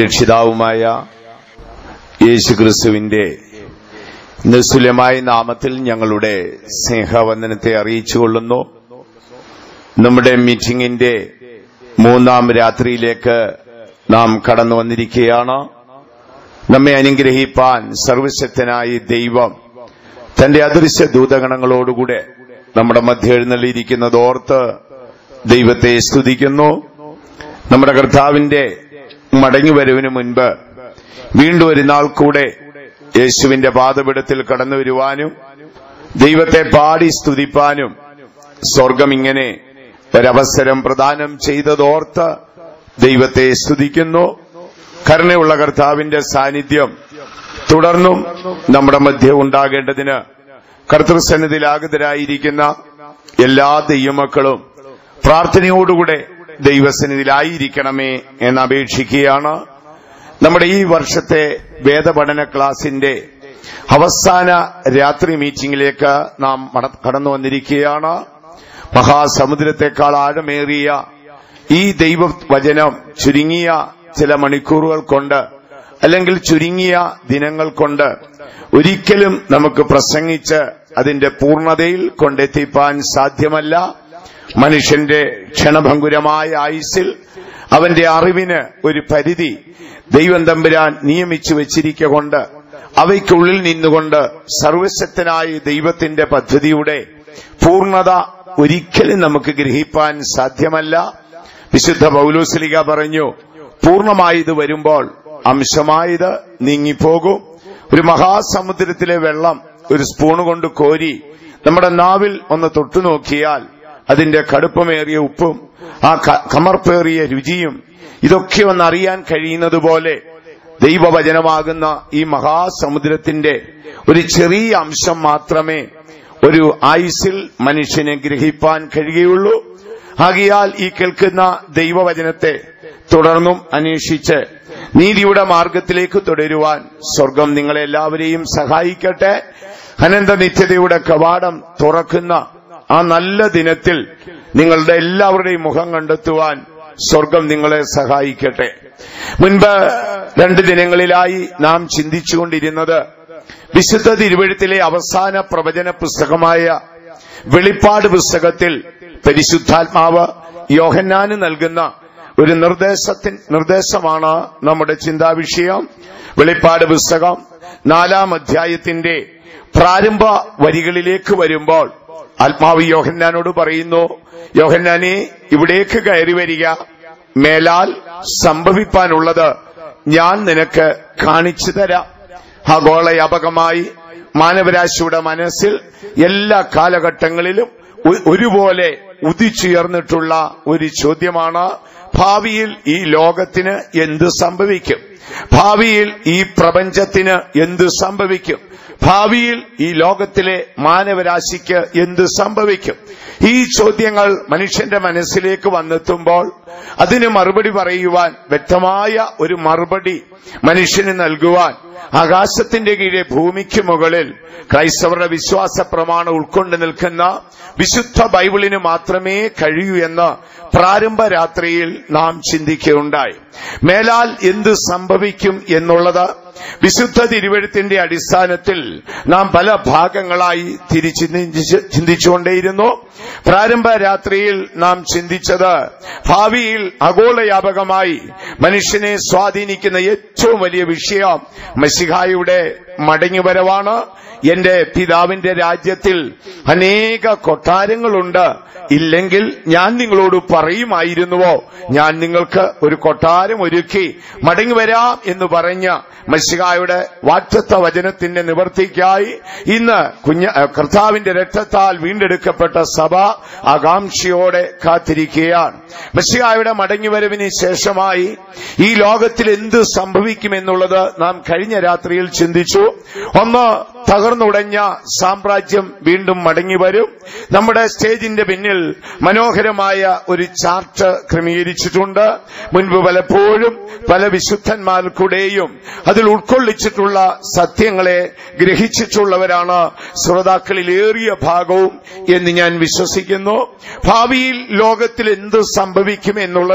രക്ഷിതാവുമായ യേശുക്രിസ്തുവിന്റെ നിസ്തുല്യമായ നാമത്തിൽ ഞങ്ങളുടെ സ്നേഹവന്ദനത്തെ അറിയിച്ചുകൊള്ളുന്നു നമ്മുടെ മീറ്റിംഗിന്റെ മൂന്നാം രാത്രിയിലേക്ക് നാം കടന്നു വന്നിരിക്കുകയാണ് നമ്മെ അനുഗ്രഹിപ്പാൻ സർവശക്തനായ ദൈവം തന്റെ അദൃശ്യ ദൂതഗണങ്ങളോടുകൂടെ നമ്മുടെ മധ്യ എഴുന്നള്ളിയിരിക്കുന്നത് ഓർത്ത് ദൈവത്തെ സ്തുതിക്കുന്നു നമ്മുടെ കർത്താവിന്റെ മടങ്ങിവരവിന് മുൻപ് വീണ്ടും ഒരു നാൾ കൂടെ യേശുവിന്റെ പാതപിടത്തിൽ കടന്നു വരുവാനും ദൈവത്തെ പാടി സ്തുതിപ്പാനും സ്വർഗം ഇങ്ങനെ ഒരവസരം പ്രദാനം ചെയ്തതോർത്ത് ദൈവത്തെ സ്തുതിക്കുന്നു കരുണയുള്ള കർത്താവിന്റെ സാന്നിധ്യം തുടർന്നും നമ്മുടെ മധ്യ ഉണ്ടാകേണ്ടതിന് കർത്തൃസന്നിധിയിലാഗതരായിരിക്കുന്ന എല്ലാ ദൈവമക്കളും പ്രാർത്ഥനയോടുകൂടെ ദൈവസന്നിധിയിലായിരിക്കണമേ എന്ന് അപേക്ഷിക്കുകയാണ് നമ്മുടെ ഈ വർഷത്തെ വേദപഠന ക്ലാസിന്റെ അവസാന രാത്രി മീറ്റിംഗിലേക്ക് നാം മട- കടന്നു വന്നിരിക്കുകയാണ് മഹാസമുദ്രത്തെക്കാൾ ആഴമേറിയ ഈ ദൈവവചനം ചുരുങ്ങിയ ചില മണിക്കൂറുകൾ കൊണ്ട് അല്ലെങ്കിൽ ചുരുങ്ങിയ ദിനങ്ങൾ കൊണ്ട് ഒരിക്കലും നമുക്ക് പ്രസംഗിച്ച് അതിന്റെ പൂർണ്ണതയിൽ കൊണ്ടെത്തിപ്പാൻ സാധ്യമല്ല മനുഷ്യന്റെ ക്ഷണഭങ്കുരമായ ആയുസ്സിൽ അവന്റെ അറിവിന് ഒരു പരിധി ദൈവം തമ്പുരാൻ നിയമിച്ചു വെച്ചിരിക്കൊണ്ട് അവയ്ക്കുള്ളിൽ നിന്നുകൊണ്ട് സർവശക്തനായ ദൈവത്തിന്റെ പദ്ധതിയുടെ പൂർണ്ണത ഒരിക്കലും നമുക്ക് ഗ്രഹിപ്പാൻ സാധ്യമല്ല വിശുദ്ധ പൗലോസ്ലിക പറഞ്ഞു പൂർണ്ണമായത് വരുമ്പോൾ അംശമായത് നീങ്ങിപ്പോകും ഒരു മഹാസമുദ്രത്തിലെ വെള്ളം ഒരു സ്പൂണ് കൊണ്ട് കോരി നമ്മുടെ നാവിൽ ഒന്ന് തൊട്ടു നോക്കിയാൽ അതിന്റെ കടുപ്പമേറിയ ഉപ്പും ആ ക- കമർപ്പേറിയ രുചിയും ഇതൊക്കെ ഒന്ന് അറിയാൻ കഴിയുന്നത് പോലെ ദൈവവചനമാകുന്ന ഈ മഹാസമുദ്രത്തിന്റെ ഒരു ചെറിയ അംശം മാത്രമേ ഒരു ആയുസിൽ മനുഷ്യനെ ഗ്രഹിപ്പാൻ കഴിയുകയുള്ളൂ ആകിയാൽ ഈ കേൾക്കുന്ന ദൈവവചനത്തെ തുടർന്നും അന്വേഷിച്ച് നീതിയുടെ മാർഗത്തിലേക്ക് തുടരുവാൻ സ്വർഗം നിങ്ങളെല്ലാവരെയും സഹായിക്കട്ടെ അനന്ത നിത്യതയുടെ കവാടം തുറക്കുന്ന ആ നല്ല ദിനത്തിൽ നിങ്ങളുടെ എല്ലാവരുടെയും മുഖം കണ്ടെത്തുവാൻ സ്വർഗം നിങ്ങളെ സഹായിക്കട്ടെ മുൻപ് രണ്ട് ദിനങ്ങളിലായി നാം ചിന്തിച്ചുകൊണ്ടിരുന്നത് വിശുദ്ധ തിരുവഴുത്തിലെ അവസാന പ്രവചന പുസ്തകമായ വെളിപ്പാട് പുസ്തകത്തിൽ പരിശുദ്ധാത്മാവ് യോഹന്നാന് നൽകുന്ന ഒരു നിർദ്ദേശത്തിൻ നിർദ്ദേശമാണ് നമ്മുടെ ചിന്താവിഷയം വെളിപ്പാട് പുസ്തകം നാലാം അധ്യായത്തിന്റെ പ്രാരംഭ വരികളിലേക്ക് വരുമ്പോൾ ആത്മാവ് യോഹന്നാനോട് പറയുന്നു യോഹന്നാനെ ഇവിടേക്ക് കയറി വരിക മേലാൽ സംഭവിപ്പാനുള്ളത് ഞാൻ നിനക്ക് കാണിച്ചു തരാം ആഗോളയാപകമായി മാനവരാശിയുടെ മനസ്സിൽ എല്ലാ കാലഘട്ടങ്ങളിലും ഒ- ഒരുപോലെ ഉദിച്ചുയർന്നിട്ടുള്ള ഒരു ചോദ്യമാണ് ഭാവിയിൽ ഈ ലോകത്തിന് എന്ത് സംഭവിക്കും ഭാവിയിൽ ഈ പ്രപഞ്ചത്തിന് എന്ത് സംഭവിക്കും ഭാവിയിൽ ഈ ലോകത്തിലെ മാനവരാശിക്ക് എന്ത് സംഭവിക്കും ഈ ചോദ്യങ്ങൾ മനുഷ്യന്റെ മനസ്സിലേക്ക് വന്നെത്തുമ്പോൾ അതിന് മറുപടി പറയുവാൻ വ്യക്തമായ ഒരു മറുപടി മനുഷ്യന് നൽകുവാൻ ആകാശത്തിന്റെ കീഴെ ഭൂമിക്ക് മുകളിൽ ക്രൈസ്തവരുടെ വിശ്വാസ പ്രമാണം ഉൾക്കൊണ്ട് നിൽക്കുന്ന വിശുദ്ധ ബൈബിളിന് മാത്രമേ കഴിയൂ എന്ന് പ്രാരംഭ രാത്രിയിൽ നാം ചിന്തിക്കുകയുണ്ടായി മേലാൽ എന്ത് സംഭവിക്കും എന്നുള്ളത് വിശുദ്ധ തിരുവഴുത്തിന്റെ അടിസ്ഥാനത്തിൽ നാം പല ഭാഗങ്ങളായി തിരിച്ച് ചിന്തിച്ച് ചിന്തിച്ചുകൊണ്ടേയിരുന്നു പ്രാരംഭ രാത്രിയിൽ നാം ചിന്തിച്ചത് ഭാവിയിൽ ആഗോളവ്യാപകമായി മനുഷ്യനെ സ്വാധീനിക്കുന്ന ഏറ്റവും വലിയ വിഷയം മസിഹായുടെ മടങ്ങിവരവാണ് എന്റെ പിതാവിന്റെ രാജ്യത്തിൽ അനേക കൊട്ടാരങ്ങളുണ്ട് ഇല്ലെങ്കിൽ ഞാൻ നിങ്ങളോട് പറയുമായിരുന്നുവോ ഞാൻ നിങ്ങൾക്ക് ഒരു കൊട്ടാരം ഒരുക്കി മടങ്ങി വരാം എന്ന് പറഞ്ഞ മഷികായുടെ വാറ്റത്ത വചനത്തിന്റെ നിവർത്തിക്കായി ഇന്ന് കുഞ്ഞ ഏഹ് കർത്താവിന്റെ രക്തത്താൽ വീണ്ടെടുക്കപ്പെട്ട സഭ ആകാംക്ഷയോടെ കാത്തിരിക്കുകയാണ് മഷികായുടെ മടങ്ങിവരവിന് ശേഷമായി ഈ ലോകത്തിൽ എന്ത് സംഭവിക്കുമെന്നുള്ളത് നാം കഴിഞ്ഞ രാത്രിയിൽ ചിന്തിച്ചു ഒന്ന് തകർന്നുടഞ്ഞ സാമ്രാജ്യം വീണ്ടും മടങ്ങി വരും നമ്മുടെ സ്റ്റേജിന്റെ പിന്നിൽ മനോഹരമായ ഒരു ചാർട്ട് ക്രമീകരിച്ചിട്ടുണ്ട് മുൻപ് പലപ്പോഴും പല വിശുദ്ധന്മാർക്കൂടെയും അതിൽ ഉൾക്കൊള്ളിച്ചിട്ടുള്ള സത്യങ്ങളെ ഗ്രഹിച്ചിട്ടുള്ളവരാണ് ശ്രോതാക്കളിലേറിയ ഭാഗവും എന്ന് ഞാൻ വിശ്വസിക്കുന്നു ഭാവിയിൽ ലോകത്തിൽ എന്ത് സംഭവിക്കും എന്നുള്ളത്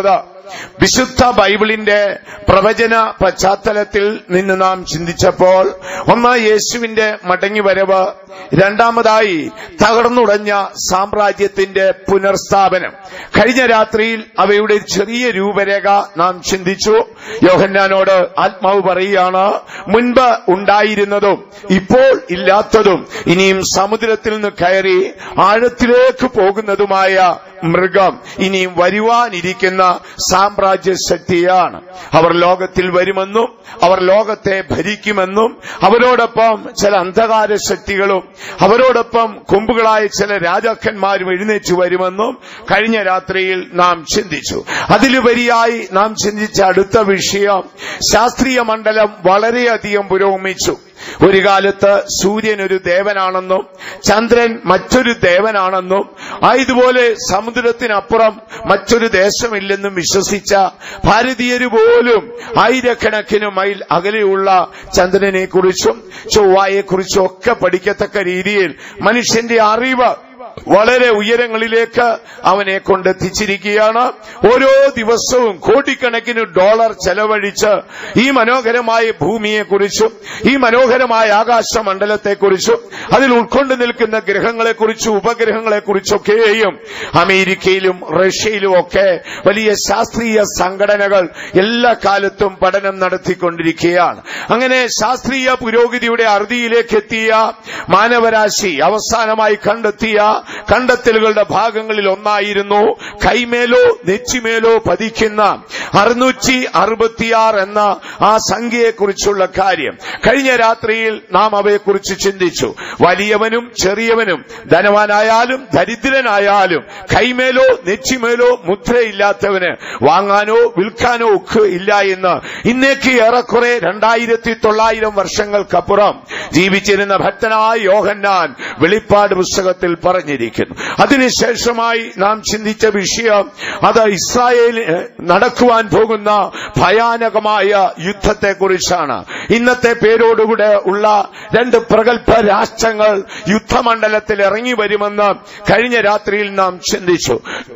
വിശുദ്ധ ബൈബിളിന്റെ പ്രവചന പശ്ചാത്തലത്തിൽ നിന്ന് നാം ചിന്തിച്ചപ്പോൾ ഒന്ന് യേശുവിന്റെ മടങ്ങിവരവ് രണ്ടാമതായി തകർന്നുടഞ്ഞ സാമ്രാജ്യത്തിന്റെ പുനർസ്ഥാപനം കഴിഞ്ഞ രാത്രിയിൽ അവയുടെ ചെറിയ രൂപരേഖ നാം ചിന്തിച്ചു യോഹന്നാനോട് ആത്മാവ് പറയുകയാണ് മുൻപ് ഉണ്ടായിരുന്നതും ഇപ്പോൾ ഇല്ലാത്തതും ഇനിയും സമുദ്രത്തിൽ നിന്ന് കയറി ആഴത്തിലേക്ക് പോകുന്നതുമായ മൃഗം ഇനിയും വരുവാനിരിക്കുന്ന സാമ്രാജ്യ ശക്തിയാണ് അവർ ലോകത്തിൽ വരുമെന്നും അവർ ലോകത്തെ ഭരിക്കുമെന്നും അവരോടൊപ്പം ചില അന്ധകാര ശക്തികളും അവരോടൊപ്പം കൊമ്പുകളായ ചില രാജാക്കന്മാരും എഴുന്നേറ്റ് വരുമെന്നും കഴിഞ്ഞ രാത്രിയിൽ നാം ചിന്തിച്ചു അതിലുപരിയായി നാം ചിന്തിച്ച അടുത്ത വിഷയം ശാസ്ത്രീയ മണ്ഡലം വളരെയധികം പുരോഗമിച്ചു ഒരു കാലത്ത് സൂര്യൻ ഒരു ദേവനാണെന്നും ചന്ദ്രൻ മറ്റൊരു ദേവനാണെന്നും ആയതുപോലെ സമുദ്രത്തിനപ്പുറം മറ്റൊരു ദേശമില്ലെന്നും വിശ്വസിച്ച ഭാരതീയര് പോലും ആയിരക്കണക്കിന് മൈൽ അകലെയുള്ള ചന്ദ്രനെ കുറിച്ചും ചൊവ്വായെക്കുറിച്ചും ഒക്കെ പഠിക്കത്തക്ക രീതിയിൽ മനുഷ്യന്റെ അറിവ് വളരെ ഉയരങ്ങളിലേക്ക് അവനെ കൊണ്ടെത്തിച്ചിരിക്കുകയാണ് ഓരോ ദിവസവും കോടിക്കണക്കിന് ഡോളർ ചെലവഴിച്ച് ഈ മനോഹരമായ ഭൂമിയെക്കുറിച്ചും ഈ മനോഹരമായ ആകാശമണ്ഡലത്തെക്കുറിച്ചും അതിൽ ഉൾക്കൊണ്ടു നിൽക്കുന്ന ഗ്രഹങ്ങളെക്കുറിച്ചും ഉപഗ്രഹങ്ങളെക്കുറിച്ചൊക്കെയും അമേരിക്കയിലും റഷ്യയിലും ഒക്കെ വലിയ ശാസ്ത്രീയ സംഘടനകൾ എല്ലാ കാലത്തും പഠനം നടത്തിക്കൊണ്ടിരിക്കുകയാണ് അങ്ങനെ ശാസ്ത്രീയ പുരോഗതിയുടെ അറുതിയിലേക്ക് എത്തിയ മാനവരാശി അവസാനമായി കണ്ടെത്തിയ കണ്ടെത്തലുകളുടെ ഭാഗങ്ങളിൽ ഒന്നായിരുന്നു കൈമേലോ നെച്ചിമേലോ പതിക്കുന്ന അറുന്നൂറ്റി അറുപത്തിയാറ് എന്ന ആ സംഖ്യയെക്കുറിച്ചുള്ള കാര്യം കഴിഞ്ഞ രാത്രിയിൽ നാം അവയെക്കുറിച്ച് ചിന്തിച്ചു വലിയവനും ചെറിയവനും ധനവാനായാലും ദരിദ്രനായാലും കൈമേലോ നെച്ചിമേലോ മുദ്രയില്ലാത്തവന് വാങ്ങാനോ വിൽക്കാനോ ഒക്കെ ഇല്ല എന്ന് ഇന്നേക്ക് ഏറെക്കുറെ രണ്ടായിരത്തി തൊള്ളായിരം വർഷങ്ങൾക്കപ്പുറം ജീവിച്ചിരുന്ന ഭക്തനായ യോഹന്നാൻ വെളിപ്പാട് പുസ്തകത്തിൽ പറഞ്ഞിരിക്കുന്നു അതിനുശേഷമായി നാം ചിന്തിച്ച വിഷയം അത് ഇസ്രായേലിന് നടക്കുവാൻ പോകുന്ന ഭയാനകമായ യുദ്ധത്തെക്കുറിച്ചാണ് ഇന്നത്തെ പേരോടുകൂടെ ഉള്ള രണ്ട് പ്രഗത്ഭ രാഷ്ട്രങ്ങൾ യുദ്ധമണ്ഡലത്തിൽ ഇറങ്ങി വരുമെന്ന് കഴിഞ്ഞ രാത്രിയിൽ നാം ചിന്തിച്ചു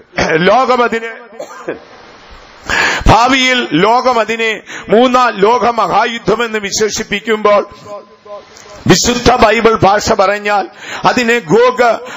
ലോകമതിന് ഭാവിയിൽ ലോകം അതിനെ മൂന്നാം ലോക മഹായുദ്ധമെന്ന് വിശേഷിപ്പിക്കുമ്പോൾ വിശുദ്ധ ബൈബിൾ ഭാഷ പറഞ്ഞാൽ അതിനെ ഗോഗ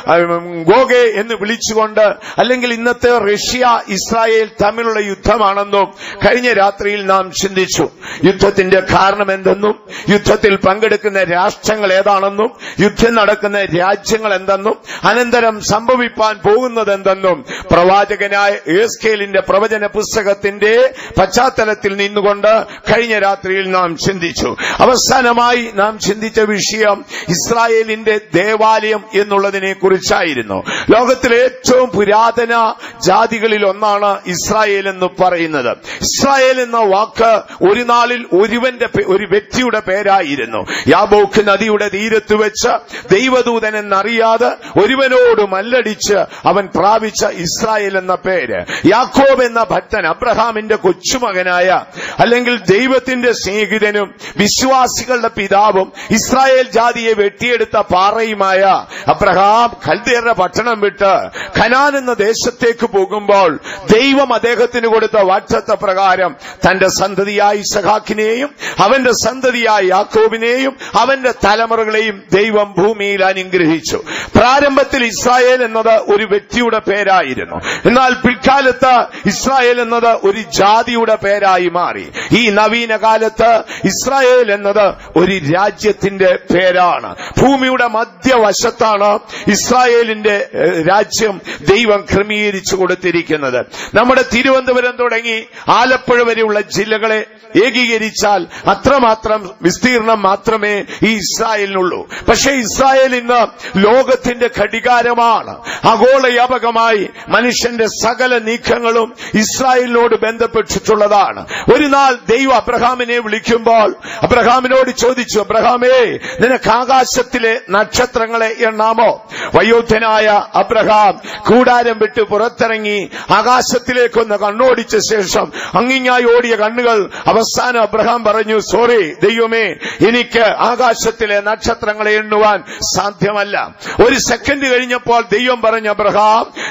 ഗോഗെ എന്ന് വിളിച്ചുകൊണ്ട് അല്ലെങ്കിൽ ഇന്നത്തെ റഷ്യ ഇസ്രായേൽ തമ്മിലുള്ള യുദ്ധമാണെന്നും കഴിഞ്ഞ രാത്രിയിൽ നാം ചിന്തിച്ചു യുദ്ധത്തിന്റെ കാരണം എന്തെന്നും യുദ്ധത്തിൽ പങ്കെടുക്കുന്ന രാഷ്ട്രങ്ങൾ ഏതാണെന്നും യുദ്ധം നടക്കുന്ന രാജ്യങ്ങൾ എന്തെന്നും അനന്തരം സംഭവിപ്പാൻ പോകുന്നത് എന്തെന്നും പ്രവാചകനായ ഏസ്കേലിന്റെ പ്രവചന പുസ്തകത്തിന്റെ പശ്ചാത്തലത്തിൽ നിന്നുകൊണ്ട് കഴിഞ്ഞ രാത്രിയിൽ നാം ചിന്തിച്ചു അവസാനമായി നാം ചിന്തിച്ച വിഷയം ഇസ്രായേലിന്റെ ദേവാലയം എന്നുള്ളതിനെ കുറിച്ചായിരുന്നു ലോകത്തിലെ ഏറ്റവും പുരാതന ജാതികളിൽ ഒന്നാണ് ഇസ്രായേൽ എന്ന് പറയുന്നത് ഇസ്രായേൽ എന്ന വാക്ക് ഒരു നാളിൽ ഒരുവന്റെ ഒരു വ്യക്തിയുടെ പേരായിരുന്നു യാബോക്ക് നദിയുടെ തീരത്ത് വെച്ച് ദൈവദൂതൻ എന്നറിയാതെ ഒരുവനോട് മല്ലടിച്ച് അവൻ പ്രാപിച്ച ഇസ്രായേൽ എന്ന പേര് യാക്കോബ് എന്ന ഭക്തൻ അബ്രഹാമിന്റെ കൊച്ചുമകനായ അല്ലെങ്കിൽ ദൈവത്തിന്റെ സ്നേഹിതനും വിശ്വാസികളുടെ പിതാവും ഇസ്രായേൽ ജാതിയെ വെട്ടിയെടുത്ത പാറയുമായ അബ്രഹാം ഖൽദിയരുടെ പട്ടണം വിട്ട് ഖനാൻ എന്ന ദേശത്തേക്ക് പോകുമ്പോൾ ദൈവം അദ്ദേഹത്തിന് കൊടുത്ത വാറ്റത്ത പ്രകാരം തന്റെ സന്തതിയായ ഇസഹാക്കിനെയും അവന്റെ സന്തതിയായ യാക്കോബിനെയും അവന്റെ തലമുറകളെയും ദൈവം ഭൂമിയിൽ അനുഗ്രഹിച്ചു പ്രാരംഭത്തിൽ ഇസ്രായേൽ എന്നത് ഒരു വ്യക്തിയുടെ പേരായിരുന്നു എന്നാൽ പിൽക്കാലത്ത് ഇസ്രായേൽ എന്നത് ഒരു ജാതിയുടെ പേരായി മാറി ഈ നവീന കാലത്ത് ഇസ്രായേൽ എന്നത് ഒരു രാജ്യത്തിന്റെ പേരാണ് ഭൂമിയുടെ മധ്യവശത്താണ് ഇസ്രായേലിന്റെ ഏഹ്, രാജ്യം ദൈവം ക്രമീകരിച്ചു കൊടുത്തിരിക്കുന്നത് നമ്മുടെ തിരുവനന്തപുരം തുടങ്ങി ആലപ്പുഴ വരെയുള്ള ജില്ലകളെ ഏകീകരിച്ചാൽ അത്രമാത്രം വിസ്തീർണം മാത്രമേ ഈ ഇസ്രായേലിനുള്ളൂ പക്ഷേ ഇസ്രായേൽ ഇന്ന് ലോകത്തിന്റെ ഘടികാരമാണ് ആഗോളവ്യാപകമായി മനുഷ്യന്റെ സകല നീക്കങ്ങളും ഇസ്രായേലിനോട് ബന്ധപ്പെട്ടിട്ടുള്ളതാണ് ഒരു നാൾ ദൈവം അബ്രഹാമിനെ വിളിക്കുമ്പോൾ അബ്രഹാമിനോട് ചോദിച്ചു അബ്രഹാമേ നിനക്ക് ആകാശത്തിലെ നക്ഷത്രങ്ങളെ എണ്ണാമോ വയോധ്യനായ അബ്രഹാം കൂടാരം വിട്ട് പുറത്തിറങ്ങി ആകാശത്തിലേക്കൊന്ന് കണ്ണോടിച്ച ശേഷം അങ്ങിങ്ങായി ഓടിയ കണ്ണുകൾ അവസാനം അബ്രഹാം പറഞ്ഞു സോറി ദൈവമേ എനിക്ക് ആകാശത്തിലെ നക്ഷത്രങ്ങളെ എണ്ണുവാൻ സാധ്യമല്ല ഒരു സെക്കൻഡ് കഴിഞ്ഞപ്പോൾ ദൈവം പറഞ്ഞു അബ്രഹാം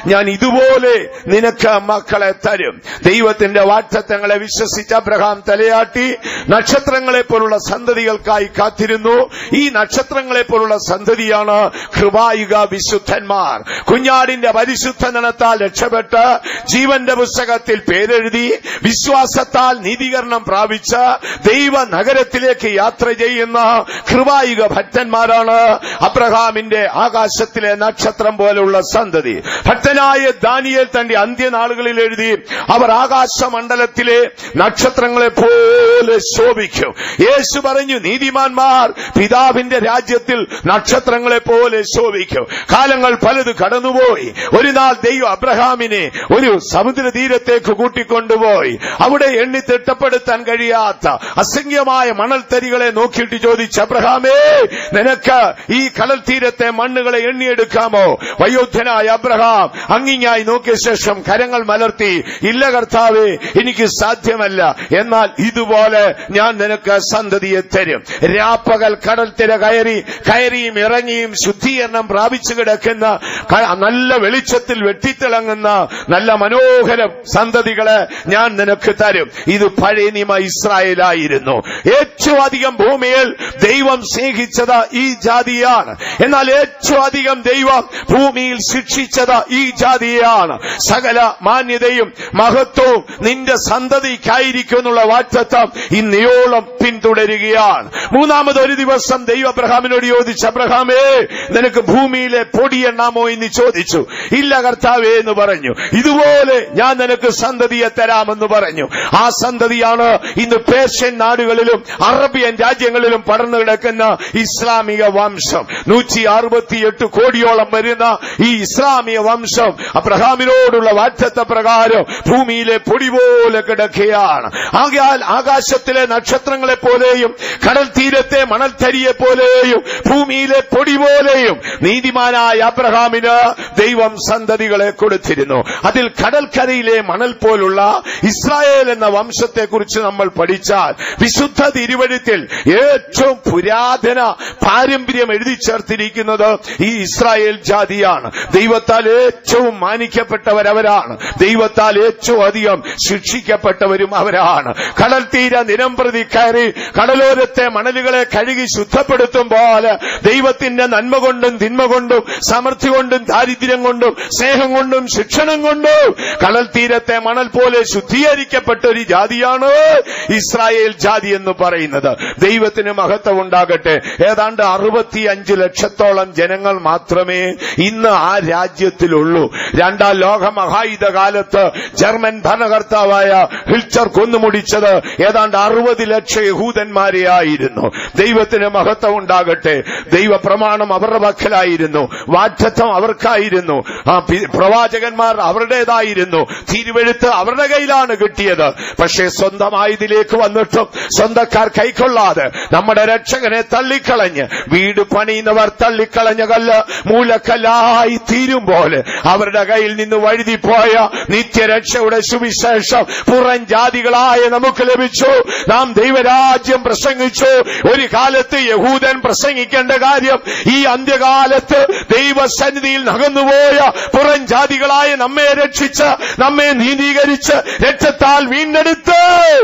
ഞാൻ ഇതുപോലെ നിനക്ക് മക്കളെ തരും ദൈവത്തിന്റെ വാക്തത്വങ്ങളെ വിശ്വസിച്ച അബ്രഹാം തലയാട്ടി നക്ഷത്രങ്ങളെ പോലുള്ള സന്തതികൾക്കായി കാത്തിരുന്നു ഈ നക്ഷത്രങ്ങളെ പോലുള്ള സന്തതിയാണ് കൃപായുക വിശുദ്ധന്മാർ കുഞ്ഞാടിന്റെ പരിശുദ്ധ നനത്താൽ രക്ഷപ്പെട്ട് ജീവന്റെ പുസ്തകത്തിൽ പേരെഴുതി വിശ്വാസത്താൽ നീതീകരണം പ്രാപിച്ച് ദൈവ നഗരത്തിലേക്ക് യാത്ര ചെയ്യുന്ന കൃപായുക ഭക്തന്മാരാണ് അബ്രഹാമിന്റെ ആകാശത്തിലെ നക്ഷത്രം പോലുള്ള സന്തതി ഭക്തനായ ദാനിയേൽ തന്റെ അന്ത്യനാളുകളിൽ എഴുതി അവർ ആകാശമണ്ഡലത്തിലെ നക്ഷത്രങ്ങളെ പോലെ ശോഭിക്കും യേശു പറഞ്ഞു നീതിമാന്മാർ പിതാവിന്റെ രാജ്യത്തിൽ നക്ഷത്രങ്ങളെ പോലെ ശോഭിക്കും കാലങ്ങൾ പലത് കടന്നുപോയി ഒരു നാൾ ദൈവം അബ്രഹാമിനെ ഒരു സമുദ്ര തീരത്തേക്ക് കൂട്ടിക്കൊണ്ടുപോയി അവിടെ എണ്ണി തിട്ടപ്പെടുത്താൻ കഴിയാത്ത അസംഖ്യമായ മണൽത്തരികളെ നോക്കിയിട്ട് ചോദിച്ചു അബ്രഹാമേ നിനക്ക് ഈ കടൽ തീരത്തെ മണ്ണുകളെ എണ്ണിയെടുക്കാമോ വയോധ്യനായ അബ്രഹാം അങ്ങിങ്ങായി നോക്കിയ ശേഷം കരങ്ങൾ മലർത്തി ഇല്ല കർത്താവേ എനിക്ക് സാധ്യമല്ല എന്നാൽ ഇതുപോലെ ഞാൻ നിനക്ക് സന്തതിയെ തരും രാപ്പകൽ കടൽ തിര കയറി കയറിയും ഇറങ്ങിയും ശുദ്ധീകരണം പ്രാപിച്ചു കിടക്കുന്ന ക- നല്ല വെളിച്ചത്തിൽ വെട്ടിത്തിളങ്ങുന്ന നല്ല മനോഹര സന്തതികളെ ഞാൻ നിനക്ക് തരും ഇത് പഴയ നിയമ ഇസ്രായേലായിരുന്നു ഏറ്റവും അധികം ഭൂമിയിൽ ദൈവം സ്നേഹിച്ചത് ഈ ജാതിയാണ് എന്നാൽ ഏറ്റവും അധികം ദൈവം ഭൂമിയിൽ ശിക്ഷിച്ചത് ഈ ജാതിയാണ് സകല മാന്യതയും മഹത്വവും നിന്റെ സന്തതിക്കായിരിക്കും എന്നുള്ള വാറ്റത്വം ഇന്നയോളം പിന്തുടരുകയാണ് മൂന്നാമത് ഒരു ദിവസം ദൈവം അബ്രഹാമിനോട് ചോദിച്ചു അബ്രഹാമേ നിനക്ക് ഭൂമിയിലെ പൊടി എണ്ണാമോ എന്ന് ചോദിച്ചു ഇല്ല കർത്താവേ എന്ന് പറഞ്ഞു ഇതുപോലെ ഞാൻ നിനക്ക് സന്തതിയെ തരാമെന്ന് പറഞ്ഞു ആ സന്തതിയാണ് ഇന്ന് പേർഷ്യൻ നാടുകളിലും അറബിയൻ രാജ്യങ്ങളിലും പടർന്നു കിടക്കുന്ന ഇസ്ലാമിക വംശം നൂറ്റി അറുപത്തിയെട്ട് കോടിയോളം വരുന്ന ഈ ഇസ്ലാമിക വംശം അബ്രഹാമിനോടുള്ള വാറ്റത്ത പ്രകാരം ഭൂമിയിലെ പൊടി പോലെ കിടക്കുകയാണ് ആകയാൽ ആകാശത്തിലെ നക്ഷത്രങ്ങളെ പോലെയും കടൽ തീരത്തെ മണൽത്തരിയെ പോലെയും ഭൂമിയിലെ പൊടി പോലെയും നീതിമാനായ അബ്രഹാമിന് ദൈവം സന്തതികളെ കൊടുത്തിരുന്നു അതിൽ കടൽക്കരയിലെ മണൽ പോലുള്ള ഇസ്രായേൽ എന്ന വംശത്തെക്കുറിച്ച് നമ്മൾ പഠിച്ചാൽ വിശുദ്ധ തിരുവഴുത്തിൽ ഏറ്റവും പുരാതന പാരമ്പര്യം എഴുതി ചേർത്തിരിക്കുന്നത് ഈ ഇസ്രായേൽ ജാതിയാണ് ദൈവത്താൽ ഏറ്റവും മാനിക്കപ്പെട്ടവരവരാണ് ദൈവത്താൽ ഏറ്റവും അധികം ശിക്ഷിക്കപ്പെട്ടവരും അവരാണ് കടൽ തീര നിരംപ്രതി കയറി കടലോരത്തെ മണലുകളെ കഴുകി ശുദ്ധപ്പെടുത്തുമ്പോൾ ദൈവത്തിന്റെ നന്മ കൊണ്ടും തിന്മ കൊണ്ടും സമൃദ്ധി കൊണ്ടും ദാരിദ്ര്യം കൊണ്ടും സ്നേഹം കൊണ്ടും ശിക്ഷണം കൊണ്ടും കടൽ തീരത്തെ മണൽ പോലെ ശുദ്ധീകരിക്കപ്പെട്ട ഒരു ജാതിയാണ് ഇസ്രായേൽ ജാതി എന്ന് പറയുന്നത് ദൈവത്തിന് മഹത്വം ഉണ്ടാകട്ടെ ഏതാണ്ട് അറുപത്തിയഞ്ച് ലക്ഷത്തോളം ജനങ്ങൾ മാത്രമേ ഇന്ന് ആ രാജ്യത്തിലുള്ളൂ രണ്ടാം ലോക മഹായുധ കാലത്ത് ജർമ്മൻ ഭരണകർത്താവായ ഹിൽച്ചർ കൊന്നുമുടിച്ചത് ഏതാണ്ട് അറുപത് ലക്ഷം യഹൂദന്മാരെ ആയിരുന്നു ദൈവത്തിന് മഹത്വം ഉണ്ടാകട്ടെ ദൈവപ്രമാണം അവരുടെ പക്കലായിരുന്നു വാറ്റത്വം അവർക്കായിരുന്നു ആ പി- പ്രവാചകന്മാർ അവരുടേതായിരുന്നു തിരുവെഴുത്ത് അവരുടെ കയ്യിലാണ് കിട്ടിയത് പക്ഷേ സ്വന്തമായതിലേക്ക് വന്നിട്ടും സ്വന്തക്കാർ കൈക്കൊള്ളാതെ നമ്മുടെ രക്ഷകനെ തള്ളിക്കളഞ്ഞ് വീട് പണിയുന്നവർ തള്ളിക്കളഞ്ഞ കല്ല് മൂലക്കല്ലായി തീരുമ്പോൾ അവരുടെ കയ്യിൽ നിന്ന് വഴുതിപ്പോയ നിത്യരക്ഷയുടെ സുവിശേഷം പുറം ജാതികളായ നമുക്ക് ലഭിച്ചു നാം ദൈവരാജ്യം പ്രസംഗിച്ചു ഒരു കാലത്ത് യഹൂദൻ പ്രസംഗിക്കേണ്ട കാര്യം ഈ അന്ത്യകാലത്ത് ദൈവസന്നിധിയിൽ നകന്നുപോയ പുറം ജാതികളായ നമ്മെ രക്ഷിച്ച് നമ്മെ നീതീകരിച്ച് രക്തത്താൽ വീണ്ടെടുത്ത്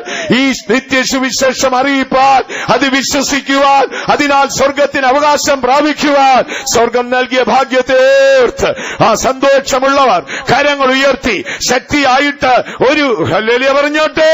ഈ നിത്യസുവിശേഷം അറിയിപ്പാൻ അത് വിശ്വസിക്കുവാൻ അതിനാൽ സ്വർഗത്തിന് അവകാശം പ്രാപിക്കുവാൻ സ്വർഗം നൽകിയ ഭാഗ്യത്തേർത്ത് ആ സന്തോഷമുള്ളവർ കരങ്ങൾ ഉയർത്തി ശക്തിയായിട്ട് ഒരു ഹല്ലേലൂയ പറഞ്ഞോട്ടെ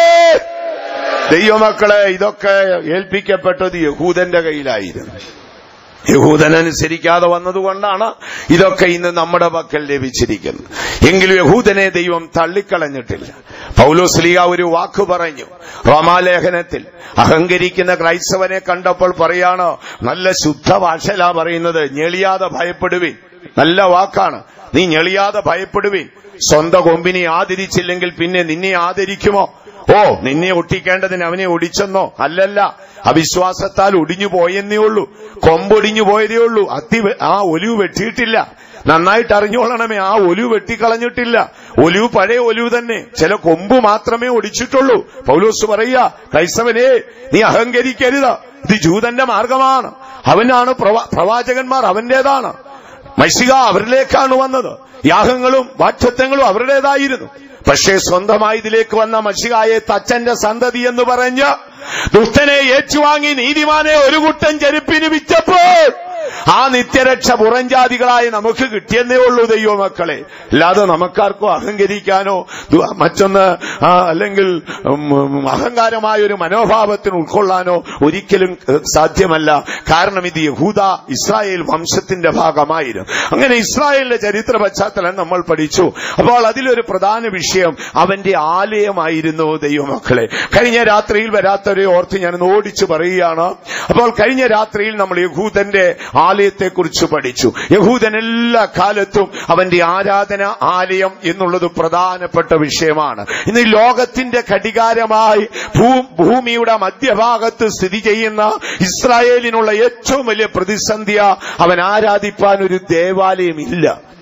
ദൈവമക്കളെ ഇതൊക്കെ ഏൽപ്പിക്കപ്പെട്ടത് യഹൂദന്റെ കയ്യിലായിരുന്നു യഹൂദൻ അനുസരിക്കാതെ വന്നതുകൊണ്ടാണ് ഇതൊക്കെ ഇന്ന് നമ്മുടെ പക്കൽ ലഭിച്ചിരിക്കുന്നത് എങ്കിലും യഹൂദനെ ദൈവം തള്ളിക്കളഞ്ഞിട്ടില്ല പൗലോസ്ലിയ ഒരു വാക്ക് പറഞ്ഞു റോമാലേഖനത്തിൽ അഹങ്കരിക്കുന്ന ക്രൈസ്തവനെ കണ്ടപ്പോൾ പറയാണ് നല്ല ശുദ്ധ ഭാഷയിലാ പറയുന്നത് ഞെളിയാതെ ഭയപ്പെടുവിൻ നല്ല വാക്കാണ് നീ ഞെളിയാതെ ഭയപ്പെടുവിൻ സ്വന്തം കൊമ്പിനെ ആദരിച്ചില്ലെങ്കിൽ പിന്നെ നിന്നെ ആദരിക്കുമോ ഓ നിന്നെ ഒട്ടിക്കേണ്ടതിന് അവനെ ഒടിച്ചെന്നോ അല്ലല്ല അവിശ്വാസത്താൽ ഒടിഞ്ഞു പോയെന്നേ ഉള്ളൂ കൊമ്പൊടിഞ്ഞു പോയതേ ഉള്ളൂ അത്തി വെ- ആ ഒലിവ് വെട്ടിയിട്ടില്ല നന്നായിട്ട് അറിഞ്ഞോളണമേ ആ ഒലിവ് വെട്ടിക്കളഞ്ഞിട്ടില്ല ഒലിവ് പഴയ ഒലിവ് തന്നെ ചില കൊമ്പ് മാത്രമേ ഒടിച്ചിട്ടുള്ളൂ പൗലോസ് പറയുക ക്രൈസ്തവനെ നീ അഹങ്കരിക്കരുത് ഇത് ജൂതന്റെ മാർഗമാണ് അവനാണ് പ്രവാ- പ്രവാചകന്മാർ അവന്റേതാണ് മൈസിക അവരിലേക്കാണ് വന്നത് യാഗങ്ങളും വാറ്റത്വങ്ങളും അവരുടേതായിരുന്നു പക്ഷേ സ്വന്തമായി ഇതിലേക്ക് വന്ന മഷികായെ തച്ചന്റെ സന്തതി എന്ന് പറഞ്ഞ് ദുഷ്ടനെ ഏറ്റുവാങ്ങി നീതിമാനെ ഒരു കുട്ടൻ ചെരുപ്പിന് വിറ്റപ്പോൾ ആ നിത്യരക്ഷ പുറംജാതികളായ നമുക്ക് കിട്ടിയെന്നേ ഉള്ളൂ ദൈവ മക്കളെ അല്ലാതെ നമുക്കാർക്കും അഹങ്കരിക്കാനോ ദു- മറ്റൊന്ന് ആ, അല്ലെങ്കിൽ ഉം, ഉം, അഹങ്കാരമായ ഒരു മനോഭാവത്തിന് ഉൾക്കൊള്ളാനോ ഒരിക്കലും ഏഹ്, സാധ്യമല്ല കാരണം ഇത് യഹൂദ ഇസ്രായേൽ വംശത്തിന്റെ ഭാഗമായിരുന്നു അങ്ങനെ ഇസ്രായേലിന്റെ ചരിത്ര പശ്ചാത്തലം നമ്മൾ പഠിച്ചു അപ്പോൾ അതിലൊരു പ്രധാന വിഷയം അവന്റെ ആലയമായിരുന്നു ദൈവമക്കളെ കഴിഞ്ഞ രാത്രിയിൽ വരാത്തവരെ ഓർത്ത് ഞാൻ ഓടിച്ചു പറയുകയാണ് അപ്പോൾ കഴിഞ്ഞ രാത്രിയിൽ നമ്മൾ യഹൂദന്റെ ആലയത്തെക്കുറിച്ച് പഠിച്ചു യഹൂദൻ എല്ലാ കാലത്തും അവന്റെ ആരാധന ആലയം എന്നുള്ളത് പ്രധാനപ്പെട്ട വിഷയമാണ് ഇന്ന് ഈ ലോകത്തിന്റെ ഘടികാരമായി ഭൂ- ഭൂമിയുടെ മധ്യഭാഗത്ത് സ്ഥിതി ചെയ്യുന്ന ഇസ്രായേലിനുള്ള ഏറ്റവും വലിയ പ്രതിസന്ധിയ അവൻ ആരാധിപ്പാൻ ഒരു ദേവാലയമില്ല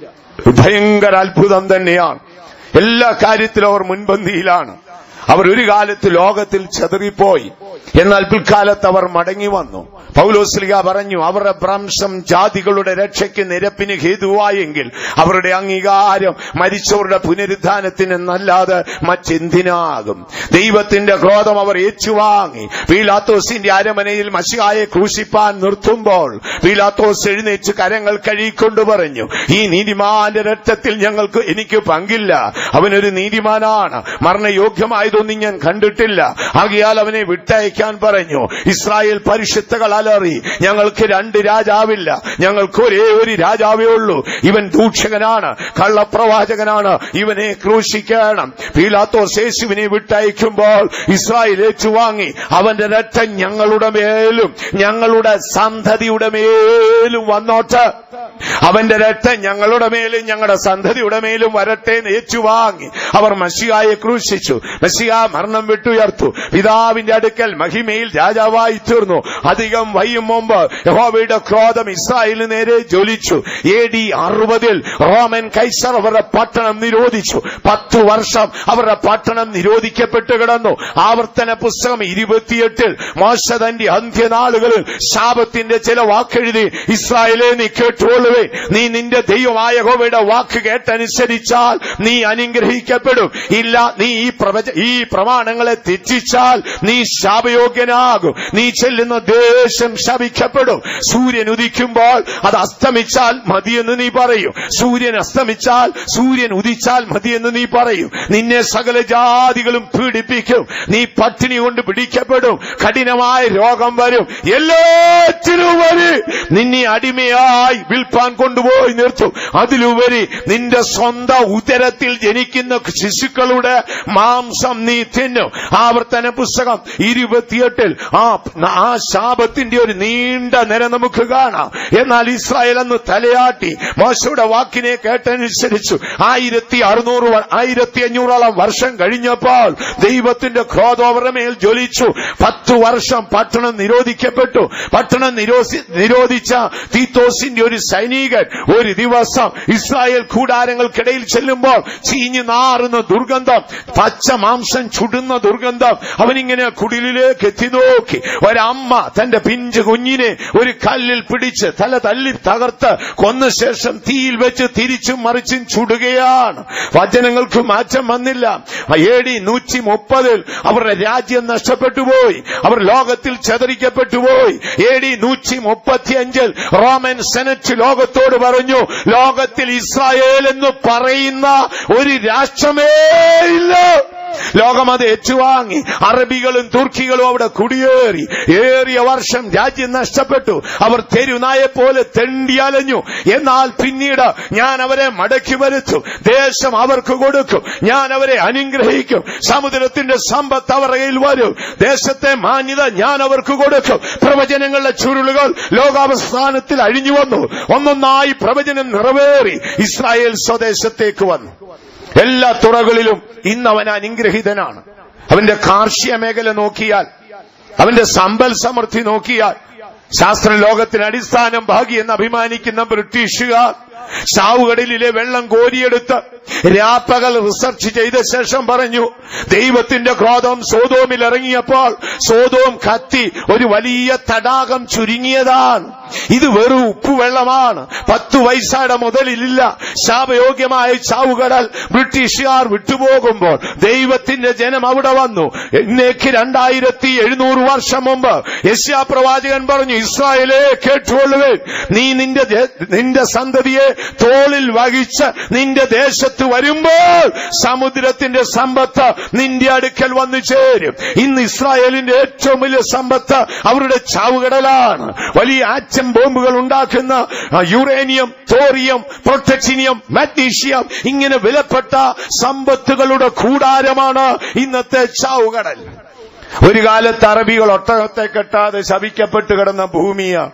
ഭയങ്കര അത്ഭുതം തന്നെയാണ് എല്ലാ കാര്യത്തിലും അവർ മുൻപന്തിയിലാണ് അവർ ഒരു കാലത്ത് ലോകത്തിൽ ചെതറിപ്പോയി എന്നാൽ പിൽക്കാലത്ത് അവർ മടങ്ങി വന്നു പൗലോസ്ലിക പറഞ്ഞു അവരുടെ ഭ്രംശം ജാതികളുടെ രക്ഷയ്ക്ക് നിരപ്പിന് ഹേതുവായെങ്കിൽ അവരുടെ അംഗീകാരം മരിച്ചവരുടെ പുനരുദ്ധാനത്തിന് എന്നല്ലാതെ മറ്റെന്തിനാകും ദൈവത്തിന്റെ ക്രോധം അവർ ഏറ്റുവാങ്ങി പീലാത്തോസിന്റെ അരമനയിൽ മഷിയായെ ക്രൂശിപ്പാൻ നിർത്തുമ്പോൾ പീലാത്തോസ് എഴുന്നേറ്റ് കരങ്ങൾ കഴുകിക്കൊണ്ട് പറഞ്ഞു ഈ നീതിമാന്റെ രക്തത്തിൽ ഞങ്ങൾക്ക് എനിക്ക് പങ്കില്ല അവനൊരു നീതിമാനാണ് മരണയോഗ്യമായതൊന്നും ഞാൻ കണ്ടിട്ടില്ല ആകിയാൽ അവനെ വിട്ടയക്കാൻ പറഞ്ഞു ഇസ്രായേൽ പരിശുദ്ധകൾ അലറി ഞങ്ങൾക്ക് രണ്ട് രാജാവില്ല ഞങ്ങൾക്ക് ഒരേ ഒരു രാജാവേ ഉള്ളൂ ഇവൻ ദൂഷകനാണ് കള്ളപ്രവാചകനാണ് ഇവനെ ക്രൂശിക്കണം പീലാത്തോസ് യേശുവിനെ വിട്ടയക്കുമ്പോൾ ഇസ്രായേൽ ഏറ്റുവാങ്ങി അവന്റെ രക്തം ഞങ്ങളുടെ മേലും ഞങ്ങളുടെ സന്തതിയുടെ മേലും വന്നോട്ട് അവന്റെ രക്തം ഞങ്ങളുടെ മേലും ഞങ്ങളുടെ സന്തതിയുടെ മേലും വരട്ടെ എന്ന് ഏറ്റുവാങ്ങി അവർ മഷിയായെ ക്രൂശിച്ചു മഷിയ മരണം വിട്ടുയർത്തു പിതാവിന്റെ അടുക്കൽ മഹിമയിൽ രാജാവായി തീർന്നു അധികം വൈയും മുമ്പ് യഹോവയുടെ ക്രോധം ഇസ്രായേലിന് നേരെ ജ്വലിച്ചു എ ഡി അറുപതിൽ റോമൻ കൈസർ അവരുടെ പട്ടണം നിരോധിച്ചു പത്തു വർഷം അവരുടെ പട്ടണം നിരോധിക്കപ്പെട്ട് കിടന്നു ആവർത്തന പുസ്തകം ഇരുപത്തിയെട്ടിൽ മോശ തന്റെ അന്ത്യനാളുകളിൽ ശാപത്തിന്റെ ചില വാക്കെഴുതി ഇസ്രായേലെ നീ കേട്ടുകൊള്ളുവേ നീ നിന്റെ ദൈവമായ യഹോവയുടെ വാക്ക് കേട്ടനുസരിച്ചാൽ നീ അനുഗ്രഹിക്കപ്പെടും ഇല്ല നീ ഈ പ്രവച ഈ പ്രമാണങ്ങളെ തെറ്റിച്ചാൽ നീ ശാപയോഗ്യനാകും നീ ചെല്ലുന്ന ദേശം ശപിക്കപ്പെടും സൂര്യൻ ഉദിക്കുമ്പോൾ അത് അസ്തമിച്ചാൽ മതിയെന്ന് നീ പറയും സൂര്യൻ അസ്തമിച്ചാൽ സൂര്യൻ ഉദിച്ചാൽ മതിയെന്ന് നീ പറയും നിന്നെ സകല ജാതികളും പീഡിപ്പിക്കും നീ പട്ടിണി കൊണ്ട് പിടിക്കപ്പെടും കഠിനമായ രോഗം വരും എല്ലാറ്റിനുപരി നിന്നെ അടിമയായി വിൽപ്പാൻ കൊണ്ടുപോയി നിർത്തും അതിലുപരി നിന്റെ സ്വന്തം ഉദരത്തിൽ ജനിക്കുന്ന ശിശുക്കളുടെ മാംസം നീ തിന്നും ആവർത്തന പുസ്തകം ഇരുപത്തിയെട്ടിൽ ആ ആ ശാപത്തിന്റെ ഒരു നീണ്ട നിര നമുക്ക് കാണാം എന്നാൽ ഇസ്രായേൽ അന്ന് തലയാട്ടി മോശയുടെ വാക്കിനെ കേട്ടനുസരിച്ചു ആയിരത്തി അറുന്നൂറ് വ- ആയിരത്തി അഞ്ഞൂറോളം വർഷം കഴിഞ്ഞപ്പോൾ ദൈവത്തിന്റെ ക്രോധം അവരുടെ മേൽ ജ്വലിച്ചു പത്തു വർഷം പട്ടണം നിരോധിക്കപ്പെട്ടു പട്ടണം നിരോധി നിരോധിച്ച തീത്തോസിന്റെ ഒരു സൈനികൻ ഒരു ദിവസം ഇസ്രായേൽ കൂടാരങ്ങൾക്കിടയിൽ ചെല്ലുമ്പോൾ ചീഞ്ഞു നാറുന്ന ദുർഗന്ധം പച്ച മാംസം ചുടുന്ന ദുർഗന്ധം അവനിങ്ങനെ കുടിലിലേക്ക് എത്തി നോക്കി ഒരമ്മ തന്റെ പിഞ്ച് കുഞ്ഞിനെ ഒരു കല്ലിൽ പിടിച്ച് തല തല്ലി തകർത്ത് കൊന്ന ശേഷം തീയിൽ വെച്ച് തിരിച്ചും മറിച്ചും ചുടുകയാണ് വചനങ്ങൾക്ക് മാറ്റം വന്നില്ല എ ഡി നൂറ്റി മുപ്പതിൽ അവരുടെ രാജ്യം നഷ്ടപ്പെട്ടുപോയി അവർ ലോകത്തിൽ ചെതറിക്കപ്പെട്ടുപോയി എ ഡി നൂറ്റി മുപ്പത്തിയഞ്ചിൽ റോമൻ സെനറ്റ് ലോകത്തോട് പറഞ്ഞു ലോകത്തിൽ ഇസ്രായേൽ എന്ന് പറയുന്ന ഒരു രാഷ്ട്രമേ ഇല്ല ലോകം അത് ഏറ്റുവാങ്ങി അറബികളും തുർക്കികളും അവിടെ കുടിയേറി ഏറിയ വർഷം രാജ്യം നഷ്ടപ്പെട്ടു അവർ തെരുനായെ പോലെ തെണ്ടിയലഞ്ഞു എന്നാൽ പിന്നീട് ഞാൻ അവരെ മടക്കി വരുത്തും ദേശം അവർക്ക് കൊടുക്കും ഞാൻ അവരെ അനുഗ്രഹിക്കും സമുദ്രത്തിന്റെ സമ്പത്ത് അവരുടെ കയ്യിൽ വരും ദേശത്തെ മാന്യത ഞാൻ അവർക്ക് കൊടുക്കും പ്രവചനങ്ങളുടെ ചുരുളുകൾ ലോകാവസ്ഥാനത്തിൽ അഴിഞ്ഞു വന്നു ഒന്നൊന്നായി പ്രവചനം നിറവേറി ഇസ്രായേൽ സ്വദേശത്തേക്ക് വന്നു എല്ലാ തുറകളിലും ഇന്ന് അവൻ അനുഗ്രഹീതനാണ് അവന്റെ കാർഷിക മേഖല നോക്കിയാൽ അവന്റെ സമ്പൽ സമൃദ്ധി നോക്കിയാൽ ശാസ്ത്ര ലോകത്തിന് അടിസ്ഥാനം ഭാഗി എന്ന് അഭിമാനിക്കുന്ന ബ്രിട്ടീഷുകാർ ചാവുകടലിലെ വെള്ളം കോരിയെടുത്ത് രാപ്പകൽ റിസർച്ച് ചെയ്ത ശേഷം പറഞ്ഞു ദൈവത്തിന്റെ ക്രോധം സോതോമിൽ ഇറങ്ങിയപ്പോൾ സോതോം കത്തി ഒരു വലിയ തടാകം ചുരുങ്ങിയതാണ് ഇത് വെറും ഉപ്പുവെള്ളമാണ് പത്തു വയസ്സായുടെ മുതലില്ല ശാപയോഗ്യമായ ചാവുകടൽ ബ്രിട്ടീഷുകാർ വിട്ടുപോകുമ്പോൾ ദൈവത്തിന്റെ ജനം അവിടെ വന്നു എന്നേക്ക് രണ്ടായിരത്തി എഴുന്നൂറ് വർഷം മുമ്പ് യശ്യാ പ്രവാചകൻ പറഞ്ഞു ഇസ്രായേലെ കേട്ടുകൊള്ളുവേ നീ നിന്റെ ദേ- നിന്റെ സന്തതിയെ തോളിൽ വഹിച്ച് നിന്റെ ദേശത്ത് വരുമ്പോൾ സമുദ്രത്തിന്റെ സമ്പത്ത് നിന്റെ അടുക്കൽ വന്നു ചേരും ഇന്ന് ഇസ്രായേലിന്റെ ഏറ്റവും വലിയ സമ്പത്ത് അവരുടെ ചാവുകടലാണ് വലിയ ആറ്റം ബോംബുകൾ ഉണ്ടാക്കുന്ന ആ, യുറേനിയം തോറിയം പ്രൊട്ടക്സിനിയം മാഗ്നീഷ്യം ഇങ്ങനെ വിലപ്പെട്ട സമ്പത്തുകളുടെ കൂടാരമാണ് ഇന്നത്തെ ചാവുകടൽ ഒരു കാലത്ത് അറബികൾ ഒട്ടകത്തെ കെട്ടാതെ ശപിക്കപ്പെട്ട് കിടന്ന ഭൂമിയാണ്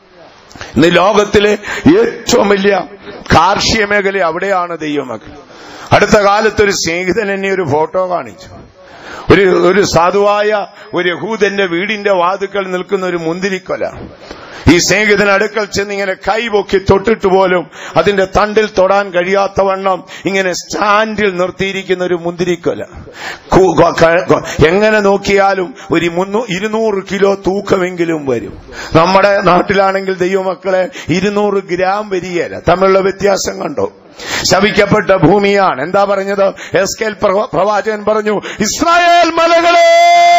ഇന്ന് ലോകത്തിലെ ഏറ്റവും വലിയ കാർഷിക മേഖല അവിടെയാണ് ദൈവമക്കൾ അടുത്ത കാലത്ത് ഒരു സ്നേഹിതൻ എന്നെ ഒരു ഫോട്ടോ കാണിച്ചു ഒരു ഒരു സാധുവായ ഒരു യഹൂദന്റെ വീടിന്റെ വാതുക്കൾ നിൽക്കുന്ന ഒരു മുന്തിരിക്കൊല ഈ സ്നേഹിതൻ അടുക്കൽ ചെന്ന് ഇങ്ങനെ കൈ പൊക്കി തൊട്ടിട്ട് പോലും അതിന്റെ തണ്ടിൽ തൊടാൻ കഴിയാത്തവണ്ണം ഇങ്ങനെ സ്റ്റാൻഡിൽ നിർത്തിയിരിക്കുന്ന ഒരു മുന്തിരിക്കൊല കു- ക- ക- എങ്ങനെ നോക്കിയാലും ഒരു മുന്നൂ ഇരുന്നൂറ് കിലോ തൂക്കമെങ്കിലും വരും നമ്മുടെ നാട്ടിലാണെങ്കിൽ ദൈവമക്കളെ ഇരുന്നൂറ് ഗ്രാം വരികയില്ല തമ്മിലുള്ള വ്യത്യാസം കണ്ടോ ശപിക്കപ്പെട്ട ഭൂമിയാണ് എന്താ പറഞ്ഞത് എസ് കെൽ പ്രവാചകൻ പറഞ്ഞു ഇസ്രായേൽ മലകളെ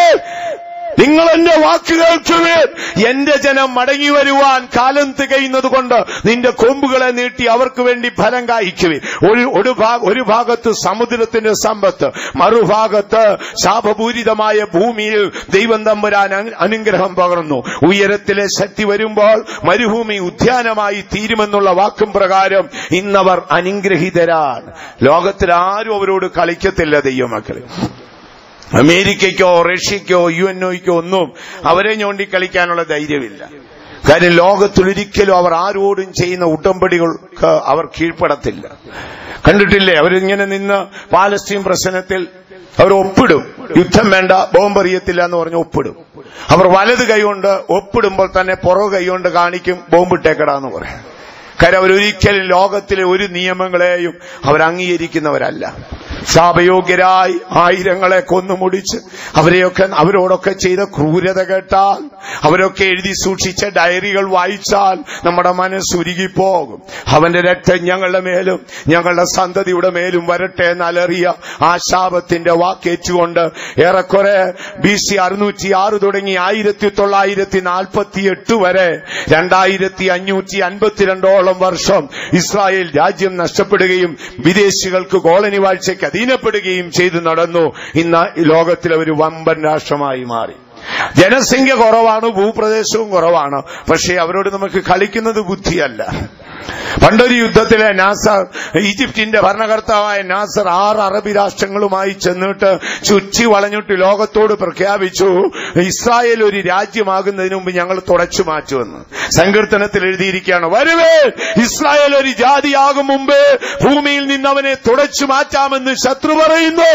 നിങ്ങൾ എന്റെ വാക്ക് കേൾക്കുവേൻ എന്റെ ജനം മടങ്ങി വരുവാൻ കാലം തികയുന്നത് കൊണ്ട് നിന്റെ കൊമ്പുകളെ നീട്ടി അവർക്ക് വേണ്ടി ഫലം കായ്ക്കുവേൻ ഒരു ഒരു ഭാഗ- ഒരു ഭാഗത്ത് സമുദ്രത്തിന്റെ സമ്പത്ത് മറുഭാഗത്ത് ശാപപൂരിതമായ ഭൂമിയിൽ ദൈവം തമ്പുരാൻ അങ് അനുഗ്രഹം പകർന്നു ഉയരത്തിലെ ശക്തി വരുമ്പോൾ മരുഭൂമി ഉദ്യാനമായി തീരുമെന്നുള്ള വാക്കും പ്രകാരം ഇന്നവർ അനുഗ്രഹീതരാണ് ലോകത്തിൽ ആരും അവരോട് കളിക്കത്തില്ല ദൈവമക്കളെ അമേരിക്കയ്ക്കോ റഷ്യയ്ക്കോ യു എൻ ഒയ്ക്കോ ഒന്നും അവരെ ഞോണ്ടി കളിക്കാനുള്ള ധൈര്യമില്ല കാര്യം ലോകത്തിലൊരിക്കലും അവർ ആരോടും ചെയ്യുന്ന ഉടമ്പടികൾക്ക് അവർ കീഴ്പ്പെടത്തില്ല കണ്ടിട്ടില്ലേ അവരിങ്ങനെ നിന്ന് പാലസ്തീൻ പ്രശ്നത്തിൽ അവർ ഒപ്പിടും യുദ്ധം വേണ്ട ബോംബെറിയത്തില്ല എന്ന് പറഞ്ഞ് ഒപ്പിടും അവർ വലത് കൈകൊണ്ട് ഒപ്പിടുമ്പോൾ തന്നെ പുറകു കൈകൊണ്ട് കാണിക്കും ബോംബിട്ടേക്കടാന്ന് പറയും കാര്യം അവരൊരിക്കലും ലോകത്തിലെ ഒരു നിയമങ്ങളെയും അവർ അംഗീകരിക്കുന്നവരല്ല ശാപയോഗ്യരായി ആയിരങ്ങളെ കൊന്നുമുടിച്ച് അവരെയൊക്കെ അവരോടൊക്കെ ചെയ്ത ക്രൂരത കേട്ടാൽ അവരൊക്കെ എഴുതി സൂക്ഷിച്ച ഡയറികൾ വായിച്ചാൽ നമ്മുടെ മനസ്സുരുകിപ്പോകും അവന്റെ രക്തം ഞങ്ങളുടെ മേലും ഞങ്ങളുടെ സന്തതിയുടെ മേലും വരട്ടെ എന്നലറിയ ആ ശാപത്തിന്റെ വാക്കേറ്റുകൊണ്ട് ഏറെക്കുറെ ബി സി അറുന്നൂറ്റി ആറ് തുടങ്ങി ആയിരത്തി തൊള്ളായിരത്തി നാൽപ്പത്തി എട്ട് വരെ രണ്ടായിരത്തി അഞ്ഞൂറ്റി അൻപത്തിരണ്ടോളം വർഷം ഇസ്രായേൽ രാജ്യം നഷ്ടപ്പെടുകയും വിദേശികൾക്ക് കോളനി വാഴ്ചയ്ക്ക് അധീനപ്പെടുകയും ചെയ്തു നടന്നു ഇന്ന് ഈ ലോകത്തിലെ ഒരു വമ്പൻ രാഷ്ട്രമായി മാറി ജനസംഖ്യ കുറവാണ് ഭൂപ്രദേശവും കുറവാണ് പക്ഷേ അവരോട് നമുക്ക് കളിക്കുന്നത് ബുദ്ധിയല്ല പണ്ടൊരു യുദ്ധത്തിലെ നാസർ ഈജിപ്തിന്റെ ഭരണകർത്താവായ നാസർ ആറ് അറബി രാഷ്ട്രങ്ങളുമായി ചെന്നിട്ട് ചുറ്റി വളഞ്ഞിട്ട് ലോകത്തോട് പ്രഖ്യാപിച്ചു ഇസ്രായേൽ ഒരു രാജ്യമാകുന്നതിന് മുമ്പ് ഞങ്ങൾ തുടച്ചു മാറ്റുമെന്ന് സങ്കീർത്തനത്തിൽ എഴുതിയിരിക്കുകയാണ് വരുവേ ഇസ്രായേൽ ഒരു ജാതിയാകും മുമ്പ് ഭൂമിയിൽ നിന്ന് അവനെ തുടച്ചു മാറ്റാമെന്ന് ശത്രു പറയുന്നു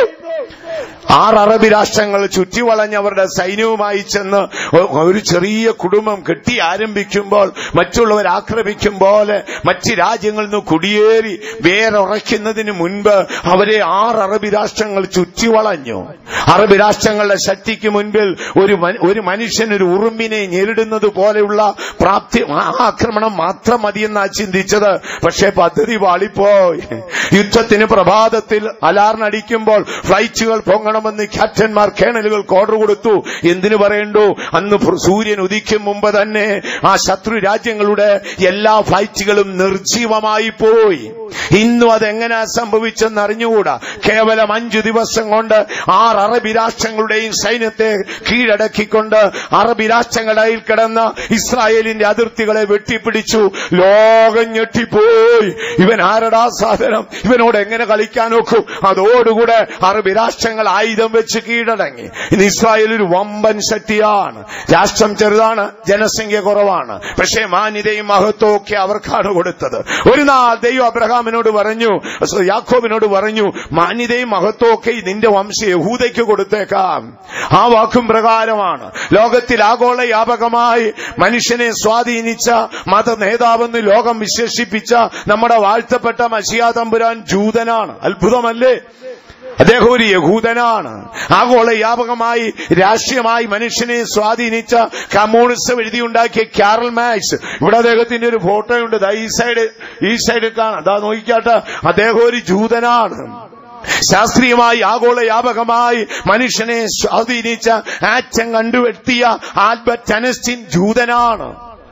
ആറ് അറബി രാഷ്ട്രങ്ങൾ ചുറ്റിവളഞ്ഞ് അവരുടെ സൈന്യവുമായി ചെന്ന് ഒ- ഒരു ചെറിയ കുടുംബം കെട്ടി ആരംഭിക്കുമ്പോൾ മറ്റുള്ളവർ ആക്രമിക്കും പോലെ മറ്റ് രാജ്യങ്ങളിൽ നിന്ന് കുടിയേറി വേരുറയ്ക്കുന്നതിന് മുൻപ് അവരെ ആറ് അറബി രാഷ്ട്രങ്ങൾ ചുറ്റിവളഞ്ഞു അറബി രാഷ്ട്രങ്ങളുടെ ശക്തിക്ക് മുൻപിൽ ഒരു മന- ഒരു മനുഷ്യൻ ഒരു ഉറുമ്പിനെ നേരിടുന്നത് പോലെയുള്ള പ്രാപ്തി ആ ആക്രമണം മാത്രം മതിയെന്നാ ചിന്തിച്ചത് പക്ഷേ പദ്ധതി പാളിപ്പോയി യുദ്ധത്തിന് പ്രഭാതത്തിൽ അലാറിനടിക്കുമ്പോൾ ഫ്ലൈറ്റുകൾ പൊങ്ങണമെന്ന് ക്യാപ്റ്റന്മാർ കേണലുകൾക്ക് ഓർഡർ കൊടുത്തു എന്തിനു പറയണ്ടു അന്ന് പ്ര- സൂര്യൻ ഉദിക്കും മുമ്പ് തന്നെ ആ ശത്രു രാജ്യങ്ങളുടെ എല്ലാ ഫ്ലൈറ്റുകളും നിർജീവമായി പോയി ഇന്നും അതെങ്ങനെ സംഭവിച്ചെന്ന് അറിഞ്ഞുകൂടാ കേവലം അഞ്ചു ദിവസം കൊണ്ട് ആറ് അറബി രാഷ്ട്രങ്ങളുടെയും സൈന്യത്തെ കീഴടക്കിക്കൊണ്ട് അറബി രാഷ്ട്രങ്ങളുടെ കിടന്ന ഇസ്രായേലിന്റെ അതിർത്തികളെ വെട്ടിപ്പിടിച്ചു ലോകം ഞെട്ടിപ്പോയി ഇവൻ ആരടാ സാധനം ഇവനോട് എങ്ങനെ കളിക്കാൻ നോക്കും അതോടുകൂടെ അറബി രാഷ്ട്രങ്ങൾ ആയുധം വെച്ച് കീഴടങ്ങി ഇന്ന് ഇസ്രായേൽ ഒരു വമ്പൻ ശക്തിയാണ് രാഷ്ട്രം ചെറുതാണ് ജനസംഖ്യ കുറവാണ് പക്ഷേ മാന്യതയും മഹത്വവും ഒക്കെ അവർക്കാണ് കൊടുത്തത് ഒരു നാൾ ദൈവം അബ്രഹാമിനോട് പറഞ്ഞു യാക്കോബിനോട് പറഞ്ഞു മാന്യതയും മഹത്വവും ഒക്കെ നിന്റെ വംശ യഹൂദയ്ക്ക് കൊടുത്തേക്കാം ആ വാക്കും പ്രകാരമാണ് ലോകത്തിൽ ആഗോള വ്യാപകമായി മനുഷ്യനെ സ്വാധീനിച്ച മത നേതാവെന്ന് ലോകം വിശേഷിപ്പിച്ച നമ്മുടെ വാഴ്ത്തപ്പെട്ട മഷിയാ തമ്പുരാൻ ജൂതനാണ് അത്ഭുതമല്ലേ അദ്ദേഹം ഒരു യഹൂദനാണ് ആഗോള വ്യാപകമായി രാഷ്ട്രീയമായി മനുഷ്യനെ സ്വാധീനിച്ച കമ്മ്യൂണിസം എഴുതിയുണ്ടാക്കിയ ക്യാരൽ മാക്സ് ഇവിടെ അദ്ദേഹത്തിന്റെ ഒരു ഫോട്ടോ ഉണ്ട് ദാ ഈ സൈഡ് ഈ സൈഡ് കാണാം അതാ നോക്കിക്കാട്ടെ അദ്ദേഹം ഒരു ജൂതനാണ് ശാസ്ത്രീയമായി ആഗോള വ്യാപകമായി മനുഷ്യനെ സ്വാധീനിച്ച ആറ്റം കണ്ടുവെട്ടിയ ആൽബർട്ട് അനസ്റ്റിൻ ജൂതനാണ്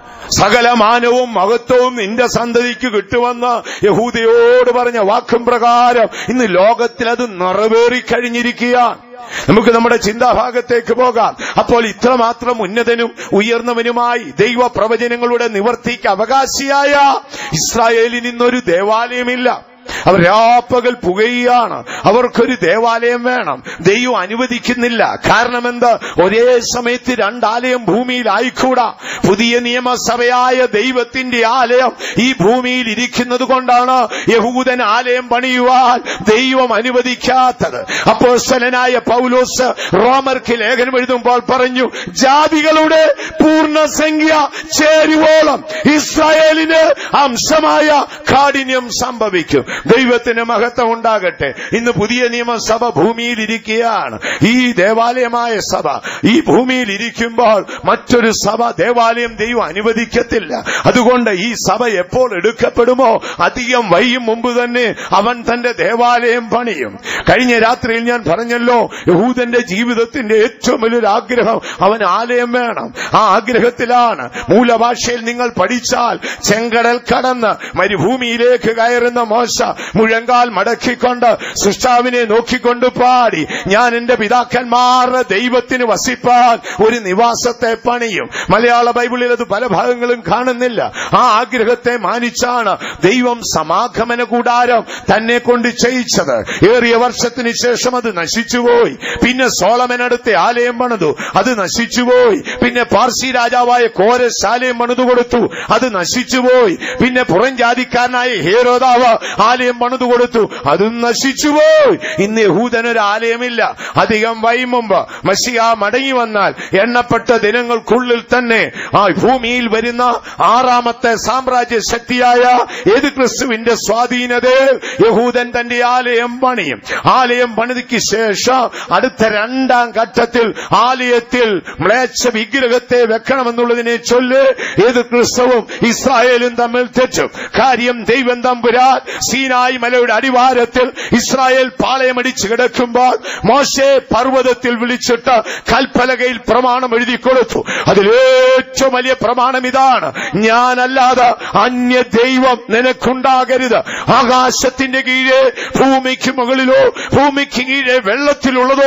സകല മാനവും മഹത്വവും നിന്റെ സന്തതിക്ക് കിട്ടുമെന്ന് യഹൂദയോട് പറഞ്ഞ വാക്കും പ്രകാരം ഇന്ന് ലോകത്തിൽ അത് നിറവേറിക്കഴിഞ്ഞിരിക്കുകയാണ് നമുക്ക് നമ്മുടെ ചിന്താഭാഗത്തേക്ക് പോകാം അപ്പോൾ ഇത്രമാത്രം ഉന്നതനും ഉയർന്നവനുമായി ദൈവ പ്രവചനങ്ങളുടെ നിവർത്തിക്ക് അവകാശിയായ ഇസ്രായേലിന് ഇന്നൊരു ദേവാലയമില്ല അവർ രാപ്പകൽ പുകയുകയാണ് അവർക്കൊരു ദേവാലയം വേണം ദൈവം അനുവദിക്കുന്നില്ല കാരണം എന്ത് ഒരേ സമയത്ത് രണ്ടാലയം ഭൂമിയിൽ ആയിക്കൂടാ പുതിയ നിയമസഭയായ ദൈവത്തിന്റെ ആലയം ഈ ഭൂമിയിൽ ഇരിക്കുന്നത് കൊണ്ടാണ് യഹൂദൻ ആലയം പണിയുവാൻ ദൈവം അനുവദിക്കാത്തത് അപ്പോൾ സ്ഥലനായ പൗലോസ് റോമർക്ക് ലേഖനം എഴുതുമ്പോൾ പറഞ്ഞു ജാതികളുടെ പൂർണ്ണസംഖ്യ ചേരുവോളം ഇസ്രായേലിന് അംശമായ കാഠിന്യം സംഭവിക്കും ദൈവത്തിന് മഹത്വം ഉണ്ടാകട്ടെ ഇന്ന് പുതിയ നിയമസഭ ഭൂമിയിൽ ഇരിക്കുകയാണ് ഈ ദേവാലയമായ സഭ ഈ ഭൂമിയിൽ ഇരിക്കുമ്പോൾ മറ്റൊരു സഭ ദേവാലയം ദൈവം അനുവദിക്കത്തില്ല അതുകൊണ്ട് ഈ സഭ എപ്പോൾ എടുക്കപ്പെടുമോ അധികം വൈകും മുമ്പ് തന്നെ അവൻ തന്റെ ദേവാലയം പണിയും കഴിഞ്ഞ രാത്രിയിൽ ഞാൻ പറഞ്ഞല്ലോ യഹൂദന്റെ ജീവിതത്തിന്റെ ഏറ്റവും വലിയൊരു ആഗ്രഹം അവൻ ആലയം വേണം ആ ആഗ്രഹത്തിലാണ് മൂലഭാഷയിൽ നിങ്ങൾ പഠിച്ചാൽ ചെങ്കടൽ കടന്ന് മരുഭൂമിയിലേക്ക് കയറുന്ന മോശ മുഴങ്കാൽ മടക്കിക്കൊണ്ട് സൃഷ്ടാവിനെ നോക്കിക്കൊണ്ട് പാടി ഞാൻ എന്റെ പിതാക്കന്മാരുടെ ദൈവത്തിന് വസിപ്പാൻ ഒരു നിവാസത്തെ പണിയും മലയാള ബൈബിളിൽ അത് പല ഭാഗങ്ങളും കാണുന്നില്ല ആ ആഗ്രഹത്തെ മാനിച്ചാണ് ദൈവം സമാഗമന കൂടാരം തന്നെ കൊണ്ട് ചെയ്യിച്ചത് ഏറിയ വർഷത്തിന് ശേഷം അത് നശിച്ചുപോയി പിന്നെ സോളമനടുത്തെ ആലയം പണിതു അത് നശിച്ചുപോയി പിന്നെ പാർസി രാജാവായ കോരസ് ആലയം പണിതു കൊടുത്തു അത് നശിച്ചുപോയി പിന്നെ പുറം ജാതിക്കാരനായ ഹേരോദാവ് ആലയം പണിതു കൊടുത്തു അതും നശിച്ചുപോയി ഇന്ന് യഹൂദനൊരു ആലയമില്ല അധികം വൈ മുമ്പ് മഷിയ മടങ്ങി വന്നാൽ എണ്ണപ്പെട്ട ദിനങ്ങൾക്കുള്ളിൽ തന്നെ ആ ഭൂമിയിൽ വരുന്ന ആറാമത്തെ സാമ്രാജ്യ ശക്തിയായ ഏത് ക്രിസ്തുവിന്റെ സ്വാധീനതയിൽ യഹൂദൻ തന്റെ ആലയം പണിയും ആലയം പണിതിക്ക് ശേഷം അടുത്ത രണ്ടാം ഘട്ടത്തിൽ ആലയത്തിൽ മ്ലേച്ഛ വിഗ്രഹത്തെ വെക്കണമെന്നുള്ളതിനെ ചൊല്ല് ഏത് ക്രിസ്തവും ഇസ്രായേലും തമ്മിൽ തെറ്റും കാര്യം ദൈവം തമ്പുരാൻ സീനായി മലയുടെ അടിവാരത്തിൽ ഇസ്രായേൽ പാളയമടിച്ച് കിടക്കുമ്പോൾ മോശെ പർവ്വതത്തിൽ വിളിച്ചിട്ട് കൽപ്പലകയിൽ പ്രമാണം എഴുതി കൊടുത്തു അതിലേറ്റവും വലിയ പ്രമാണം ഇതാണ് ഞാനല്ലാതെ അന്യ ദൈവം നിനക്കുണ്ടാകരുത് ആകാശത്തിന്റെ കീഴെ ഭൂമിക്ക് മുകളിലോ ഭൂമിക്ക് കീഴെ വെള്ളത്തിലുള്ളതോ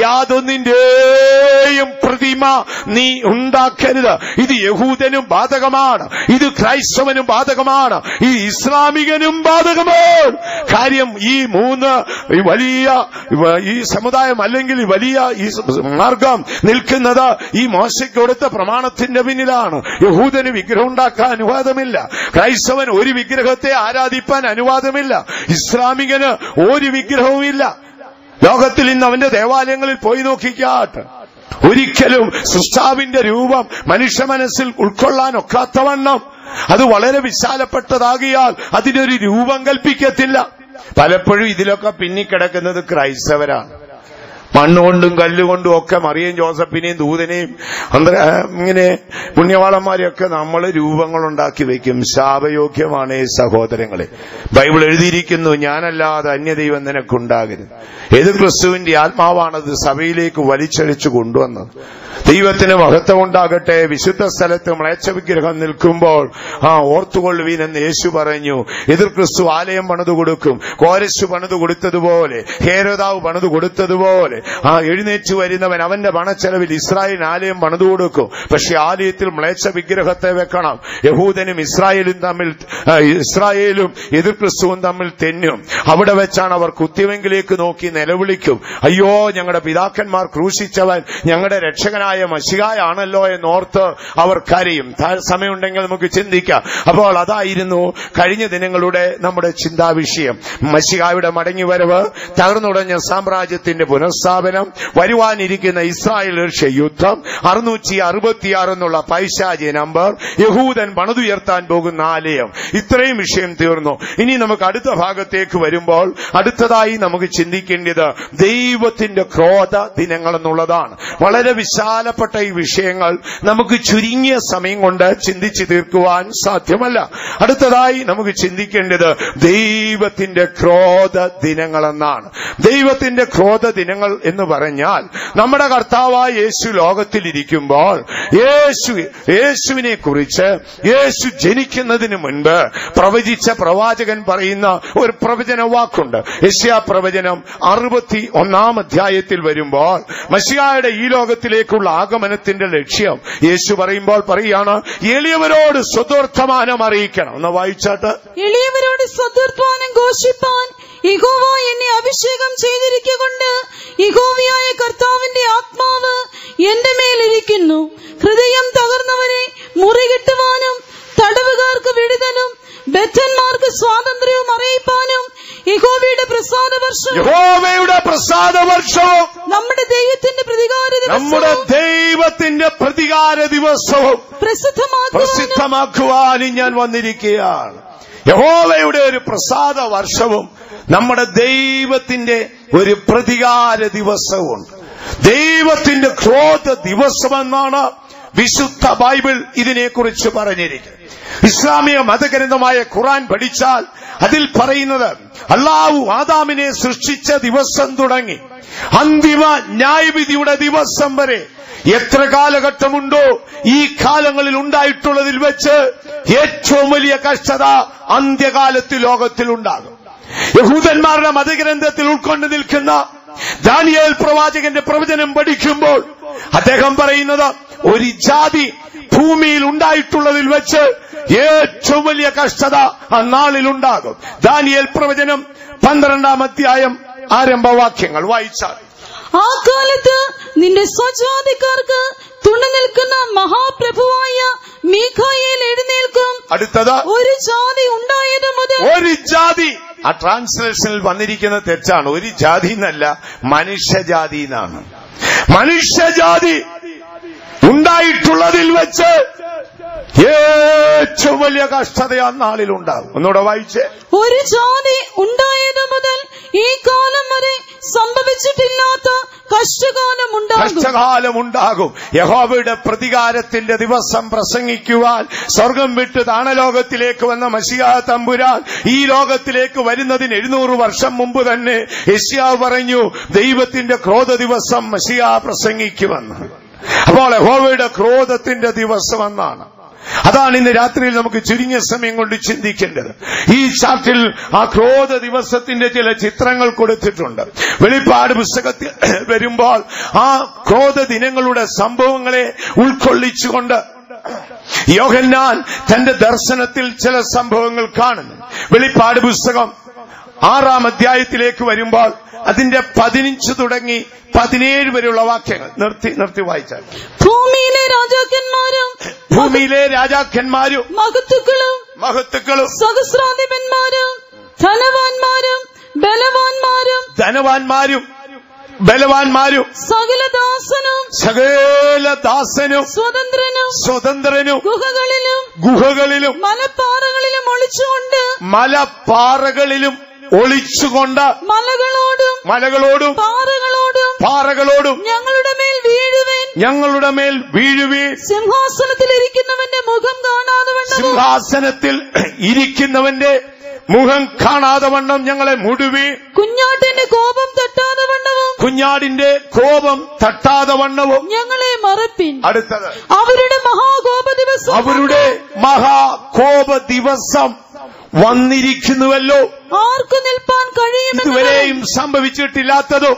യാതൊന്നിന്റെയും പ്രതിമ നീ ഉണ്ടാക്കരുത് ഇത് യഹൂദനും ബാധകമാണ് ഇത് ക്രൈസ്തവനും ബാധകമാണ് ഈ ഇസ്ലാമികനും ബാധകമാണ് കാര്യം ഈ മൂന്ന് ഈ വലിയ ഈ സമുദായം അല്ലെങ്കിൽ ഈ വലിയ ഈ മാർഗം നിൽക്കുന്നത് ഈ മോശയ്ക്ക് കൊടുത്ത പ്രമാണത്തിന്റെ പിന്നിലാണ് യഹൂദന് വിഗ്രഹം ഉണ്ടാക്കാൻ അനുവാദമില്ല ക്രൈസ്തവൻ ഒരു വിഗ്രഹത്തെ ആരാധിപ്പാൻ അനുവാദമില്ല ഇസ്ലാമികന് ഒരു വിഗ്രഹവുമില്ല ലോകത്തിൽ ഇന്ന് അവന്റെ ദേവാലയങ്ങളിൽ പോയി നോക്കിക്കാട്ട് ഒരിക്കലും സൃഷ്ടാവിന്റെ രൂപം മനുഷ്യ മനസ്സിൽ ഉൾക്കൊള്ളാൻ ഒക്കാത്തവണ്ണം അത് വളരെ വിശാലപ്പെട്ടതാകിയാൽ അതിനൊരു രൂപം കൽപ്പിക്കത്തില്ല പലപ്പോഴും ഇതിലൊക്കെ പിന്നിക്കിടക്കുന്നത് ക്രൈസ്തവരാണ് മണ്ണുകൊണ്ടും കല്ലുകൊണ്ടും ഒക്കെ മറിയം ജോസഫിനെയും ദൂതനെയും അന്തര ഇങ്ങനെ പുണ്യവാളന്മാരെയൊക്കെ നമ്മൾ രൂപങ്ങൾ ഉണ്ടാക്കി വെക്കും ശാപയോഗ്യമാണ് ഈ സഹോദരങ്ങളെ ബൈബിൾ എഴുതിയിരിക്കുന്നു ഞാനല്ലാതെ അന്യദൈവം നിനക്കുണ്ടാകരുത് ഏത് ക്രിസ്തുവിന്റെ ആത്മാവാണത് സഭയിലേക്ക് വലിച്ചഴിച്ചു കൊണ്ടുവന്നത് ദൈവത്തിന് മഹത്വം ഉണ്ടാകട്ടെ വിശുദ്ധ സ്ഥലത്ത് മ്ലേച്ഛ വിഗ്രഹം നിൽക്കുമ്പോൾ ആ ഓർത്തുകൊള്ളുവീൻ എന്ന് യേശു പറഞ്ഞു എതിർ ക്രിസ്തു ആലയം പണിതു കൊടുക്കും കോരശു പണിതു കൊടുത്തതുപോലെ ഹേരോദാവ് പണിതു കൊടുത്തതുപോലെ ആ എഴുന്നേറ്റ് വരുന്നവൻ അവന്റെ പണച്ചെലവിൽ ഇസ്രായേൽ ആലയം പണിതു കൊടുക്കും പക്ഷെ ആലയത്തിൽ മ്ലേച്ഛ വിഗ്രഹത്തെ വെക്കണം യഹൂദനും ഇസ്രായേലും തമ്മിൽ ആ, ഇസ്രായേലും എതിർ ക്രിസ്തുവും തമ്മിൽ തെന്നും അവിടെ വെച്ചാണ് അവർ കുത്തിവെങ്കിലേക്ക് നോക്കി നിലവിളിക്കും അയ്യോ ഞങ്ങളുടെ പിതാക്കന്മാർ ക്രൂശിച്ചവൻ ഞങ്ങളുടെ രക്ഷകനായ മഷികായാണല്ലോ എന്നോർത്ത് അവർ കരയും താ- സമയമുണ്ടെങ്കിൽ നമുക്ക് ചിന്തിക്കാം അപ്പോൾ അതായിരുന്നു കഴിഞ്ഞ ദിനങ്ങളുടെ നമ്മുടെ ചിന്താവിഷയം മഷികായുടെ മടങ്ങിവരവ് തകർന്നുടഞ്ഞ സാമ്രാജ്യത്തിന്റെ പുനഃസ്ഥാപനം വരുവാനിരിക്കുന്ന ഇസ്രായേൽ റഷ്യ യുദ്ധം അറുന്നൂറ്റി അറുപത്തിയാറ് എന്നുള്ള പൈശാചി നമ്പർ യഹൂദൻ പണിതുയർത്താൻ പോകുന്ന ആലയം ഇത്രയും വിഷയം തീർന്നു ഇനി നമുക്ക് അടുത്ത ഭാഗത്തേക്ക് വരുമ്പോൾ അടുത്തതായി നമുക്ക് ചിന്തിക്കേണ്ടത് ദൈവത്തിന്റെ ക്രോധ ദിനങ്ങൾ എന്നുള്ളതാണ് വളരെ വിശാലപ്പെട്ട ഈ വിഷയങ്ങൾ നമുക്ക് ചുരുങ്ങിയ സമയം കൊണ്ട് ചിന്തിച്ചു തീർക്കുവാൻ സാധ്യമല്ല അടുത്തതായി നമുക്ക് ചിന്തിക്കേണ്ടത് ദൈവത്തിന്റെ ക്രോധ ദിനങ്ങളെന്നാണ് ദൈവത്തിന്റെ ക്രോധ ദിനങ്ങൾ എന്ന് പറഞ്ഞാൽ നമ്മുടെ കർത്താവായ യേശു ലോകത്തിലിരിക്കുമ്പോൾ യേശു യേശുവിനെ കുറിച്ച് യേശു ജനിക്കുന്നതിന് മുൻപ് പ്രവചിച്ച പ്രവാചകൻ പറയുന്ന ഒരു പ്രവചന വാക്കുണ്ട് യശ്യാ പ്രവചനം അറുപത്തി ഒന്നാം അധ്യായത്തിൽ വരുമ്പോൾ മഷിയായുടെ ഈ ലോകത്തിലേക്കുള്ള ആഗമനത്തിന്റെ ലക്ഷ്യം യേശു പറയുമ്പോൾ പറയാണ് എളിയവരോട് സ്വതോർത്ഥമാനം അറിയിക്കണം ഒന്ന് വായിച്ചാട്ട് എളിയവരോട് സദുർപ്പാനം ഘോഷിപ്പാൻ യഹോവ എന്നെ അഭിഷേകം ചെയ്തിരിക്കൊണ്ട് യഹോവയായ കർത്താവിന്റെ ആത്മാവ് എന്റെ മേലിരിക്കുന്നു ഹൃദയം തകർന്നവരെ മുറികിട്ടുവാനും തടവുകാർക്ക് വിടുതലും ബദ്ധന്മാർക്ക് സ്വാതന്ത്ര്യവും അറിയിപ്പാനും യഹോവയുടെ പ്രസാദ വർഷം യഹോവയുടെ പ്രസാദ വർഷവും നമ്മുടെ ദൈവത്തിന്റെ പ്രതികാര നമ്മുടെ ദിവസവും ദൈവത്തിന്റെ പ്രതികാര ദിവസവും പ്രസിദ്ധമാക്കുവാനും പ്രസിദ്ധമാക്കുവാനും ഞാൻ വന്നിരിക്കുകയാണ് യഹോവയുടെ ഒരു പ്രസാദ വർഷവും നമ്മുടെ ദൈവത്തിന്റെ ഒരു പ്രതികാര ദിവസവുമുണ്ട് ദൈവത്തിന്റെ ക്രോധ ദിവസമെന്നാണ് വിശുദ്ധ ബൈബിൾ ഇതിനെക്കുറിച്ച് പറഞ്ഞിരിക്കുന്നത് ഇസ്ലാമിക മതഗ്രന്ഥമായ ഖുറാൻ പഠിച്ചാൽ അതിൽ പറയുന്നത് അള്ളാഹു ആദാമിനെ സൃഷ്ടിച്ച ദിവസം തുടങ്ങി അന്തിമ ന്യായവിധിയുടെ ദിവസം വരെ എത്ര കാലഘട്ടമുണ്ടോ ഈ കാലങ്ങളിൽ ഉണ്ടായിട്ടുള്ളതിൽ വെച്ച് ഏറ്റവും വലിയ കഷ്ടത അന്ത്യകാലത്ത് ലോകത്തിൽ ഉണ്ടാകും യഹൂദന്മാരുടെ മതഗ്രന്ഥത്തിൽ ഉൾക്കൊണ്ട് നിൽക്കുന്ന ദാനിയേൽ പ്രവാചകന്റെ പ്രവചനം പഠിക്കുമ്പോൾ അദ്ദേഹം പറയുന്നത് ഒരു ജാതി ഭൂമിയിൽ ഉണ്ടായിട്ടുള്ളതിൽ വെച്ച് ഏറ്റവും വലിയ കഷ്ടത ആ നാളിൽ ഉണ്ടാകും ദാനിയേൽ പ്രവചനം പന്ത്രണ്ടാം അധ്യായം ആരംഭവാക്യങ്ങൾ വായിച്ചാൽ ആ കാലത്ത് നിന്റെ സ്വജാതിക്കാർക്ക് തുണ നിൽക്കുന്ന മഹാപ്രഭുവായ മീഖായേൽ എഴുന്നേൽക്കും അടുത്തത് ഒരു ജാതി ഉണ്ടായത് മുതൽ ഒരു ജാതി ആ ട്രാൻസ്ലേഷനിൽ വന്നിരിക്കുന്ന തെറ്റാണ് ഒരു ജാതി എന്നല്ല മനുഷ്യജാതി എന്നാണ് മനുഷ്യജാതി ഉണ്ടായിട്ടുള്ളതിൽ വെച്ച് ഏറ്റവും വലിയ കഷ്ടത ആ നാളിൽ ഉണ്ടാകും ഒന്നുകൂടെ വായിച്ചേ ഒരു ജാതി ഉണ്ടായത് മുതൽ ഈ കാലം വരെ സംഭവിച്ചിട്ടില്ലാത്ത കഷ്ടകാലം ഉണ്ടാകും കഷ്ടകാലം ഉണ്ടാകും യഹോവയുടെ പ്രതികാരത്തിന്റെ ദിവസം പ്രസംഗിക്കുവാൻ സ്വർഗം വിട്ട് താണലോകത്തിലേക്ക് വന്ന മഷിയാ തമ്പുരാൻ ഈ ലോകത്തിലേക്ക് വരുന്നതിന് എഴുന്നൂറ് വർഷം മുമ്പ് തന്നെ യശ്യാവ് പറഞ്ഞു ദൈവത്തിന്റെ ക്രോധ ദിവസം മഷിയാ പ്രസംഗിക്കുമെന്ന് അപ്പോൾ യഹോവയുടെ ക്രോധത്തിന്റെ ദിവസം എന്നാണ് അതാണ് ഇന്ന് രാത്രിയിൽ നമുക്ക് ചുരുങ്ങിയ സമയം കൊണ്ട് ചിന്തിക്കേണ്ടത് ഈ ചാർട്ടിൽ ആ ക്രോധ ദിവസത്തിന്റെ ചില ചിത്രങ്ങൾ കൊടുത്തിട്ടുണ്ട് വെളിപ്പാട് പുസ്തകത്തിൽ വരുമ്പോൾ ആ ക്രോധ ദിനങ്ങളുടെ സംഭവങ്ങളെ ഉൾക്കൊള്ളിച്ചുകൊണ്ട് യോഹന്നാൻ തന്റെ ദർശനത്തിൽ ചില സംഭവങ്ങൾ കാണുന്നു വെളിപ്പാട് പുസ്തകം ആറാം അധ്യായത്തിലേക്ക് വരുമ്പോൾ അതിന്റെ പതിനഞ്ച് തുടങ്ങി പതിനേഴ് വരെയുള്ള വാക്യങ്ങൾ നിർത്തി നിർത്തി വായിച്ചാൽ ഭൂമിയിലെ രാജാക്കന്മാരും ഭൂമിയിലെ രാജാക്കന്മാരും മഹത്തുക്കളും മഹത്തുക്കളും സഹസ്രാധിപന്മാരും ധനവാന്മാരും ബലവാന്മാരും ധനവാന്മാരും ബലവാന്മാരും സകലദാസനും സകല ദാസനും സ്വതന്ത്രനും സ്വതന്ത്രനും ഗുഹകളിലും ഗുഹകളിലും മലപ്പാറകളിലും ഒളിച്ചുകൊണ്ട് മലപ്പാറകളിലും ഒളിച്ചുകൊണ്ട് മലകളോടും മലകളോടും പാറകളോടും പാറകളോടും ഞങ്ങളുടെ മേൽ വീഴുവേൻ ഞങ്ങളുടെ മേൽ വീഴുവീ സിംഹാസനത്തിൽ ഇരിക്കുന്നവന്റെ മുഖം കാണാതെ വണ്ണവും സിംഹാസനത്തിൽ ഇരിക്കുന്നവന്റെ മുഖം കാണാതെ വണ്ണം ഞങ്ങളെ മുടുവി കുഞ്ഞാട്ടിന്റെ കോപം തട്ടാതെ വണ്ണവും കുഞ്ഞാടിന്റെ കോപം തട്ടാതെ വണ്ണവും ഞങ്ങളെ മറപ്പിൻ അടുത്തത് അവരുടെ മഹാകോപ ദിവസം അവരുടെ മഹാകോപ ദിവസം വന്നിരിക്കുന്നുവല്ലോ ആർക്കു നിൽപ്പാൻ കഴിയുമെന്ന് ഇതുവരെയും സംഭവിച്ചിട്ടില്ലാത്തതും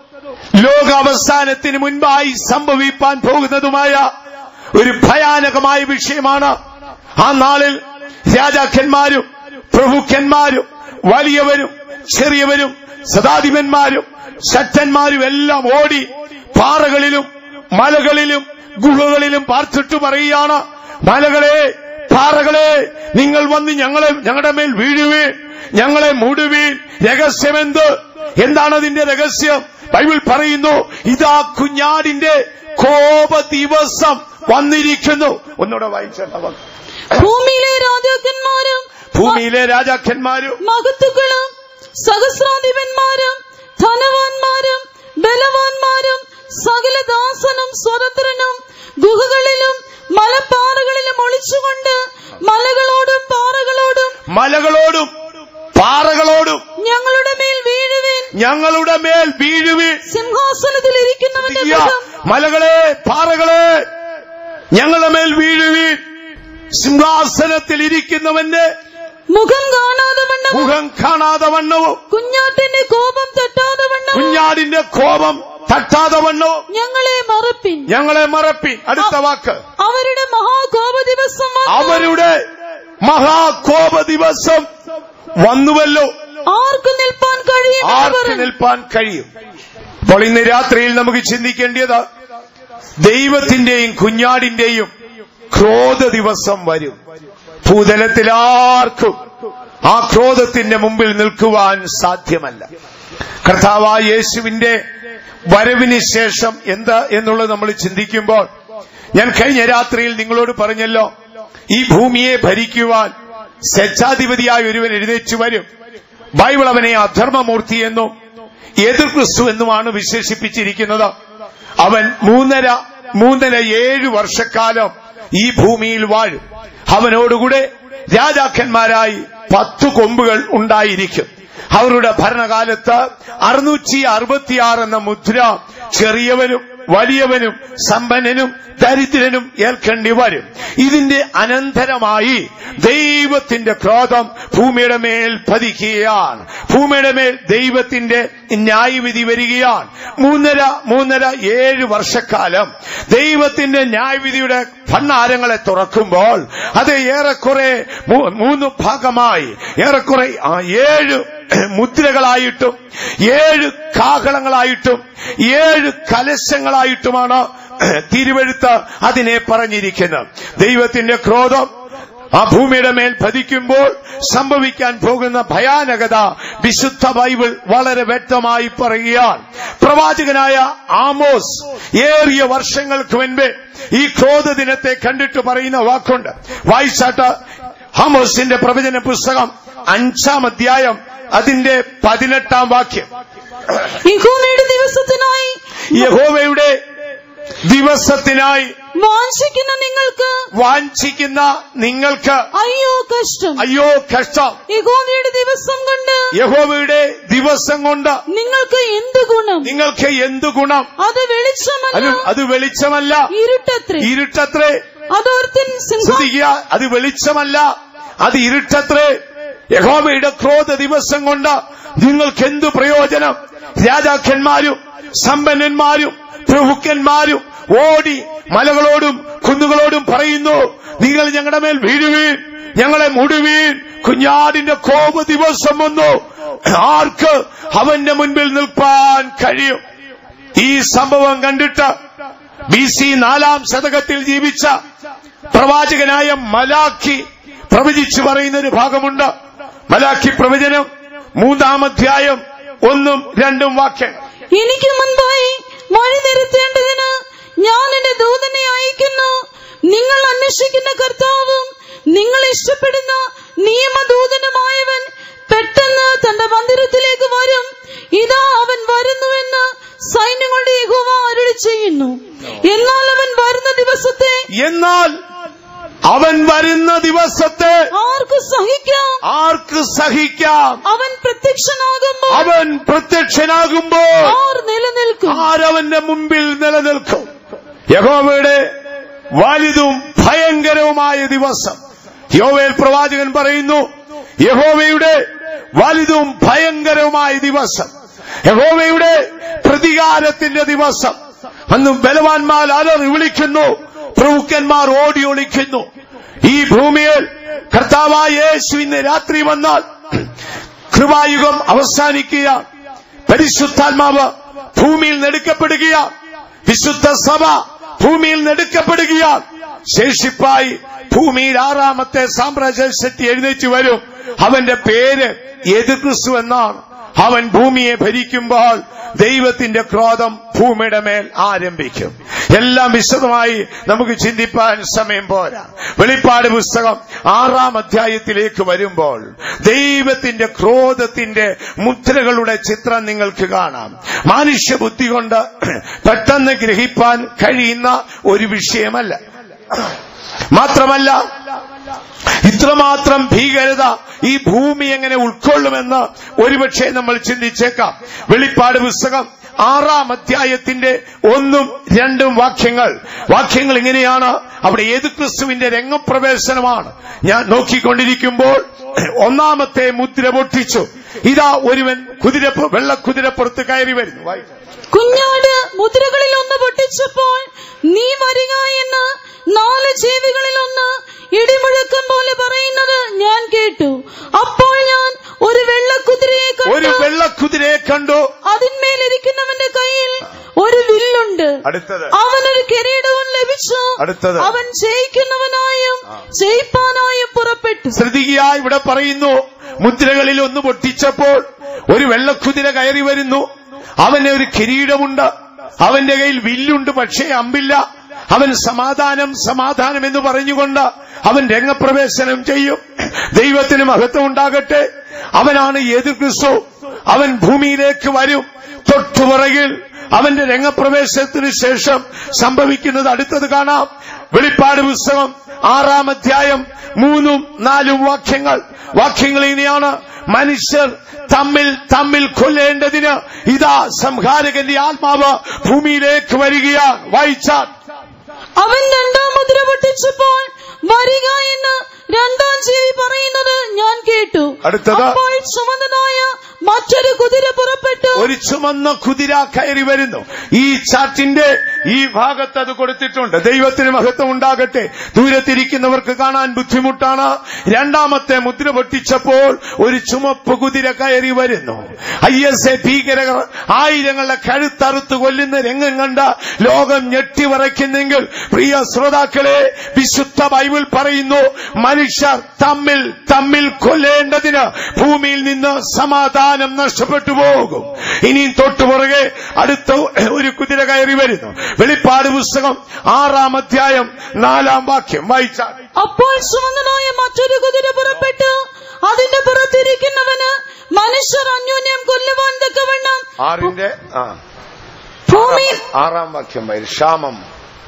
ലോകാവസാനത്തിന് മുൻപായി സംഭവിപ്പാൻ പോകുന്നതുമായ ഒരു ഭയാനകമായ വിഷയമാണ് ആ നാളിൽ രാജാക്കന്മാരും പ്രഭുക്കന്മാരും വലിയവരും ചെറിയവരും സദാധിപന്മാരും ശക്തന്മാരും എല്ലാം ഓടി പാറകളിലും മലകളിലും ഗുഹകളിലും പാർത്തിട്ട് പറയുകയാണ് മലകളെ പാറകളെ നിങ്ങൾ വന്ന് ഞങ്ങളെ ഞങ്ങളുടെ മേൽ വീഴുവീൻ ഞങ്ങളെ മൂടുവീൻ രഹസ്യമെന്ത് എന്താണ് അതിന്റെ രഹസ്യം ബൈബിൾ പറയുന്നു ഇതാ കുഞ്ഞാടിന്റെ കോപ ദിവസം വന്നിരിക്കുന്നു ഒന്നുകൂടെ വായിച്ചാൽ ഭൂമിയിലെ രാജാക്കന്മാരും ഭൂമിയിലെ രാജാക്കന്മാരും മഹത്തുക്കളും സഹസ്രാധിപന്മാരും ധനവാന്മാരും ബലവാന്മാരും സകല ദാസനും സ്വതന്ത്രനും ഗുഹകളിലും മലപ്പാറകളിലും ഒളിച്ചുകൊണ്ട് മലകളോടും പാറകളോടും മലകളോടും പാറകളോടും ഞങ്ങളുടെ മേൽ വീഴുവേൻ ഞങ്ങളുടെ മേൽ വീഴുവീൻ സിംഹാസനത്തിൽ ഇരിക്കുന്നവന്റെ ശ്രദ്ധിക്കുക. മുഖം മലകളെ പാറകളെ ഞങ്ങളുടെ മേൽ വീഴുവീൻ സിംഹാസനത്തിൽ ഇരിക്കുന്നവന്റെ മുഖം കാണാതെ വണ്ണം മുഖം കാണാതെ വണ്ണവും കുഞ്ഞാട്ടിന്റെ കോപം തട്ടാതെ വണ്ണം കുഞ്ഞാടിന്റെ കോപം തട്ടാതെ വണ്ണവും ഞങ്ങളെ മറപ്പിൻ ഞങ്ങളെ മറപ്പി അടുത്ത വാക്ക് അവരുടെ മഹാകോപ ദിവസം വന്നു. അവരുടെ മഹാകോപ ദിവസം വന്നുവല്ലോ ആർക്കു നിൽപ്പാൻ കഴിയും ആർക്ക് നിൽപ്പാൻ കഴിയും അപ്പോൾ ഇന്ന് രാത്രിയിൽ നമുക്ക് ചിന്തിക്കേണ്ടത് ദൈവത്തിന്റെയും കുഞ്ഞാടിന്റെയും ക്രോധ ദിവസം വരും ഭൂതലത്തിൽ ആർക്കും ആ ക്രോധത്തിന്റെ മുമ്പിൽ നിൽക്കുവാൻ സാധ്യമല്ല കർത്താവായ യേശുവിന്റെ വരവിന് ശേഷം എന്ത് എന്നുള്ളത് നമ്മൾ ചിന്തിക്കുമ്പോൾ ഞാൻ കഴിഞ്ഞ രാത്രിയിൽ നിങ്ങളോട് പറഞ്ഞല്ലോ ഈ ഭൂമിയെ ഭരിക്കുവാൻ സ്വേച്ഛാധിപതിയായ ഒരുവൻ എഴുന്നേറ്റ് വരും ബൈബിൾ അവനെ അധർമ്മമൂർത്തി എന്നും എതിർ ക്രിസ്തു എന്നുമാണ് വിശേഷിപ്പിച്ചിരിക്കുന്നത് അവൻ മൂന്നര മൂന്നര ഏഴ് വർഷക്കാലം ഈ ഭൂമിയിൽ വാഴും അവനോടുകൂടെ രാജാക്കന്മാരായി പത്തു കൊമ്പുകൾ ഉണ്ടായിരിക്കും അവരുടെ ഭരണകാലത്ത് അറുന്നൂറ്റി അറുപത്തിയാറ് എന്ന മുദ്ര ചെറിയവനും വലിയവനും സമ്പന്നനും ദരിദ്രനും ഏൽക്കേണ്ടി വരും ഇതിന്റെ അനന്തരമായി ദൈവത്തിന്റെ ക്രോധം ഭൂമിയുടെ മേൽ പതിക്കുകയാണ് ഭൂമിയുടെ മേൽ ദൈവത്തിന്റെ ന്യായവിധി വരികയാണ് മൂന്നര മൂന്നര ഏഴ് വർഷക്കാലം ദൈവത്തിന്റെ ന്യായവിധിയുടെ ഭണ്ണാരങ്ങളെ തുറക്കുമ്പോൾ അത് ഏറെക്കുറെ മൂ- മൂന്ന് ഭാഗമായി ഏറെക്കുറെ ആ, ഏഴ് മുദ്രകളായിട്ടും ഏഴ് കാഹളങ്ങളായിട്ടും ഏഴ് കലശങ്ങളായിട്ടുമാണ് തിരുവെഴുത്ത് അതിനെ പറഞ്ഞിരിക്കുന്നത് ദൈവത്തിന്റെ ക്രോധം ആ ഭൂമിയുടെ മേൽ പതിക്കുമ്പോൾ സംഭവിക്കാൻ പോകുന്ന ഭയാനകത വിശുദ്ധ ബൈബിൾ വളരെ വ്യക്തമായി പറയുകയാണ് പ്രവാചകനായ ആമോസ് ഏറിയ വർഷങ്ങൾക്ക് മുൻപേ ഈ ക്രോധ ദിനത്തെ കണ്ടിട്ട് പറയുന്ന വാക്കുണ്ട് വായിച്ചാട്ട് ആമോസിന്റെ പ്രവചന പുസ്തകം അഞ്ചാം അധ്യായം അതിന്റെ പതിനെട്ടാം വാക്യം യഹോവയുടെ ദിവസത്തിനായി യഹോവയുടെ ദിവസത്തിനായി വാഞ്ചിക്കുന്ന നിങ്ങൾക്ക് വാഞ്ചിക്കുന്ന നിങ്ങൾക്ക് അയ്യോ കഷ്ടം അയ്യോ കഷ്ടം യഹോവയുടെ ദിവസം കൊണ്ട് യഹോവയുടെ ദിവസം കൊണ്ട് നിങ്ങൾക്ക് എന്ത് ഗുണം നിങ്ങൾക്ക് എന്തു ഗുണം അത് വെളിച്ചമല്ല അത് അത് വെളിച്ചമല്ല ഇരുട്ടത്രേ ഇരുട്ടത്രേ അതോർത്തിൻ സിംഹ ശ്രദ്ധിക്കുക അത് വെളിച്ചമല്ല അത് ഇരുട്ടത്രേ യഹോവയുടെ ക്രോധ ദിവസം കൊണ്ട് നിങ്ങൾക്ക് എന്തു പ്രയോജനം രാജാക്കന്മാരും സമ്പന്നന്മാരും പ്രഭുക്കന്മാരും ഓടി മലകളോടും കുന്നുകളോടും പറയുന്നു നിങ്ങൾ ഞങ്ങളുടെ മേൽ വീഴുവീൻ ഞങ്ങളെ മുടുവീൻ കുഞ്ഞാടിന്റെ കോപ ദിവസം വന്നു ആർക്ക് അവന്റെ മുൻപിൽ നിൽപ്പാൻ കഴിയും ഈ സംഭവം കണ്ടിട്ട് ബി സി നാലാം ശതകത്തിൽ ജീവിച്ച പ്രവാചകനായ മലാഖി പ്രവചിച്ചു പറയുന്ന ഒരു ഭാഗമുണ്ട് മലാഖി പ്രവചനം മൂന്നാം അധ്യായം ഒന്നും രണ്ടും വാക്യങ്ങൾ എനിക്ക് മുൻപായി വഴി നിരത്തേണ്ടതിന് ഞാൻ എന്റെ ദൂതനെ അയക്കുന്നു നിങ്ങൾ അന്വേഷിക്കുന്ന കർത്താവും നിങ്ങൾ ഇഷ്ടപ്പെടുന്ന നിയമദൂതനുമായവൻ പെട്ടെന്ന് തന്റെ മന്ദിരത്തിലേക്ക് വരും ഇതാ അവൻ വരുന്നുവെന്ന് സൈന്യങ്ങളുടെ യഹോവ അരുളി ചെയ്യുന്നു എന്നാൽ അവൻ വരുന്ന ദിവസത്തെ എന്നാൽ അവൻ വരുന്ന ദിവസത്തെ ആർക്ക് സഹിക്കാം ആർക്ക് സഹിക്കാം അവൻ പ്രത്യക്ഷനാകുമ്പോൾ അവൻ പ്രത്യക്ഷനാകുമ്പോൾ ആർ നിലനിൽക്കും ആരവന്റെ മുമ്പിൽ നിലനിൽക്കും യഹോവയുടെ വലുതും ഭയങ്കരവുമായ ദിവസം യോവേൽ പ്രവാചകൻ പറയുന്നു യഹോവയുടെ വലുതും ഭയങ്കരവുമായ ദിവസം യഹോവയുടെ പ്രതികാരത്തിന്റെ ദിവസം അന്ന് ബലവാന്മാർ അലറി വിളിക്കുന്നു പ്രഭുക്കന്മാർ ഓടി ഒളിക്കുന്നു ഈ ഭൂമിയിൽ കർത്താവായ യേശു ഇന്ന് രാത്രി വന്നാൽ കൃപായുഗം അവസാനിക്കുക പരിശുദ്ധാത്മാവ് ഭൂമിയിൽ നെടുക്കപ്പെടുകയാ വിശുദ്ധ സഭ ഭൂമിയിൽ നെടുക്കപ്പെടുകയാ ശേഷിപ്പായി ഭൂമിയിൽ ആറാമത്തെ സാമ്രാജ്യശക്തി എഴുന്നേറ്റ് വരും അവന്റെ പേര് എതിർക്രിസ്തു എന്നാണ് അവൻ ഭൂമിയെ ഭരിക്കുമ്പോൾ ദൈവത്തിന്റെ ക്രോധം ഭൂമിയുടെ മേൽ ആരംഭിക്കും എല്ലാം വിശദമായി നമുക്ക് ചിന്തിപ്പാൻ സമയം പോരാ വെളിപ്പാട് പുസ്തകം ആറാം അധ്യായത്തിലേക്ക് വരുമ്പോൾ ദൈവത്തിന്റെ ക്രോധത്തിന്റെ മുദ്രകളുടെ ചിത്രം നിങ്ങൾക്ക് കാണാം മാനുഷ്യ ബുദ്ധി കൊണ്ട് പെട്ടെന്ന് ഗ്രഹിപ്പാൻ കഴിയുന്ന ഒരു വിഷയമല്ല മാത്രമല്ല ഇത്രമാത്രം ഭീകരത ഈ ഭൂമി എങ്ങനെ ഉൾക്കൊള്ളുമെന്ന് ഒരുപക്ഷെ നമ്മൾ ചിന്തിച്ചേക്കാം വെളിപ്പാട് പുസ്തകം ആറാം അധ്യായത്തിന്റെ ഒന്നും രണ്ടും വാക്യങ്ങൾ വാക്യങ്ങൾ ഇങ്ങനെയാണ് അവിടെ ഏത് ക്രിസ്തുവിന്റെ രംഗപ്രവേശനമാണ് ഞാൻ നോക്കിക്കൊണ്ടിരിക്കുമ്പോൾ ഒന്നാമത്തെ മുദ്ര പൊട്ടിച്ചു ഇതാ ഒരുവൻ കുതിര വെള്ളക്കുതിരപ്പുറത്ത് കയറി വരുന്നു വായിക്കാം. കുഞ്ഞാട് മുദ്രകളിൽ ഒന്ന് പൊട്ടിച്ചപ്പോൾ നീ വരിക എന്ന് നാല് ജീവികളിൽ ഒന്ന് ഇടിമുഴക്കം പോലെ പറയുന്നത് ഞാൻ കേട്ടു അപ്പോൾ ഞാൻ ഒരു വെള്ളക്കുതിരയെ ഒരു കണ്ടു വെള്ളക്കുതിരയെ കണ്ടു അതിന്മേലിരിക്കുന്നവന്റെ കയ്യിൽ ഒരു വില്ലുണ്ട് അടുത്തത് അവനൊരു കിരീടവും ലഭിച്ചു അടുത്തത്. അവൻ ജയിക്കുന്നവനായും ജയിപ്പാനായും പുറപ്പെട്ടു ശ്രദ്ധിക്കുക ഇവിടെ പറയുന്നു മുദ്രകളിൽ ഒന്ന് പൊട്ടിച്ചപ്പോൾ ഒരു വെള്ളക്കുതിര കയറി വരുന്നു അവന് ഒരു കിരീടമുണ്ട് അവന്റെ കയ്യിൽ വില്ലുണ്ട് പക്ഷേ അമ്പില്ല അവൻ സമാധാനം സമാധാനം എന്ന് പറഞ്ഞുകൊണ്ട് അവൻ രംഗപ്രവേശനം ചെയ്യും ദൈവത്തിന് മഹത്വം ഉണ്ടാകട്ടെ അവനാണ് ഏത് ക്രിസ്തു അവൻ ഭൂമിയിലേക്ക് വരും തൊട്ടുപുറകിൽ അവന്റെ രംഗപ്രവേശനത്തിന് ശേഷം സംഭവിക്കുന്നത് അടുത്തത് കാണാം വെളിപ്പാട് പുസ്തകം ആറാം അധ്യായം മൂന്നും നാലും വാക്യങ്ങൾ വാക്യങ്ങൾ ഇനിയാണ് മനുഷ്യർ തമ്മിൽ തമ്മിൽ കൊല്ലേണ്ടതിന് ഇതാ സംഹാരകന്റെ ആത്മാവ് ഭൂമിയിലേക്ക് വരികയാണ് വായിച്ചാൽ അവൻ രണ്ടാം മുദ്ര പൊട്ടിച്ചപ്പോൾ വരിക എന്ന് രണ്ടാം ജീവി പറയുന്നത് ഞാൻ കേട്ടു അടുത്തത്? അപ്പോൾ ചുമന്നതായ മറ്റൊരു കുതിര പുറപ്പെട്ടു ഒരു ചുമന്ന കുതിര കയറി വരുന്നു ഈ ചാറ്റിന്റെ ഈ ഭാഗത്ത് അത് കൊടുത്തിട്ടുണ്ട് ദൈവത്തിന് മഹത്വം ഉണ്ടാകട്ടെ ദൂരത്തിരിക്കുന്നവർക്ക് കാണാൻ ബുദ്ധിമുട്ടാണ് രണ്ടാമത്തെ മുദ്ര പൊട്ടിച്ചപ്പോൾ ഒരു ചുമപ്പ് കുതിര കയറി വരുന്നു ഐ എസ് എ ഭീകരർ ആയിരങ്ങളുടെ കഴുത്തറുത്ത് കൊല്ലുന്ന രംഗം കണ്ട ലോകം ഞെട്ടിവറയ്ക്കുന്നെങ്കിൽ പ്രിയ ശ്രോതാക്കളെ വിശുദ്ധ ബൈബിൾ പറയുന്നു മനുഷ്യർ തമ്മിൽ തമ്മിൽ കൊല്ലേണ്ടതിന് ഭൂമിയിൽ നിന്ന് സമാധാനം നഷ്ടപ്പെട്ടു പോകും ഇനിയും തൊട്ടുപുറകെ അടുത്ത ഒരു കുതിര കയറി വരുന്നു വെളിപ്പാട് പുസ്തകം ആറാം അധ്യായം നാലാം വാക്യം വായിച്ചാൽ അപ്പോൾ ചുമന്നതായ മറ്റൊരു കുതിര പുറപ്പെട്ടു അതിന്റെ പുറത്തിരിക്കുന്നവന് മനുഷ്യർ അന്യോന്യം കൊല്ലുവാൻ തക്കവണ്ണം ആറിന്റെ ആ ഭൂമിയിൽ ആറാം വാക്യം വരും ക്ഷാമം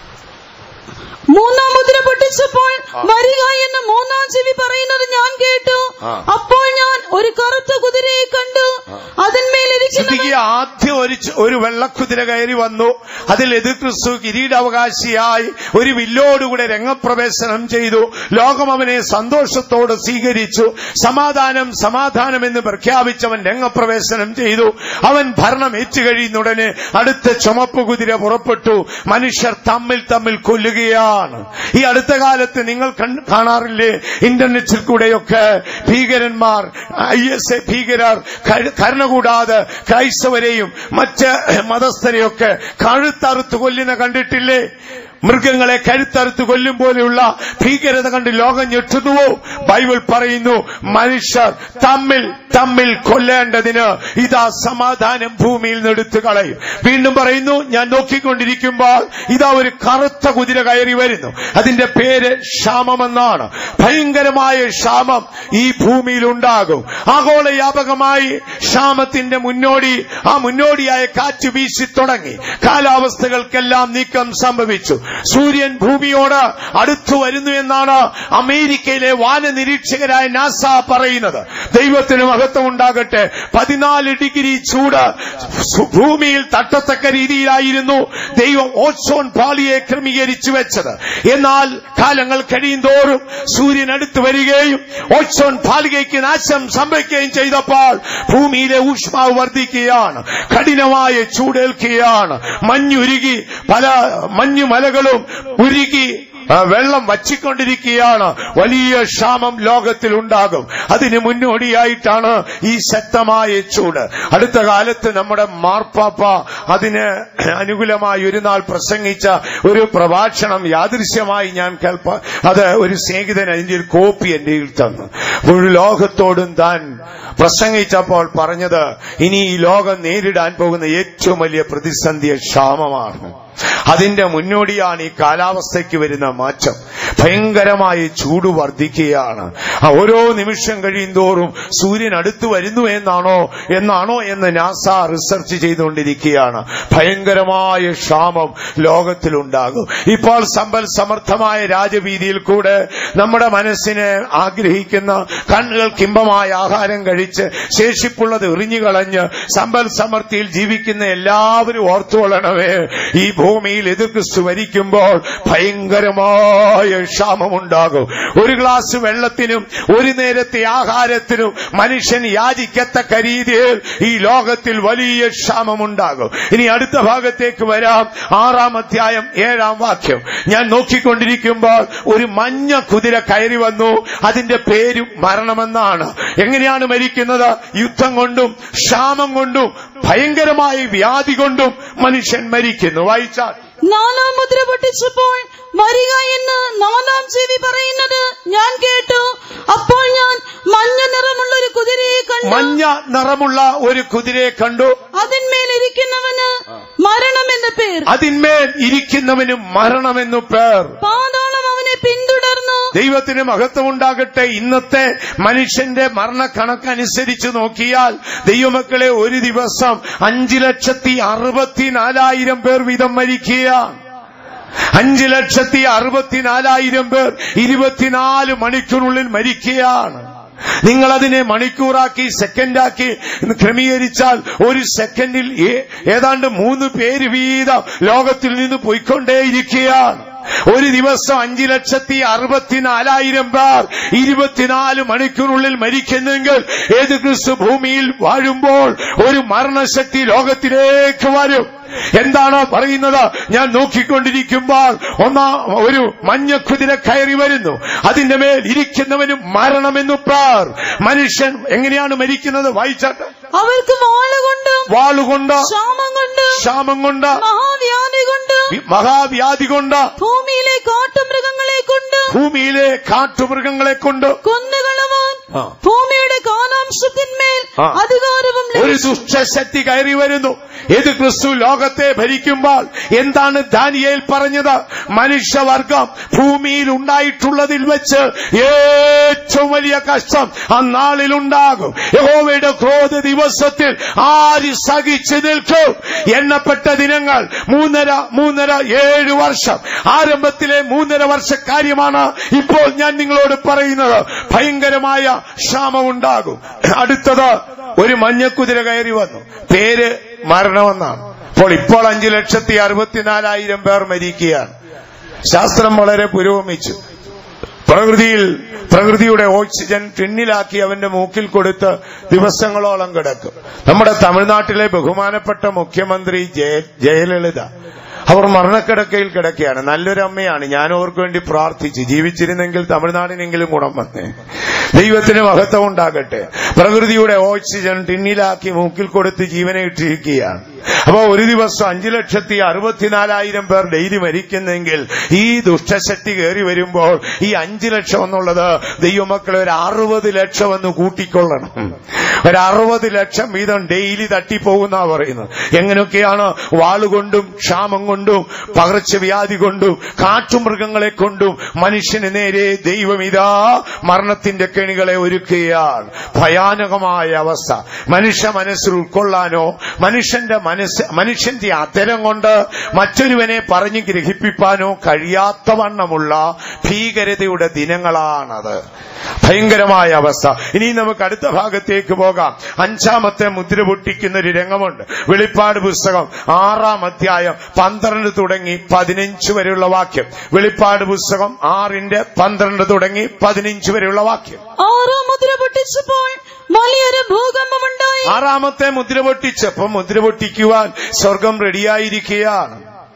മൂന്നാം മുദ്ര പൊട്ടിച്ചപ്പോൾ വരിക എന്ന് മൂന്നാം ചെവി പറയുന്നത് ഞാൻ കേട്ടു ആ. അപ്പോൾ ഞാൻ ഒരു കറുത്ത കുതിരയെ കണ്ടു അതിന്മേലിരിക്കുന്ന ശ്രദ്ധിക്കുക ആദ്യം ഒരു ച- ഒരു വെള്ളക്കുതിര കയറി വന്നു അതിൽ എതിർ ക്രിസ്തു കിരീടാവകാശിയായി ഒരു വില്ലോടുകൂടെ രംഗപ്രവേശനം ചെയ്തു ലോകം അവനെ സന്തോഷത്തോടെ സ്വീകരിച്ചു സമാധാനം സമാധാനം എന്ന് പ്രഖ്യാപിച്ചവൻ രംഗപ്രവേശനം ചെയ്തു അവൻ ഭരണം ഏറ്റുകഴിയുന്നുടനെ അടുത്ത ചുമപ്പ് കുതിര പുറപ്പെട്ടു മനുഷ്യർ തമ്മിൽ തമ്മിൽ കൊല്ലുകയാണ് ഈ അടുത്ത കാലത്ത് നിങ്ങൾ കണ്ട് കാണാറില്ലേ ഇന്റർനെറ്റിൽ കൂടെയൊക്കെ ഭീകരന്മാർ ഐ എസ് എ ഭീകരർ കരു- കരുണ കൂടാതെ ക്രൈസ്തവരെയും മറ്റ് മതസ്ഥരെയൊക്കെ കഴുത്തറുത്ത് കൊല്ലുന്ന കണ്ടിട്ടില്ലേ മൃഗങ്ങളെ കഴുത്തറുത്ത് കൊല്ലും പോലെയുള്ള ഭീകരത കണ്ട് ലോകം ഞെട്ടുന്നുവോ ബൈബിൾ പറയുന്നു മനുഷ്യർ തമ്മിൽ തമ്മിൽ കൊല്ലേണ്ടതിന് ഇതാ സമാധാനം ഭൂമിയിൽ നിന്ന് എടുത്തു കളയും വീണ്ടും പറയുന്നു ഞാൻ നോക്കിക്കൊണ്ടിരിക്കുമ്പോൾ ഇതാ ഒരു കറുത്ത കുതിര കയറി വരുന്നു അതിന്റെ പേര് ക്ഷാമമെന്നാണ് ഭയങ്കരമായ ക്ഷാമം ഈ ഭൂമിയിൽ ഉണ്ടാകും ആഗോളവ്യാപകമായി ക്ഷാമത്തിന്റെ മുന്നോടി ആ മുന്നോടിയായ കാറ്റ് വീശി തുടങ്ങി കാലാവസ്ഥകൾക്കെല്ലാം നീക്കം സംഭവിച്ചു സൂര്യൻ ഭൂമിയോട് അടുത്തു വരുന്നു എന്നാണ് അമേരിക്കയിലെ വാന നിരീക്ഷകരായ നാസ പറയുന്നത് ദൈവത്തിന് മഹത്വം ഉണ്ടാകട്ടെ പതിനാല് ഡിഗ്രി ചൂട് സു- ഭൂമിയിൽ തട്ടത്തക്ക രീതിയിലായിരുന്നു ദൈവം ഓസോൺ പാളിയെ ക്രമീകരിച്ചു വെച്ചത് എന്നാൽ കാലങ്ങൾ കഴിയും തോറും സൂര്യൻ അടുത്ത് വരികയും ഓസോൺ പാളികയ്ക്ക് നാശം സംഭവിക്കുകയും ചെയ്തപ്പോൾ ഭൂമിയിലെ ഊഷ്മാവ് വർദ്ധിക്കുകയാണ് കഠിനമായ ചൂടേൽക്കുകയാണ് മഞ്ഞുരുകി പല മഞ്ഞുമലകളും ഉരുകി ആ, വെള്ളം വച്ചിക്കൊണ്ടിരിക്കുകയാണ് വലിയ ക്ഷാമം ലോകത്തിൽ ഉണ്ടാകും അതിന് മുന്നോടിയായിട്ടാണ് ഈ ശക്തമായ ചൂട് അടുത്ത കാലത്ത് നമ്മുടെ മാർപ്പാപ്പ അതിന് അനുകൂലമായി ഒരു നാൾ പ്രസംഗിച്ച ഒരു പ്രഭാഷണം യാദൃശ്യമായി ഞാൻ കേൾപ്പ അത് ഒരു സ്നേഹിതൻ അതിന്റെ ഒരു കോപ്പി എന്റെ കയ്യിൽ തന്നു മുഴു ലോകത്തോടും താൻ പ്രസംഗിച്ചപ്പോൾ പറഞ്ഞത് ഇനി ഈ ലോകം നേരിടാൻ പോകുന്ന ഏറ്റവും വലിയ പ്രതിസന്ധി ക്ഷാമമാണ് അതിന്റെ മുന്നോടിയാണ് ഈ കാലാവസ്ഥയ്ക്ക് വരുന്ന മാറ്റം ഭയങ്കരമായി ചൂട് വർദ്ധിക്കുകയാണ് ആ ഓരോ നിമിഷം കഴിയും തോറും സൂര്യൻ അടുത്തു വരുന്നു എന്നാണോ എന്നാണോ എന്ന് നാസ റിസർച്ച് ചെയ്തുകൊണ്ടിരിക്കുകയാണ് ഭയങ്കരമായ ക്ഷാമം ലോകത്തിലുണ്ടാകും ഇപ്പോൾ സമ്പൽ സമർത്ഥമായ രാജവീതിയിൽ കൂടെ നമ്മുടെ മനസ്സിനെ ആഗ്രഹിക്കുന്ന കണ്ണുകൾക്ക് ഇമ്പമായ ആഹാരം കഴിച്ച് ശേഷിപ്പുള്ളത് എറിഞ്ഞുകളഞ്ഞ് സമ്പൽ സമൃദ്ധിയിൽ ജീവിക്കുന്ന എല്ലാവരും ഓർത്തുകൊള്ളണമേ ഈ ഭൂമിയിൽ എതിർ ക്രിസ്തു മരിക്കുമ്പോൾ ഭയങ്കരമായ ക്ഷാമമുണ്ടാകും ഒരു ഗ്ലാസ് വെള്ളത്തിനും ഒരു നേരത്തെ ആഹാരത്തിനും മനുഷ്യൻ യാചിക്കത്തക്ക രീതിയിൽ ഈ ലോകത്തിൽ വലിയ ക്ഷാമമുണ്ടാകും ഇനി അടുത്ത ഭാഗത്തേക്ക് വരാം ആറാം അധ്യായം ഏഴാം വാക്യം ഞാൻ നോക്കിക്കൊണ്ടിരിക്കുമ്പോൾ ഒരു മഞ്ഞ കുതിര കയറി വന്നു അതിന്റെ പേര് മരണമെന്നാണ് എങ്ങനെയാണ് മരിക്കുന്നത് യുദ്ധം കൊണ്ടും ക്ഷാമം കൊണ്ടും ഭയങ്കരമായ വ്യാധി കൊണ്ടും മനുഷ്യൻ മരിക്കുന്നു വായിച്ചാൽ നാലാം മുദ്ര പൊട്ടിച്ചപ്പോൾ വരിക എന്ന് നാലാം ചെവി പറയുന്നത് ഞാൻ കേട്ടു അപ്പോൾ ഞാൻ മഞ്ഞ നിറമുള്ള ഒരു കുതിരയെ കണ്ടു മഞ്ഞ നിറമുള്ള ഒരു കുതിരയെ കണ്ടു അതിന്മേൽ ഇരിക്കുന്നവന് മരണം എന്ന പേർ അതിന്മേൽ ഇരിക്കുന്നവന് മരണമെന്നു പേർ പാതാളം അവനെ പിന്തുടർന്നു ദൈവത്തിന് മഹത്വമുണ്ടാകട്ടെ ഇന്നത്തെ മനുഷ്യന്റെ മരണക്കണക്കനുസരിച്ച് നോക്കിയാൽ ദൈവമക്കളെ ഒരു ദിവസം അഞ്ചു ലക്ഷത്തി അറുപത്തിനാലായിരം പേർ വീതം മരിക്കുകയാണ് അഞ്ചു ലക്ഷത്തി അറുപത്തിനാലായിരം പേർ ഇരുപത്തിനാല് മണിക്കൂറിനുള്ളിൽ മരിക്കുകയാണ് നിങ്ങൾ അതിനെ മണിക്കൂറാക്കി സെക്കൻഡാക്കി ക്രമീകരിച്ചാൽ ഒരു സെക്കൻഡിൽ ഏ- ഏതാണ്ട് മൂന്ന് പേര് വീതം ലോകത്തിൽ നിന്ന് പോയിക്കൊണ്ടേയിരിക്കുകയാണ് ഒരു ദിവസം അഞ്ചു ലക്ഷത്തി അറുപത്തിനാലായിരം പേർ ഇരുപത്തിനാല് മണിക്കൂറിനുള്ളിൽ മരിക്കുന്നെങ്കിൽ ഏത് ക്രിസ്തു ഭൂമിയിൽ വാഴുമ്പോൾ ഒരു മരണശക്തി ലോകത്തിലേക്ക് വരും എന്താണ് പറയുന്നത് ഞാൻ നോക്കിക്കൊണ്ടിരിക്കുമ്പോൾ ഒന്നാ ഒരു മഞ്ഞക്കുതിര കയറി വരുന്നു അതിന്റെ മേൽ ഇരിക്കുന്നവന് മരണമെന്നു പേർ മനുഷ്യൻ എങ്ങനെയാണ് മരിക്കുന്നത് വായിച്ചാട്ട് അവർക്ക് വാളുകൊണ്ടും വാളുകൊണ്ട് ക്ഷാമം കൊണ്ടും ക്ഷാമം കൊണ്ട് മഹാവ്യാധി കൊണ്ടും വി- മഹാവ്യാധി കൊണ്ട് ഭൂമിയിലെ കാട്ടുമൃഗങ്ങളെ കൊണ്ട് ഭൂമിയിലെ കാട്ടുമൃഗങ്ങളെ കൊണ്ട് കൊന്നുകളവാൻ ആ. ഭൂമിയുടെ കാലാംശത്തിന്മേൽ ആ. അധികാരവും ഒരു ലഭിച്ചു. ദുഷ്ടശക്തി കയറി വരുന്നു ഏത് ക്രിസ്തു ലോകത്തെ ഭരിക്കുമ്പോൾ എന്താണ് ദാനിയേൽ പറഞ്ഞത് മനുഷ്യവർഗം ഭൂമിയിൽ ഉണ്ടായിട്ടുള്ളതിൽ വെച്ച് ഏറ്റവും വലിയ കഷ്ടം ആ നാളിലുണ്ടാകും യഹോവയുടെ ക്രോധ ദിവസത്തിൽ ആര് സഹിച്ചു നിൽക്കും എണ്ണപ്പെട്ട ദിനങ്ങൾ മൂന്നര മൂന്നര ഏഴ് വർഷം ആരംഭത്തിലെ മൂന്നര വർഷ കാര്യമാണ് ഇപ്പോൾ ഞാൻ നിങ്ങളോട് പറയുന്നത് ഭയങ്കരമായ ക്ഷാമമുണ്ടാകും അടുത്തത് ഒരു മഞ്ഞക്കുതിര കയറി വന്നു പേര് മരണമെന്നാണ് അപ്പോൾ ഇപ്പോൾ അഞ്ചു ലക്ഷത്തി അറുപത്തിനാലായിരം പേർ മരിക്കുകയാണ് ശാസ്ത്രം വളരെ പുരോഗമിച്ചു പ്രകൃതിയിൽ പ്രകൃതിയുടെ ഓക്സിജൻ ടിന്നിലാക്കി അവന്റെ മൂക്കിൽ കൊടുത്ത് ദിവസങ്ങളോളം കിടക്കും നമ്മുടെ തമിഴ്നാട്ടിലെ ബഹുമാനപ്പെട്ട മുഖ്യമന്ത്രി ജയ ജയലളിത അവർ മരണക്കിടക്കയിൽ കിടക്കുകയാണ് നല്ലൊരു അമ്മയാണ് ഞാൻ അവർക്ക് വേണ്ടി പ്രാർത്ഥിച്ചു ജീവിച്ചിരുന്നെങ്കിൽ തമിഴ്നാടിനെങ്കിലും ഗുണം വന്നേ ദൈവത്തിന് മഹത്വം ഉണ്ടാകട്ടെ പ്രകൃതിയുടെ ഓക്സിജൻ ടിന്നിലാക്കി മൂക്കിൽ കൊടുത്ത് ജീവനെ ഇട്ടിരിക്കുകയാണ് അപ്പോ ഒരു ദിവസം അഞ്ചു ലക്ഷത്തി അറുപത്തിനാലായിരം പേർ ഡെയിലി മരിക്കുന്നെങ്കിൽ ഈ ദുഷ്ടശക്തി കയറി വരുമ്പോൾ ഈ അഞ്ചു ലക്ഷം എന്നുള്ളത് ദൈവമക്കളെ ഒരു അറുപത് ലക്ഷം എന്ന് കൂട്ടിക്കൊള്ളണം ഒരു അറുപത് ലക്ഷം വീതം ഡെയിലി തട്ടിപ്പോകുന്ന പറയുന്നത് എങ്ങനെയൊക്കെയാണ് വാളുകൊണ്ടും ക്ഷാമം കൊണ്ടും പകർച്ചവ്യാധി കൊണ്ടും കാട്ടുമൃഗങ്ങളെ കൊണ്ടും മനുഷ്യന് നേരെ ദൈവം ഇതാ മരണത്തിന്റെ കെണികളെ ഒരുക്കുകയാണ് ഭയാനകമായ അവസ്ഥ മനുഷ്യ മനസ്സിൽ ഉൾക്കൊള്ളാനോ മനുഷ്യന്റെ മനസ്സ് മനുഷ്യന്റെ അതരം കൊണ്ട് മറ്റൊരുവനെ പറഞ്ഞു ഗ്രഹിപ്പിക്കാനോ കഴിയാത്ത വണ്ണമുള്ള ഭീകരതയുടെ ദിനങ്ങളാണത് ഭയങ്കരമായ അവസ്ഥ ഇനി നമുക്ക് അടുത്ത ഭാഗത്തേക്ക് പോകാം അഞ്ചാമത്തെ മുദ്ര പൊട്ടിക്കുന്ന ഒരു രംഗമുണ്ട് വെളിപ്പാട് പുസ്തകം ആറാം അധ്യായം പന്ത്രണ്ട് തുടങ്ങി പതിനഞ്ച് വരെയുള്ള വാക്യം വെളിപ്പാട് പുസ്തകം ആറിന്റെ പന്ത്രണ്ട് തുടങ്ങി പതിനഞ്ച് വരെയുള്ള വാക്യം ആറാം മുദ്ര പൊട്ടിച്ചപ്പോൾ വലിയൊരു ഭൂകമ്പമുണ്ടായി ആറാമത്തെ മുദ്ര പൊട്ടിച്ചപ്പോ മുദ്ര പൊട്ടിക്കുവാൻ സ്വർഗം റെഡിയായിരിക്കുകയാണ്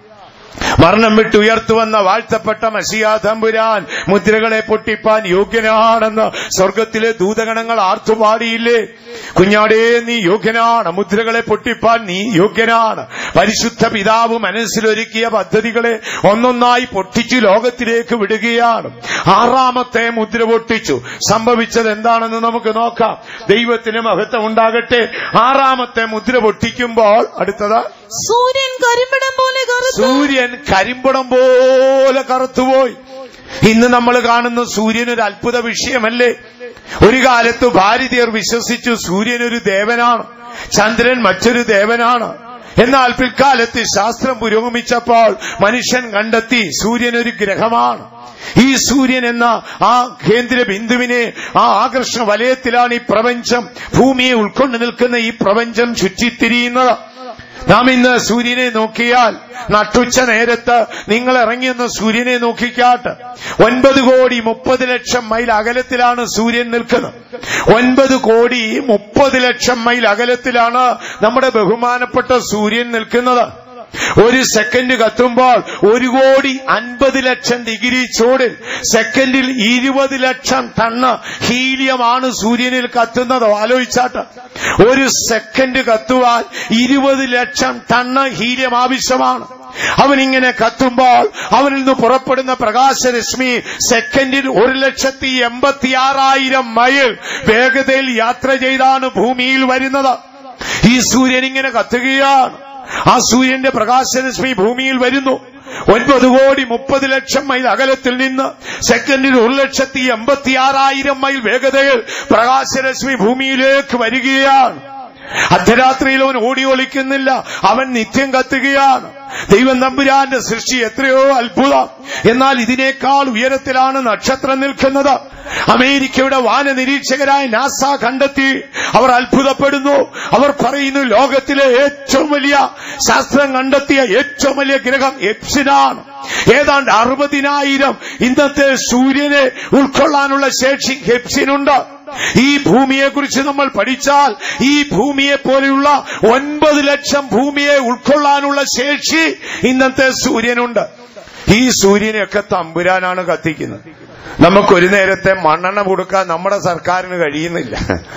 മരണം വിട്ട് ഉയർത്തുവന്ന വാഴ്ത്തപ്പെട്ട മസിയാ തമ്പുരാൻ മുദ്രകളെ പൊട്ടിപ്പാൻ യോഗ്യനാണെന്ന് സ്വർഗത്തിലെ ദൂതഗണങ്ങൾ ആർത്തുപാടിയില്ലേ കുഞ്ഞാടേ നീ യോഗ്യനാണ് മുദ്രകളെ പൊട്ടിപ്പാൻ നീ യോഗ്യനാണ് പരിശുദ്ധ പിതാവ് മനസ്സിലൊരുക്കിയ പദ്ധതികളെ ഒന്നൊന്നായി പൊട്ടിച്ചു ലോകത്തിലേക്ക് വിടുകയാണ് ആറാമത്തെ മുദ്ര പൊട്ടിച്ചു സംഭവിച്ചത് എന്താണെന്ന് നമുക്ക് നോക്കാം ദൈവത്തിന് മഹത്വം ഉണ്ടാകട്ടെ ആറാമത്തെ മുദ്ര പൊട്ടിക്കുമ്പോൾ അടുത്തത് സൂര്യൻ കരിമ്പടം പോലെ കറുത്തു സൂര്യൻ കരിമ്പടം പോലെ കറുത്തുപോയി ഇന്ന് നമ്മൾ കാണുന്ന സൂര്യൻ ഒരു അത്ഭുത വിഷയമല്ലേ ഒരു കാലത്ത് ഭാരതീയർ വിശ്വസിച്ചു സൂര്യൻ ഒരു ദേവനാണ് ചന്ദ്രൻ മറ്റൊരു ദേവനാണ് എന്നാൽ പിൽക്കാലത്ത് ശാസ്ത്രം പുരോഗമിച്ചപ്പോൾ മനുഷ്യൻ കണ്ടെത്തി സൂര്യൻ ഒരു ഗ്രഹമാണ് ഈ സൂര്യൻ എന്ന ആ കേന്ദ്ര ബിന്ദുവിനെ ആ ആകർഷണ വലയത്തിലാണ് ഈ പ്രപഞ്ചം ഭൂമിയെ ഉൾക്കൊണ്ടു നിൽക്കുന്ന ഈ പ്രപഞ്ചം ചുറ്റിത്തിരിയുന്നത് നാം ഇന്ന് സൂര്യനെ നോക്കിയാൽ നട്ടുച്ച നേരത്ത് നിങ്ങൾ ഇറങ്ങിയെന്ന് സൂര്യനെ നോക്കിക്കാട്ട് ഒൻപത് കോടി മുപ്പത് ലക്ഷം മൈൽ അകലത്തിലാണ് സൂര്യൻ നിൽക്കുന്നത് ഒൻപത് കോടി മുപ്പത് ലക്ഷം മൈൽ അകലത്തിലാണ് നമ്മുടെ ബഹുമാനപ്പെട്ട സൂര്യൻ നിൽക്കുന്നത് ഒരു സെക്കൻഡ് കത്തുമ്പോൾ ഒരു കോടി അൻപത് ലക്ഷം ഡിഗ്രി ചൂടിൽ സെക്കൻഡിൽ ഇരുപത് ലക്ഷം ടണ്ണ് ഹീലിയമാണ് സൂര്യനിൽ കത്തുന്നത് ആലോചിച്ചാട്ട് ഒരു സെക്കൻഡ് കത്തുവാൻ ഇരുപത് ലക്ഷം ടണ്ണ് ഹീലിയം ആവശ്യമാണ് അവനിങ്ങനെ കത്തുമ്പോൾ അവനിൽ നിന്ന് പുറപ്പെടുന്ന പ്രകാശരശ്മി സെക്കൻഡിൽ ഒരു ലക്ഷത്തി എൺപത്തിയാറായിരം മൈൽ വേഗതയിൽ യാത്ര ചെയ്താണ് ഭൂമിയിൽ വരുന്നത് ഈ സൂര്യൻ ഇങ്ങനെ കത്തുകയാണ് ആ സൂര്യന്റെ പ്രകാശരശ്മി ഭൂമിയിൽ വരുന്നു ഒൻപത് കോടി മുപ്പത് ലക്ഷം മൈൽ അകലത്തിൽ നിന്ന് സെക്കൻഡിൽ ഒരു ലക്ഷത്തി എൺപത്തിയാറായിരം മൈൽ വേഗതയിൽ പ്രകാശരശ്മി ഭൂമിയിലേക്ക് വരികയാണ് അർദ്ധരാത്രിയിൽ അവൻ ഓടി ഒളിക്കുന്നില്ല അവൻ നിത്യം കത്തുകയാണ് ദൈവം തമ്പുരാന്റെ സൃഷ്ടി എത്രയോ അത്ഭുതം എന്നാൽ ഇതിനേക്കാൾ ഉയരത്തിലാണ് നക്ഷത്രം നിൽക്കുന്നത് അമേരിക്കയുടെ വാന നിരീക്ഷകരായ നാസ കണ്ടെത്തി അവർ അത്ഭുതപ്പെടുന്നു അവർ പറയുന്നു ലോകത്തിലെ ഏറ്റവും വലിയ ശാസ്ത്രം കണ്ടെത്തിയ ഏറ്റവും വലിയ ഗ്രഹം എപ്സിനാണ് ഏതാണ്ട് അറുപതിനായിരം ഇന്നത്തെ സൂര്യനെ ഉൾക്കൊള്ളാനുള്ള ശേഷി ഹെപ്സിനുണ്ട് ഈ ഭൂമിയെക്കുറിച്ച് നമ്മൾ പഠിച്ചാൽ ഈ ഭൂമിയെ പോലെയുള്ള ഒൻപത് ലക്ഷം ഭൂമിയെ ഉൾക്കൊള്ളാനുള്ള ശേഷി ഇന്നത്തെ സൂര്യനുണ്ട് ഈ സൂര്യനെയൊക്കെ തമ്പുരാനാണ് കത്തിക്കുന്നത് നമുക്കൊരു നേരത്തെ മണ്ണെണ്ണ കൊടുക്കാൻ നമ്മുടെ സർക്കാരിന് കഴിയുന്നില്ല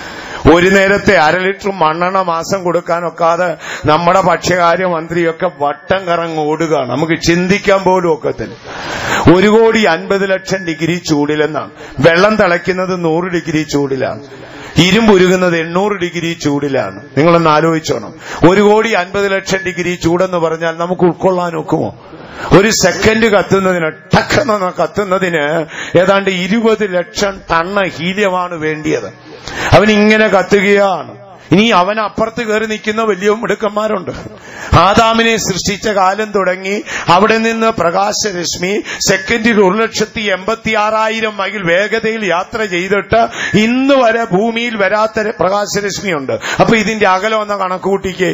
ഒരു നേരത്തെ അര ലിറ്റർ മണ്ണെണ്ണ മാസം കൊടുക്കാനൊക്കാതെ നമ്മുടെ ഭക്ഷ്യകാര്യ മന്ത്രിയൊക്കെ വട്ടം കറങ്ങ് ഓടുകയാണ് നമുക്ക് ചിന്തിക്കാൻ പോലും ഒക്കത്തില്ല ഒരു കോടി അൻപത് ലക്ഷം ഡിഗ്രി ചൂടിലെന്നാണ് വെള്ളം തിളയ്ക്കുന്നത് നൂറ് ഡിഗ്രി ചൂടിലാണ് ഇരുമ്പുരുകുന്നത് എണ്ണൂറ് ഡിഗ്രി ചൂടിലാണ് നിങ്ങളൊന്ന് ആലോചിച്ചോണം ഒരു കോടി അൻപത് ലക്ഷം ഡിഗ്രി ചൂടെന്ന് പറഞ്ഞാൽ നമുക്ക് ഉൾക്കൊള്ളാൻ ഒക്കുമോ ഒരു സെക്കൻഡ് കത്തുന്നതിന് ടക്കെന്ന് കത്തുന്നതിന് ഏതാണ്ട് ഇരുപത് ലക്ഷം ടണ്ണ് ഹീലിയമാണ് വേണ്ടിയത് അവൻ ഇങ്ങനെ കത്തുകയാണ് ഇനി അവൻ അപ്പുറത്ത് കയറി നിൽക്കുന്ന വലിയ മിടുക്കന്മാരുണ്ട് ആദാമിനെ സൃഷ്ടിച്ച കാലം തുടങ്ങി അവിടെ നിന്ന് പ്രകാശരശ്മി സെക്കൻഡിൽ ഒരു ലക്ഷത്തി എൺപത്തി ആറായിരം മൈൽ വേഗതയിൽ യാത്ര ചെയ്തിട്ട് ഇന്ന് വരെ ഭൂമിയിൽ വരാത്ത പ്രകാശരശ്മിയുണ്ട് അപ്പൊ ഇതിന്റെ അകലം ഒന്ന് കണക്ക് കൂട്ടിക്കേ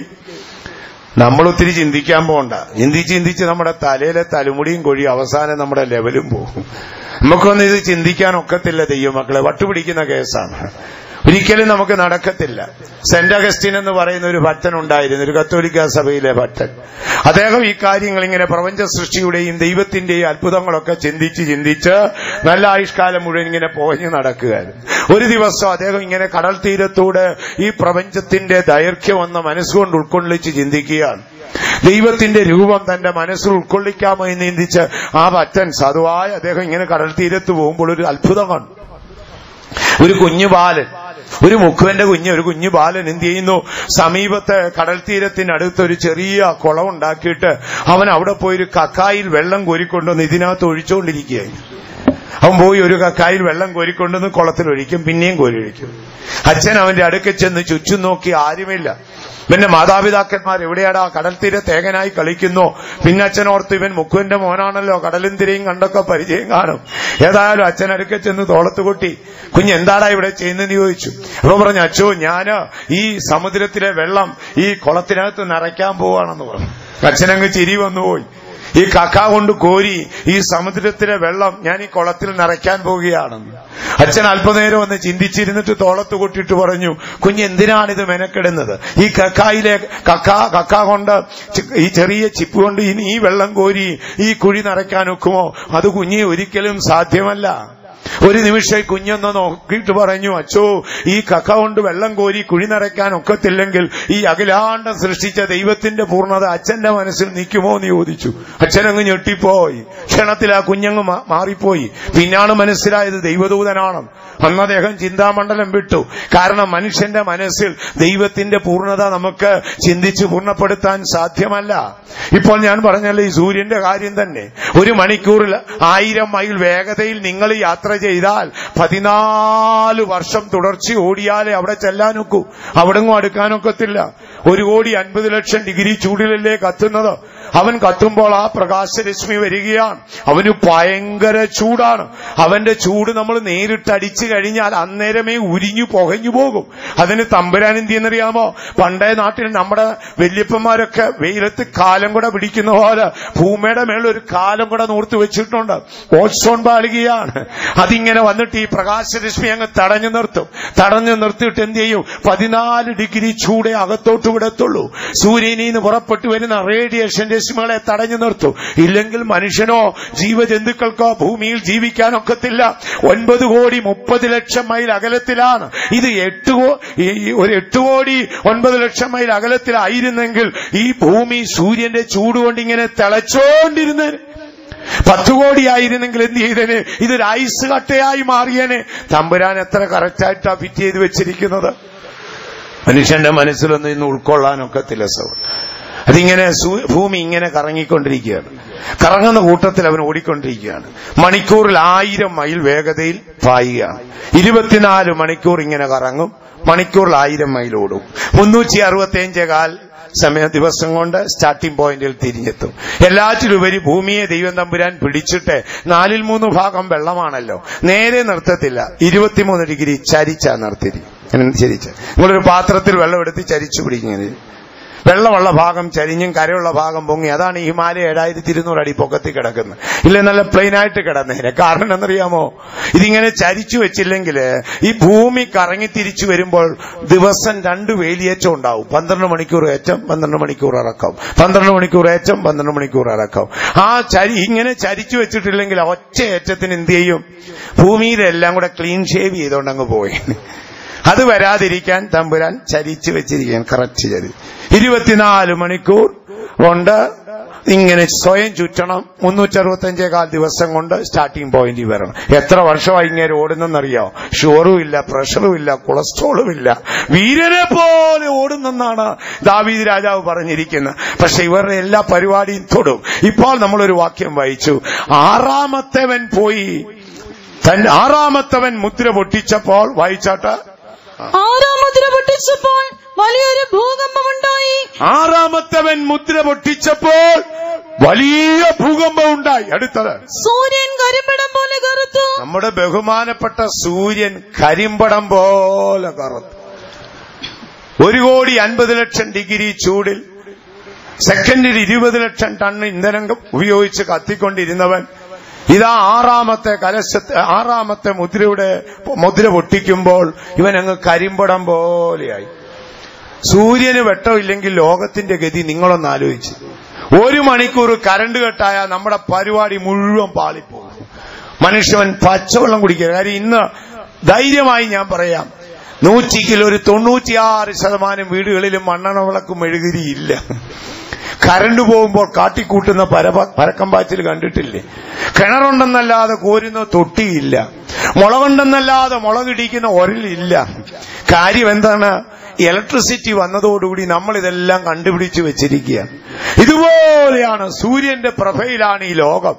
നമ്മൾ ഒത്തിരി ചിന്തിക്കാൻ പോകണ്ട ചിന്തിച്ച് ചിന്തിച്ച് നമ്മുടെ തലയിലെ തലമുടിയും കൊഴി അവസാനം നമ്മുടെ ലെവലും പോകും നമുക്കൊന്നും ഇത് ചിന്തിക്കാൻ ഒക്കത്തില്ല ദൈവമക്കളെ വട്ടുപിടിക്കുന്ന കേസാണ് ഒരിക്കലും നമുക്ക് നടക്കത്തില്ല സെന്റ് അഗസ്റ്റിൻ എന്ന് പറയുന്ന ഒരു ഭക്തൻ ഉണ്ടായിരുന്നു ഒരു കത്തോലിക്ക സഭയിലെ ഭക്തൻ അദ്ദേഹം ഈ കാര്യങ്ങൾ ഇങ്ങനെ പ്രപഞ്ച സൃഷ്ടിയുടെയും ദൈവത്തിന്റെയും അത്ഭുതങ്ങളൊക്കെ ചിന്തിച്ച് ചിന്തിച്ച് നല്ല ആയുഷ്കാലം മുഴുവൻ ഇങ്ങനെ പോഞ്ഞു നടക്കുകയായിരുന്നു ഒരു ദിവസം അദ്ദേഹം ഇങ്ങനെ കടൽ തീരത്തൂടെ ഈ പ്രപഞ്ചത്തിന്റെ ദൈർഘ്യം ഒന്ന് മനസ്സുകൊണ്ട് ഉൾക്കൊള്ളിച്ച് ചിന്തിക്കുകയാണ് ദൈവത്തിന്റെ രൂപം തന്റെ മനസ്സിൽ ഉൾക്കൊള്ളിക്കാമോ എന്ന് ചിന്തിച്ച് ആ ഭക്തൻ സാധുവായ അദ്ദേഹം ഇങ്ങനെ കടൽ തീരത്ത് പോകുമ്പോൾ ഒരു അത്ഭുതം കണ്ടു ഒരു കുഞ്ഞു ബാലൻ ഒരു മുഖുവന്റെ കുഞ്ഞ് ഒരു കുഞ്ഞു ബാലൻ എന്ത് ചെയ്യുന്നു സമീപത്തെ കടൽ തീരത്തിനടുത്ത് ഒരു ചെറിയ കുളം ഉണ്ടാക്കിയിട്ട് അവൻ അവിടെ പോയി ഒരു കക്കായിൽ വെള്ളം കോരിക്കൊണ്ടുവന്ന് ഇതിനകത്ത് ഒഴിച്ചുകൊണ്ടിരിക്കുകയായി അവൻ പോയി ഒരു കക്കായിൽ വെള്ളം കോരിക്കൊണ്ടുവന്ന് കുളത്തിലൊഴിക്കും പിന്നെയും കോരിയൊഴിക്കും അച്ഛൻ അവന്റെ അടുക്കൽ ചെന്ന് ചുറ്റും നോക്കി ആരുമില്ല പിന്നെ മാതാപിതാക്കന്മാർ എവിടെയാടാ കടൽ തീരെ തേങ്ങനായി കളിക്കുന്നു പിന്നെ അച്ഛനോർത്ത് ഇവൻ മുക്കുവിന്റെ മോനാണല്ലോ കടലും തിരയും കണ്ടൊക്കെ പരിചയം കാണും ഏതായാലും അച്ഛൻ അടുക്കൽ ചെന്ന് തോളത്ത് കൊട്ടി കുഞ്ഞ് എന്താടാ ഇവിടെ ചെയ്യുന്നതെന്ന് ചോദിച്ചു അപ്പൊ പറഞ്ഞു അച്ഛോ ഞാന് ഈ സമുദ്രത്തിലെ വെള്ളം ഈ കുളത്തിനകത്ത് നിറയ്ക്കാൻ പോവാണെന്ന് പറഞ്ഞു അച്ഛനങ്ങ് ചിരി വന്നുപോയി ഈ കക്ക കൊണ്ട് കോരി ഈ സമുദ്രത്തിലെ വെള്ളം ഞാൻ ഈ കുളത്തിൽ നിറയ്ക്കാൻ പോവുകയാണെന്ന് അച്ഛൻ അല്പനേരം ഒന്ന് ചിന്തിച്ചിരുന്നിട്ട് തോളത്ത് കൊട്ടിട്ട് പറഞ്ഞു കുഞ്ഞ് എന്തിനാണിത് മെനക്കെടുന്നത് ഈ കക്കായിലെ കക്ക കക്ക കൊണ്ട് ചി- ഈ ചെറിയ ചിപ്പ് കൊണ്ട് ഇനി ഈ വെള്ളം കോരി ഈ കുഴി നിറയ്ക്കാൻ ഒക്കുമോ അത് കുഞ്ഞി ഒരിക്കലും സാധ്യമല്ല ഒരു നിമിഷം ഈ കുഞ്ഞൊന്ന് നോക്കിയിട്ട് പറഞ്ഞു അച്ചോ ഈ കക്ക കൊണ്ട് വെള്ളം കോരി കുഴി നിറയ്ക്കാൻ ഒക്കത്തില്ലെങ്കിൽ ഈ അഖിലാണ്ടം സൃഷ്ടിച്ച ദൈവത്തിന്റെ പൂർണ്ണത അച്ഛന്റെ മനസ്സിൽ നിൽക്കുമോ എന്ന് ചോദിച്ചു അച്ഛനങ്ങ് ഞെട്ടിപ്പോയി ക്ഷണത്തിൽ ആ കുഞ്ഞങ്ങ് മാ- മാറിപ്പോയി പിന്നാണ് മനസ്സിലായത് ദൈവദൂതനാണ് അന്ന് അദ്ദേഹം ചിന്താമണ്ഡലം വിട്ടു കാരണം മനുഷ്യന്റെ മനസ്സിൽ ദൈവത്തിന്റെ പൂർണ്ണത നമുക്ക് ചിന്തിച്ച് പൂർണ്ണപ്പെടുത്താൻ സാധ്യമല്ല ഇപ്പോൾ ഞാൻ പറഞ്ഞല്ലോ ഈ സൂര്യന്റെ കാര്യം തന്നെ ഒരു മണിക്കൂറിൽ ആയിരം മൈൽ വേഗതയിൽ നിങ്ങൾ യാത്ര ചെയ്താൽ പതിനാല് വർഷം തുടർച്ച ഓടിയാലേ അവിടെ ചെല്ലാനൊക്കൂ അവിടെങ്ങും അടുക്കാനൊക്കത്തില്ല ഒരു കോടി അൻപത് ലക്ഷം ഡിഗ്രി ചൂടിലല്ലേ കത്തുന്നത് അവൻ കത്തുമ്പോൾ ആ പ്രകാശരശ്മി വരികയാണ് അവന് ഭയങ്കര ചൂടാണ് അവന്റെ ചൂട് നമ്മൾ നേരിട്ട് അടിച്ചു കഴിഞ്ഞാൽ അന്നേരമേ ഉരിഞ്ഞു പുകഞ്ഞു പോകും അതിന് തമ്പുരാൻ എന്ത് ചെയ്യുന്നറിയാമോ പണ്ടേ നാട്ടിൽ നമ്മുടെ വല്യപ്പന്മാരൊക്കെ വെയിലത്ത് കാലം കൂടെ പിടിക്കുന്ന പോലെ ഭൂമിയുടെ മേളിൽ ഒരു കാലം കൂടെ നൂർത്ത് വെച്ചിട്ടുണ്ട് ഓട്സോൺ പാളുകയാണ് അതിങ്ങനെ വന്നിട്ട് ഈ പ്രകാശരശ്മി അങ്ങ് തടഞ്ഞു നിർത്തും തടഞ്ഞു നിർത്തിയിട്ട് എന്ത് ചെയ്യും പതിനാല് ഡിഗ്രി ചൂടേ അകത്തോട്ട് വിടത്തുള്ളൂ സൂര്യനിൽ നിന്ന് പുറപ്പെട്ടു വരുന്ന റേഡിയേഷൻ രശ്മികളെ തടഞ്ഞു നിർത്തും ഇല്ലെങ്കിൽ മനുഷ്യനോ ജീവജന്തുക്കൾക്കോ ഭൂമിയിൽ ജീവിക്കാനൊക്കത്തില്ല ഒൻപത് കോടി മുപ്പത് ലക്ഷം മൈൽ അകലത്തിലാണ് ഇത് എട്ട് കോ- ഈ ഒരു എട്ട് കോടി ഒൻപത് ലക്ഷം മൈൽ അകലത്തിലായിരുന്നെങ്കിൽ ഈ ഭൂമി സൂര്യന്റെ ചൂട് കൊണ്ട് ഇങ്ങനെ തിളച്ചോണ്ടിരുന്നേനെ പത്ത് കോടിയായിരുന്നെങ്കിൽ എന്ത് ചെയ്തേനെ ഇതൊരു ഐസ് കട്ടയായി മാറിയേനെ തമ്പുരാൻ എത്ര കറക്റ്റായിട്ടാ ഫിറ്റ് ചെയ്ത് വെച്ചിരിക്കുന്നത് മനുഷ്യന്റെ മനസ്സിലൊന്നും ഇന്ന് ഉൾക്കൊള്ളാനൊക്കത്തില്ല സൗ അതിങ്ങനെ സൂ- ഭൂമി ഇങ്ങനെ കറങ്ങിക്കൊണ്ടിരിക്കുകയാണ് കറങ്ങുന്ന കൂട്ടത്തിൽ അവൻ ഓടിക്കൊണ്ടിരിക്കുകയാണ് മണിക്കൂറിൽ ആയിരം മൈൽ വേഗതയിൽ പായുകയാണ് ഇരുപത്തിനാല് മണിക്കൂർ ഇങ്ങനെ കറങ്ങും മണിക്കൂറിൽ ആയിരം മൈൽ ഓടും മുന്നൂറ്റി അറുപത്തിയഞ്ച് കാൽ സമയ ദിവസം കൊണ്ട് സ്റ്റാർട്ടിംഗ് പോയിന്റിൽ തിരിഞ്ഞെത്തും എല്ലാറ്റിലുപരി ഭൂമിയെ ദൈവം തമ്പുരാൻ പിടിച്ചിട്ട് നാലിൽ മൂന്ന് ഭാഗം വെള്ളമാണല്ലോ നേരെ നിർത്തത്തില്ല ഇരുപത്തിമൂന്ന് ഡിഗ്രി ചരിച്ചാ നിർത്തിരി ചരിച്ച നിങ്ങളൊരു പാത്രത്തിൽ വെള്ളം എടുത്ത് ചരിച്ചു പിടിക്കുന്നത് വെള്ളമുള്ള ഭാഗം ചരിഞ്ഞും കരയുള്ള ഭാഗം പൊങ്ങി അതാണ് ഈ ഹിമാലയ ഏഴായിരത്തി ഇരുന്നൂറ് അടി പൊക്കത്തിൽ കിടക്കുന്നത് ഇല്ല നല്ല പ്ലെയിൻ ആയിട്ട് കിടന്നേനെ കാരണം എന്നറിയാമോ ഇതിങ്ങനെ ചരിച്ചു വെച്ചില്ലെങ്കിൽ ഈ ഭൂമി കറങ്ങി തിരിച്ചു വരുമ്പോൾ ദിവസം രണ്ട് വേലിയേറ്റം ഉണ്ടാവും പന്ത്രണ്ട് മണിക്കൂർ ഏറ്റം പന്ത്രണ്ട് മണിക്കൂർ ഇറക്കം പന്ത്രണ്ട് മണിക്കൂർ ഏറ്റം പന്ത്രണ്ട് മണിക്കൂർ ഇറക്കം ആ ചരി ഇങ്ങനെ ചരിച്ചു വെച്ചിട്ടില്ലെങ്കിൽ ഒറ്റ ഏറ്റത്തിന് എന്ത് ചെയ്യും ഭൂമിയിലെല്ലാം കൂടെ ക്ലീൻ ഷേവ് ചെയ്തുകൊണ്ട് അങ്ങ് പോയി അത് വരാതിരിക്കാൻ തമ്പുരാൻ ചരിച്ചു വെച്ചിരിക്കാൻ കറക്റ്റ് ചരി ഇരുപത്തിനാല് മണിക്കൂർ കൊണ്ട് ഇങ്ങനെ സ്വയം ചുറ്റണം മുന്നൂറ്ററുപത്തഞ്ചേകാൽ ദിവസം കൊണ്ട് സ്റ്റാർട്ടിംഗ് പോയിന്റിൽ വരണം എത്ര വർഷമായി ഇങ്ങനെ ഓടുന്നെന്നറിയോ ഷുഗറും ഇല്ല പ്രഷറും ഇല്ല കൊളസ്ട്രോളും ഇല്ല വീരനെ പോലെ ഓടുന്നെന്നാണ് ദാവീദ് രാജാവ് പറഞ്ഞിരിക്കുന്നത് പക്ഷെ ഇവരുടെ എല്ലാ പരിപാടിയും തൊടും ഇപ്പോൾ നമ്മളൊരു വാക്യം വായിച്ചു ആറാമത്തവൻ പോയി തൻ ആറാമത്തവൻ മുദ്ര പൊട്ടിച്ചപ്പോൾ വായിച്ചാട്ട് ആറാം മുദ്ര പൊട്ടിച്ചപ്പോൾ വലിയൊരു ഭൂകമ്പമുണ്ടായി ആറാമത്തവൻ മുദ്ര പൊട്ടിച്ചപ്പോൾ വലിയ ഭൂകമ്പം ഉണ്ടായി അടുത്തത് സൂര്യൻ കരിമ്പടം പോലെ കറുത്തു നമ്മുടെ ബഹുമാനപ്പെട്ട സൂര്യൻ കരിമ്പടം പോലെ കറുത്തു ഒരു കോടി അൻപത് ലക്ഷം ഡിഗ്രി ചൂടിൽ സെക്കൻഡിൽ ഇരുപത് ലക്ഷം ടൺ ഇന്ധനം ഉപയോഗിച്ച് കത്തിക്കൊണ്ടിരുന്നവൻ ഇതാ ആറാമത്തെ കലശത്തെ ആറാമത്തെ മുദ്രയുടെ മുദ്ര പൊട്ടിക്കുമ്പോൾ ഇവൻ അങ്ങ് കരിമ്പടം പോലെയായി സൂര്യന് വെട്ടമില്ലെങ്കിൽ ലോകത്തിന്റെ ഗതി നിങ്ങളൊന്ന് ആലോചിച്ച് ഒരു മണിക്കൂർ കരണ്ട് കെട്ടായാൽ നമ്മുടെ പരിപാടി മുഴുവൻ പാളിപ്പോകും മനുഷ്യൻ പച്ചവെള്ളം കുടിക്കുക കാര്യം ഇന്ന് ധൈര്യമായി ഞാൻ പറയാം നൂറ്റിക്കിൽ ഒരു തൊണ്ണൂറ്റിയാറ് ശതമാനം വീടുകളിലും മണ്ണെണ്ണ വിളക്കും മെഴുകുതിരിയില്ല കരണ്ട് പോകുമ്പോൾ കാട്ടിക്കൂട്ടുന്ന പരപ പരക്കമ്പാച്ചിൽ കണ്ടിട്ടില്ലേ കിണറുണ്ടെന്നല്ലാതെ കോരുന്ന തൊട്ടിയില്ല മുളകുണ്ടെന്നല്ലാതെ മുളകിടിക്കുന്ന ഒരലില്ല കാര്യം എന്താണ് ഇലക്ട്രിസിറ്റി വന്നതോടുകൂടി നമ്മൾ ഇതെല്ലാം കണ്ടുപിടിച്ചു വെച്ചിരിക്കുകയാണ് ഇതുപോലെയാണ് സൂര്യന്റെ പ്രഭയിലാണ് ഈ ലോകം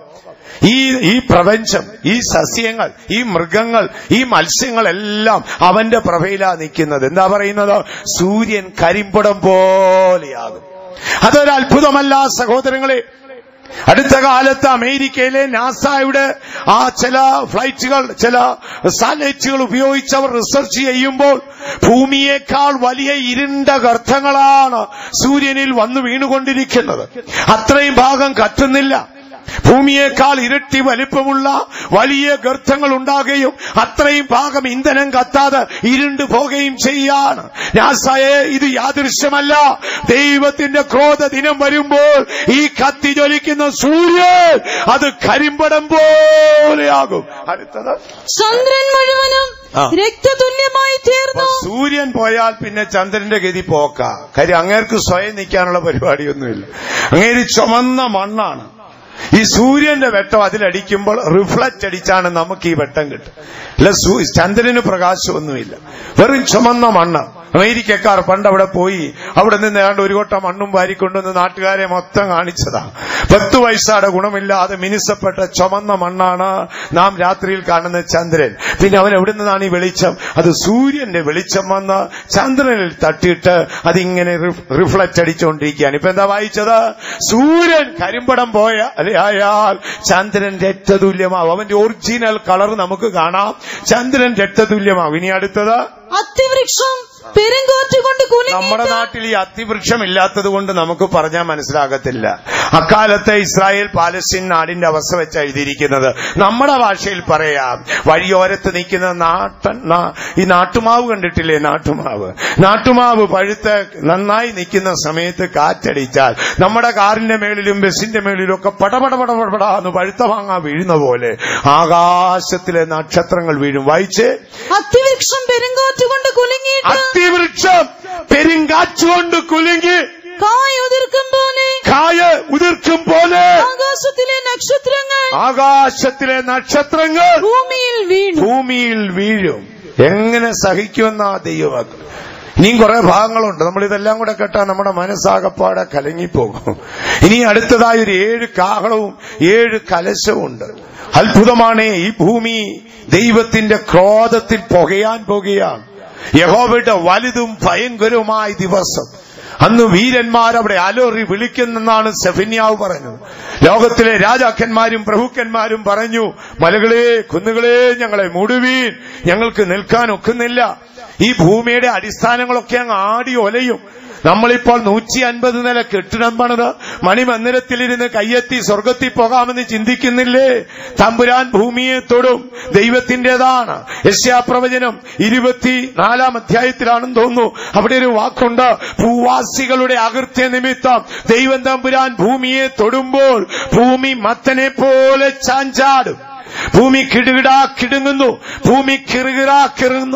ഈ ഈ പ്രപഞ്ചം ഈ സസ്യങ്ങൾ ഈ മൃഗങ്ങൾ ഈ മത്സ്യങ്ങളെല്ലാം അവന്റെ പ്രഭയിലാ നിൽക്കുന്നത് എന്താ പറയുന്നത് സൂര്യൻ കരിമ്പടം പോലെയാകും അതൊരു അത്ഭുതമല്ല സഹോദരങ്ങളെ അടുത്ത കാലത്ത് അമേരിക്കയിലെ നാസയുടെ ആ ചില ഫ്ലൈറ്റുകൾ ചില സാറ്റലൈറ്റുകൾ ഉപയോഗിച്ച് അവർ റിസർച്ച് ചെയ്യുമ്പോൾ ഭൂമിയേക്കാൾ വലിയ ഇരുണ്ട ഗർത്തങ്ങളാണ് സൂര്യനിൽ വന്നു വീണുകൊണ്ടിരിക്കുന്നത് അത്രയും ഭാഗം കത്തുന്നില്ല ഭൂമിയേക്കാൾ ഇരട്ടി വലിപ്പമുള്ള വലിയ ഗർത്തങ്ങൾ ഉണ്ടാകുകയും അത്രയും ഭാഗം ഇന്ധനം കത്താതെ ഇരുണ്ടു പോകുകയും ചെയ്യാണ് നാസയെ ഇത് യാദൃശ്യമല്ല ദൈവത്തിന്റെ ക്രോധ ദിനം വരുമ്പോൾ ഈ കത്തി ജ്വലിക്കുന്ന സൂര്യൻ അത് കരിമ്പടം പോലെയാകും അടുത്തത് ചന്ദ്രൻ മുഴുവനും ആ. രക്തതുല്യമായി അപ്പൊ തീർന്നു സൂര്യൻ പോയാൽ പിന്നെ ചന്ദ്രന്റെ ഗതി പോക്ക കാര്യം അങ്ങേർക്ക് സ്വയം നിൽക്കാനുള്ള പരിപാടിയൊന്നുമില്ല അങ്ങേര് ചുമന്ന മണ്ണാണ് ഈ സൂര്യന്റെ വെട്ടം അതിലടിക്കുമ്പോൾ റിഫ്ലക്റ്റ് അടിച്ചാണ് നമുക്ക് ഈ വെട്ടം കിട്ടും അല്ല സൂ- ചന്ദ്രന് പ്രകാശമൊന്നുമില്ല വെറും ചുമന്ന മണ്ണ് അമേരിക്കക്കാർ പണ്ട് അവിടെ പോയി അവിടെ നിന്ന് ഏതാണ്ട് ഒരു കൊട്ട മണ്ണും വാരിക്കൊണ്ടുവന്ന് നാട്ടുകാരെ മൊത്തം കാണിച്ചതാ പത്ത് വയസ്സാടെ ഗുണമില്ലാതെ മിനുസപ്പെട്ട ചുമന്ന മണ്ണാണ് നാം രാത്രിയിൽ കാണുന്ന ചന്ദ്രൻ പിന്നെ അവൻ എവിടെ നിന്നാണ് ഈ വെളിച്ചം അത് സൂര്യന്റെ വെളിച്ചം വന്ന് ചന്ദ്രനിൽ തട്ടിയിട്ട് അതിങ്ങനെ റിഫ്ലക്റ്റ് അടിച്ചുകൊണ്ടിരിക്കുകയാണ് ഇപ്പൊ എന്താ വായിച്ചത് സൂര്യൻ കരിമ്പടം പോയ അല്ലെ ആയാൽ ചന്ദ്രൻ രക്തതുല്യമാവും അവന്റെ ഒറിജിനൽ കളർ നമുക്ക് കാണാം ചന്ദ്രൻ രക്തതുല്യമാവും ഇനി അടുത്തത് അത്തിവൃക്ഷം പെരുങ്കാറ്റ് കൊണ്ട് കുലുങ്ങി നമ്മുടെ നാട്ടിൽ ഈ അത്തിവൃക്ഷം ഇല്ലാത്തത് കൊണ്ട് നമുക്ക് പറഞ്ഞാൽ മനസ്സിലാകത്തില്ല അക്കാലത്തെ ഇസ്രായേൽ പാലസ്തീൻ നാടിന്റെ അവസ്ഥ വെച്ച് എഴുതിയിരിക്കുന്നത് നമ്മുടെ ഭാഷയിൽ പറയാം വഴിയോരത്ത് നിൽക്കുന്ന നാട്ടൻ നാ- ഈ നാട്ടുമാവ് കണ്ടിട്ടില്ലേ നാട്ടുമാവ് നാട്ടുമാവ് പഴുത്ത് നന്നായി നിൽക്കുന്ന സമയത്ത് കാറ്റടിച്ചാൽ നമ്മുടെ കാറിന്റെ മേളിലും ബസിന്റെ മേളിലും ഒക്കെ പടപട പടപടാന്ന് പഴുത്ത മാങ്ങ വീഴുന്ന പോലെ ആകാശത്തിലെ നക്ഷത്രങ്ങൾ വീഴും വായിച്ചേ അത്തിവൃക്ഷം പെരുങ്കാറ്റ് കൊണ്ട് കുലുങ്ങിയിട്ട് അത്തിവൃക്ഷം പെരുങ്കാച്ചുകൊണ്ട് കുലുങ്ങി കായ് ഉതിർക്കും പോലെ കായ ഉതിർക്കും പോലെ ആകാശത്തിലെ നക്ഷത്രങ്ങൾ ആകാശത്തിലെ നക്ഷത്രങ്ങൾ ഭൂമിയിൽ വീണു ഭൂമിയിൽ വീഴും എങ്ങനെ സഹിക്കുമെന്ന ദൈവവാക്ക് ഇനിയും കുറെ ഭാഗങ്ങളുണ്ട് നമ്മൾ ഇതെല്ലാം കൂടെ കേട്ടാൽ നമ്മുടെ മനസ്സാകപ്പാടെ കലങ്ങിപ്പോകും ഇനി അടുത്തതായി ഒരു ഏഴ് കാഹളവും ഏഴ് കലശവും ഉണ്ട് അത്ഭുതമാണ് ഈ ഭൂമി ദൈവത്തിന്റെ ക്രോധത്തിൽ പുകയാൻ പോകുകയാണ് യഹോവയുടെ വലുതും ഭയങ്കരവുമായ ദിവസം അന്ന് വീരന്മാർ അവിടെ അലോറി വിളിക്കുന്നെന്നാണ് സെഫന്യാവ് പറഞ്ഞത് ലോകത്തിലെ രാജാക്കന്മാരും പ്രഭുക്കന്മാരും പറഞ്ഞു മലകളെ കുന്നുകളെ ഞങ്ങളെ മൂടുവീൻ ഞങ്ങൾക്ക് നിൽക്കാൻ ഒക്കുന്നില്ല ഈ ഭൂമിയുടെ അടിസ്ഥാനങ്ങളൊക്കെ അങ്ങ് ആടി ഒലയും നമ്മളിപ്പോൾ നൂറ്റി അൻപത് നില കെട്ടിടം പണിത് മണിമന്ദിരത്തിലിരുന്ന് കയ്യെത്തി സ്വർഗത്തിൽ പോകാമെന്ന് ചിന്തിക്കുന്നില്ലേ തമ്പുരാൻ ഭൂമിയെ തൊടും ദൈവത്തിന്റേതാണ് യശ്യാപ്രവചനം ഇരുപത്തി നാലാം അധ്യായത്തിലാണെന്ന് തോന്നുന്നു അവിടെ ഒരു വാക്കുണ്ട് ഭൂവാസികളുടെ അകൃത്യ നിമിത്തം ദൈവം തമ്പുരാൻ ഭൂമിയെ തൊടുമ്പോൾ ഭൂമി മത്തനെ പോലെ ചാഞ്ചാടും ഭൂമി കിടുകിടാ കിടുങ്ങുന്നു ഭൂമി കിറുകിറാ കിറുങ്ങുന്നു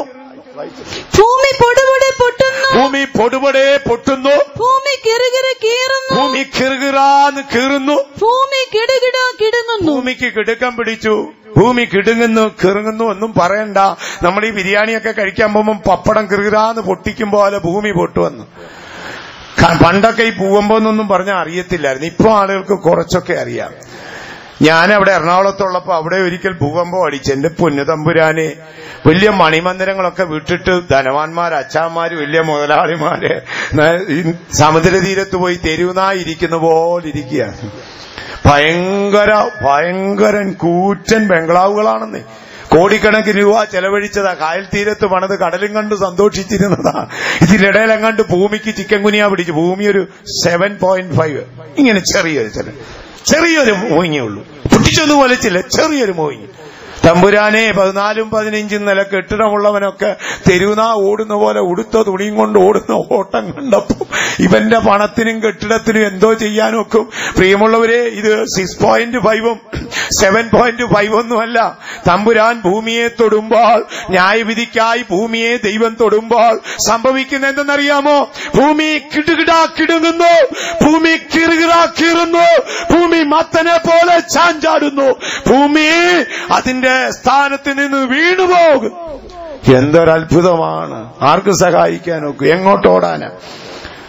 ഭൂമി പൊടുപൊടി പൊട്ടുന്നു ഭൂമി പൊടുപൊടെ പൊട്ടുന്നു ഭൂമി കിറുകിറ കീറുന്നു ഭൂമി കിറുകിറാന്ന് കീറുന്നു ഭൂമി കിടുകിട കിടുങ്ങുന്നു ഭൂമിക്ക് കിടുക്കം പിടിച്ചു ഭൂമി കിടുങ്ങുന്നു കിറുങ്ങുന്നു ഒന്നും പറയണ്ട നമ്മൾ ഈ ബിരിയാണിയൊക്കെ കഴിക്കാൻ പോകുമ്പോൾ പപ്പടം കിറുകിറാന്ന് പൊട്ടിക്കും പോലെ ഭൂമി പൊട്ടുവന്നു ക- പണ്ടൊക്കെ ഈ പൂവമ്പോന്നൊന്നും പറഞ്ഞാൽ അറിയത്തില്ലായിരുന്നു ഇപ്പൊ ആളുകൾക്ക് കുറച്ചൊക്കെ അറിയാം ഞാൻ അവിടെ എറണാകുളത്തുള്ളപ്പോ അവിടെ ഒരിക്കൽ ഭൂകമ്പം അടിച്ചു എന്റെ പൊന്നുതമ്പുരാനെ വലിയ മണിമന്ദിരങ്ങളൊക്കെ വിട്ടിട്ട് ധനവാന്മാർ അച്ഛാന്മാര് വലിയ മുതലാളിമാര് ന- ഈ സമുദ്രതീരത്ത് പോയി തെരുവുനായിരിക്കുന്ന പോലെ ഇരിക്കുകയാണ് ഭയങ്കര ഭയങ്കരൻ കൂറ്റൻ ബംഗ്ലാവുകളാണെന്നേ കോടിക്കണക്കിന് രൂപ ചെലവഴിച്ചതാ കായൽ തീരത്ത് പണിത് കടലും കണ്ട് സന്തോഷിച്ചിരുന്നതാ ഇതിനിടയിലെങ്ങാണ്ട് ഭൂമിക്ക് ചിക്കൻ കുനിയാ പിടിച്ചു ഭൂമി ഒരു സെവൻ പോയിന്റ് ഫൈവ് ഇങ്ങനെ ചെറിയൊരു ചെറിയ ചെറിയൊരു മോയിങ്ങേ ഉള്ളൂ പൊട്ടിച്ചൊന്നും വലിച്ചില്ല ചെറിയൊരു മോയിങ് തമ്പുരാനെ പതിനാലും പതിനഞ്ചും നില കെട്ടിടമുള്ളവനൊക്കെ തെരുവുനാ ഓടുന്ന പോലെ ഉടുത്ത തുണിയും കൊണ്ട് ഓടുന്ന ഓട്ടം കണ്ടപ്പോ ഇവന്റെ പണത്തിനും കെട്ടിടത്തിനും എന്തോ ചെയ്യാനൊക്കും പ്രിയമുള്ളവരെ ഇത് സിക്സ് പോയിന്റ് ഫൈവും സെവൻ പോയിന്റ് ഫൈവ് ഒന്നുമല്ല തമ്പുരാൻ ഭൂമിയെ തൊടുമ്പോൾ ന്യായവിധിക്കായി ഭൂമിയെ ദൈവം തൊടുമ്പോൾ സംഭവിക്കുന്ന എന്തെന്നറിയാമോ ഭൂമി കിടുകിടാ കിടുങ്ങുന്നു ഭൂമി കിറുകിറാ കീറുന്നു ഭൂമി മത്തനെ പോലെ ചാഞ്ചാടുന്നു ഭൂമി അതിന്റെ സ്ഥാനത്ത് നിന്ന് വീണുപോകും എന്തൊരത്ഭുതമാണ് ആർക്ക് സഹായിക്കാനൊക്കെ എങ്ങോട്ടോടാനാ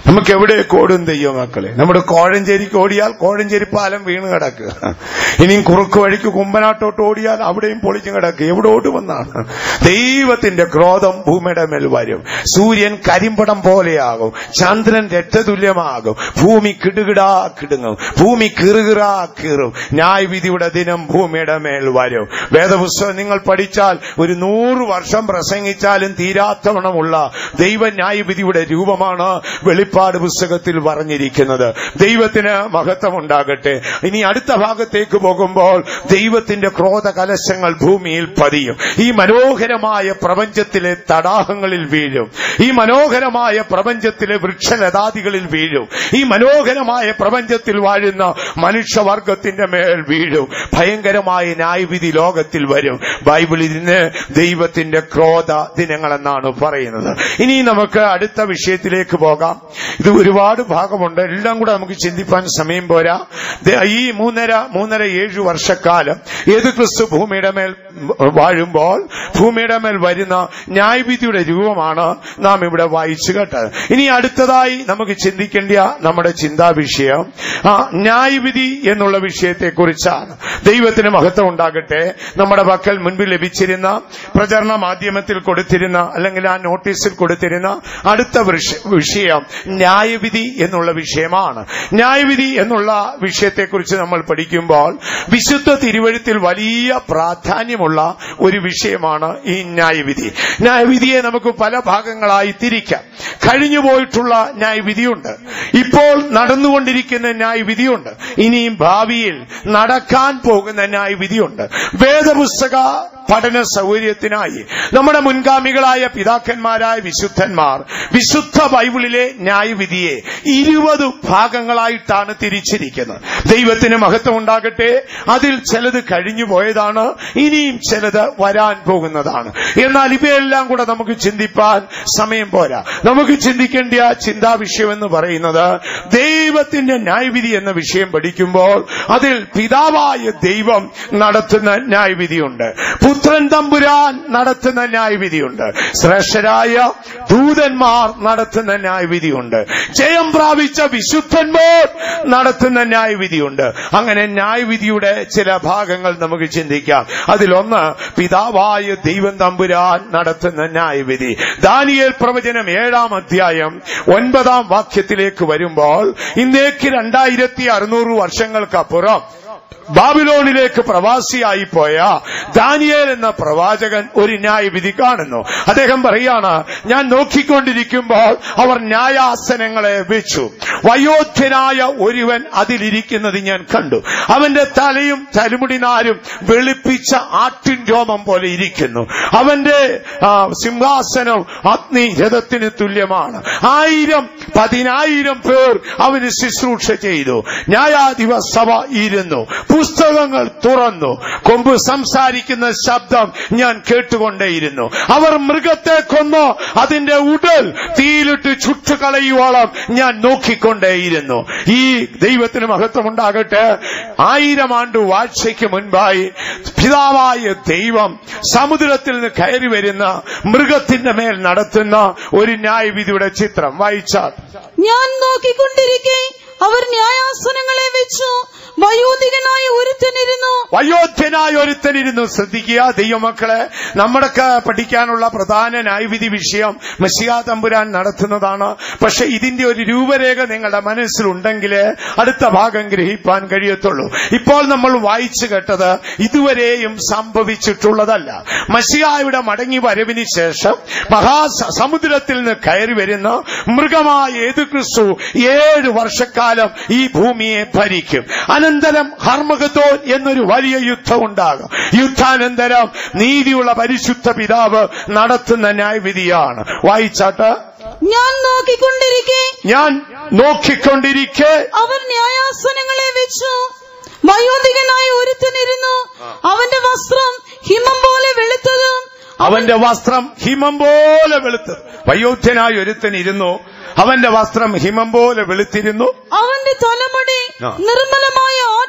നമുക്ക് എവിടേക്ക് ഓടും ദൈവ മക്കളെ നമ്മുടെ കോഴഞ്ചേരിക്ക് ഓടിയാൽ കോഴഞ്ചേരി പാലം വീണ് കിടക്കുക ഇനിയും കുറുക്ക് വഴിക്ക് കുമ്പനാട്ടോട്ട് ഓടിയാൽ അവിടെയും പൊളിച്ചു കിടക്കുക എവിടെ ഓടുമെന്നാണ് ദൈവത്തിന്റെ ക്രോധം ഭൂമിയുടെ മേൽ വരും സൂര്യൻ കരിമ്പടം പോലെയാകും ചന്ദ്രൻ രക്തതുല്യമാകും ഭൂമി കിടുകിടാ കിടുങ്ങും ഭൂമി കിറുകിറാ കീറും ന്യായവിധിയുടെ ദിനം ഭൂമിയുടെ മേൽ വരും വേദപുസ്തകം നിങ്ങൾ പഠിച്ചാൽ ഒരു നൂറ് വർഷം പ്രസംഗിച്ചാലും തീരാത്തവണമുള്ള ദൈവ ന്യായവിധിയുടെ രൂപമാണ് വെളിപ്പാട് പുസ്തകത്തിൽ പറഞ്ഞിരിക്കുന്നത് ദൈവത്തിന് മഹത്വം ഉണ്ടാകട്ടെ ഇനി അടുത്ത ഭാഗത്തേക്ക് പോകുമ്പോൾ ദൈവത്തിന്റെ ക്രോധ കലശങ്ങൾ ഭൂമിയിൽ പതിയും ഈ മനോഹരമായ പ്രപഞ്ചത്തിലെ തടാകങ്ങളിൽ വീഴും ഈ മനോഹരമായ പ്രപഞ്ചത്തിലെ വൃക്ഷലതാദികളിൽ വീഴും ഈ മനോഹരമായ പ്രപഞ്ചത്തിൽ വാഴുന്ന മനുഷ്യവർഗത്തിന്റെ മേൽ വീഴും ഭയങ്കരമായ ന്യായവിധി ലോകത്തിൽ വരും ബൈബിൾ ഇതിന് ദൈവത്തിന്റെ ക്രോധ ദിനങ്ങളെന്നാണ് പറയുന്നത് ഇനി നമുക്ക് അടുത്ത വിഷയത്തിലേക്ക് പോകാം ഇത് ഒരുപാട് ഭാഗമുണ്ട് എല്ലാം കൂടെ നമുക്ക് ചിന്തിപ്പാൻ സമയം പോരാ ദേ- ഈ മൂന്നര മൂന്നര ഏഴു വർഷക്കാലം ഏത് ക്രിസ്തു ഭൂമിയുടെ മേൽ വാഴുമ്പോൾ ഭൂമിയുടെ മേൽ വരുന്ന ന്യായവിധിയുടെ രൂപമാണ് നാം ഇവിടെ വായിച്ചു കേട്ടത് ഇനി അടുത്തതായി നമുക്ക് ചിന്തിക്കേണ്ട നമ്മുടെ ചിന്താ വിഷയം ആ ന്യായവിധി എന്നുള്ള വിഷയത്തെക്കുറിച്ചാണ് ദൈവത്തിന് മഹത്വം ഉണ്ടാകട്ടെ നമ്മുടെ പക്കൽ മുൻപിൽ ലഭിച്ചിരുന്ന പ്രചരണ മാധ്യമത്തിൽ കൊടുത്തിരുന്ന അല്ലെങ്കിൽ ആ നോട്ടീസിൽ കൊടുത്തിരുന്ന അടുത്ത വിഷ- വിഷയം ന്യായവിധി എന്നുള്ള വിഷയമാണ് ന്യായവിധി എന്നുള്ള വിഷയത്തെക്കുറിച്ച് നമ്മൾ പഠിക്കുമ്പോൾ വിശുദ്ധ തിരുവഴുത്തിൽ വലിയ പ്രാധാന്യമുള്ള ഒരു വിഷയമാണ് ഈ ന്യായവിധി ന്യായവിധിയെ നമുക്ക് പല ഭാഗങ്ങളായി തിരിക്കാം കഴിഞ്ഞുപോയിട്ടുള്ള ന്യായവിധിയുണ്ട് ഇപ്പോൾ നടന്നുകൊണ്ടിരിക്കുന്ന ന്യായവിധിയുണ്ട് ഇനിയും ഭാവിയിൽ നടക്കാൻ പോകുന്ന ന്യായവിധിയുണ്ട് വേദപുസ്തക പഠന സൗകര്യത്തിനായി നമ്മുടെ മുൻഗാമികളായ പിതാക്കന്മാരായ വിശുദ്ധന്മാർ വിശുദ്ധ ബൈബിളിലെ ന്യായവിധിയെ ഇരുപത് ഭാഗങ്ങളായിട്ടാണ് തിരിച്ചിരിക്കുന്നത് ദൈവത്തിന് മഹത്വം ഉണ്ടാകട്ടെ അതിൽ ചിലത് കഴിഞ്ഞു പോയതാണ് ഇനിയും ചിലത് വരാൻ പോകുന്നതാണ് എന്നാൽ ഇവയെല്ലാം കൂടെ നമുക്ക് ചിന്തിപ്പാൻ സമയം പോരാ നമുക്ക് ചിന്തിക്കേണ്ട ചിന്താ വിഷയം എന്ന് പറയുന്നത് ദൈവത്തിന്റെ ന്യായവിധി എന്ന വിഷയം പഠിക്കുമ്പോൾ അതിൽ പിതാവായ ദൈവം നടത്തുന്ന ന്യായവിധിയുണ്ട് പുത്രൻ തമ്പുരാൻ നടത്തുന്ന ന്യായവിധിയുണ്ട് ശ്രേഷ്ഠരായ ദൂതന്മാർ നടത്തുന്ന ന്യായവിധിയുണ്ട് ജയം പ്രാപിച്ച വിശുദ്ധന്മാർ നടത്തുന്ന ന്യായവിധിയുണ്ട് അങ്ങനെ ന്യായവിധിയുടെ ചില ഭാഗങ്ങൾ നമുക്ക് ചിന്തിക്കാം അതിലൊന്ന് പിതാവായ ദൈവം തമ്പുരാൻ നടത്തുന്ന ന്യായവിധി ദാനിയേൽ പ്രവചനം ഏഴാം അധ്യായം ഒൻപതാം വാക്യത്തിലേക്ക് വരുമ്പോൾ ഇന്നേക്ക് രണ്ടായിരത്തി അറുന്നൂറ് വർഷങ്ങൾക്കപ്പുറം ബാബിലോണിലേക്ക് പ്രവാസിയായി പോയ ദാനിയേൽ എന്ന പ്രവാചകൻ ഒരു ന്യായവിധി കാണുന്നു അദ്ദേഹം പറയാണ് ഞാൻ നോക്കിക്കൊണ്ടിരിക്കുമ്പോൾ അവർ ന്യായാസനങ്ങളെ വെച്ചു വയോധ്യനായ ഒരുവൻ അതിലിരിക്കുന്നത് ഞാൻ കണ്ടു അവന്റെ തലയും തലമുടിനാരും വെളുപ്പിച്ച ആട്ടിൻ രോമം പോലെ ഇരിക്കുന്നു അവന്റെ ആ, സിംഹാസനം അഗ്നി രഥത്തിന് തുല്യമാണ് ആയിരം പതിനായിരം പേർ അവന് ശുശ്രൂഷ ചെയ്തു ന്യായാധിപ സഭ ഇരുന്നു പുസ്തകങ്ങൾ തുറന്നു കൊമ്പ് സംസാരിക്കുന്ന ശബ്ദം ഞാൻ കേട്ടുകൊണ്ടേയിരുന്നു അവർ മൃഗത്തെ കൊന്നു അതിന്റെ ഉടൽ തീയിലിട്ട് ചുട്ടുകളയുവോളം ഞാൻ നോക്കിക്കൊണ്ടേയിരുന്നു ഈ ദൈവത്തിന് മഹത്വമുണ്ടാകട്ടെ ആയിരം ആണ്ട് വാഴ്ചയ്ക്ക് മുൻപായി പിതാവായ ദൈവം സമുദ്രത്തിൽ നിന്ന് കയറി വരുന്ന മൃഗത്തിന്റെ മേൽ നടത്തുന്ന ഒരു ന്യായവിധിയുടെ ചിത്രം വായിച്ചാൽ ഞാൻ നോക്കിക്കൊണ്ടിരിക്കെ അവർ ന്യായാസനങ്ങളെ വെച്ചു വയോധികനായ ഒരുത്തനിരുന്നു വയോധ്യനായ ഒരുത്തനിരുന്നു ശ്രദ്ധിക്കുക ദൈവമക്കളെ നമ്മുടെയൊക്കെ പഠിക്കാനുള്ള പ്രധാന ന്യായവിധി വിഷയം മെസ്സിയാ തമ്പുരാൻ നടത്തുന്നതാണ് പക്ഷെ ഇതിന്റെ ഒരു രൂപരേഖ നിങ്ങളുടെ മനസ്സിലുണ്ടെങ്കിൽ അടുത്ത ഭാഗം ഗ്രഹിപ്പാൻ കഴിയത്തുള്ളൂ ഇപ്പോൾ നമ്മൾ വായിച്ചു കേട്ടത് ഇതുവരെയും സംഭവിച്ചിട്ടുള്ളതല്ല മസിയായുടെ മടങ്ങി വരവിന് ശേഷം മഹാ സമുദ്രത്തിൽ നിന്ന് കയറി വരുന്ന മൃഗമായ ഏതു ക്രിസ്തു ഏഴ് വർഷക്കാലം ഈ ഭൂമിയെ ഭരിക്കും അനന്തരം ഹർമഗത്തോൻ എന്നൊരു വലിയ യുദ്ധം ഉണ്ടാകും യുദ്ധാനന്തരം നീതിയുള്ള പരിശുദ്ധ പിതാവ് നടത്തുന്ന ന്യായവിധിയാണ് വായിച്ചാട്ട് ഞാൻ നോക്കിക്കൊണ്ടിരിക്കെ ഞാൻ നോക്കിക്കൊണ്ടിരിക്കെ അവർ ന്യായാസനങ്ങളെ വെച്ചു വയോധികനായ ഒരുത്തനിരുന്നു അവന്റെ വസ്ത്രം ഹിമം പോലെ വെളുത്തതും അവന്റെ വസ്ത്രം ഹിമം പോലെ വെളുത്ത് വയോധ്യനായ ഒരുത്തൻ ഇരുന്നു അവന്റെ വസ്ത്രം ഹിമം പോലെ വെളുത്തിരുന്നു അവന്റെ തലമുടി ആ. നിർമ്മലമായ ആട്ടുരോമം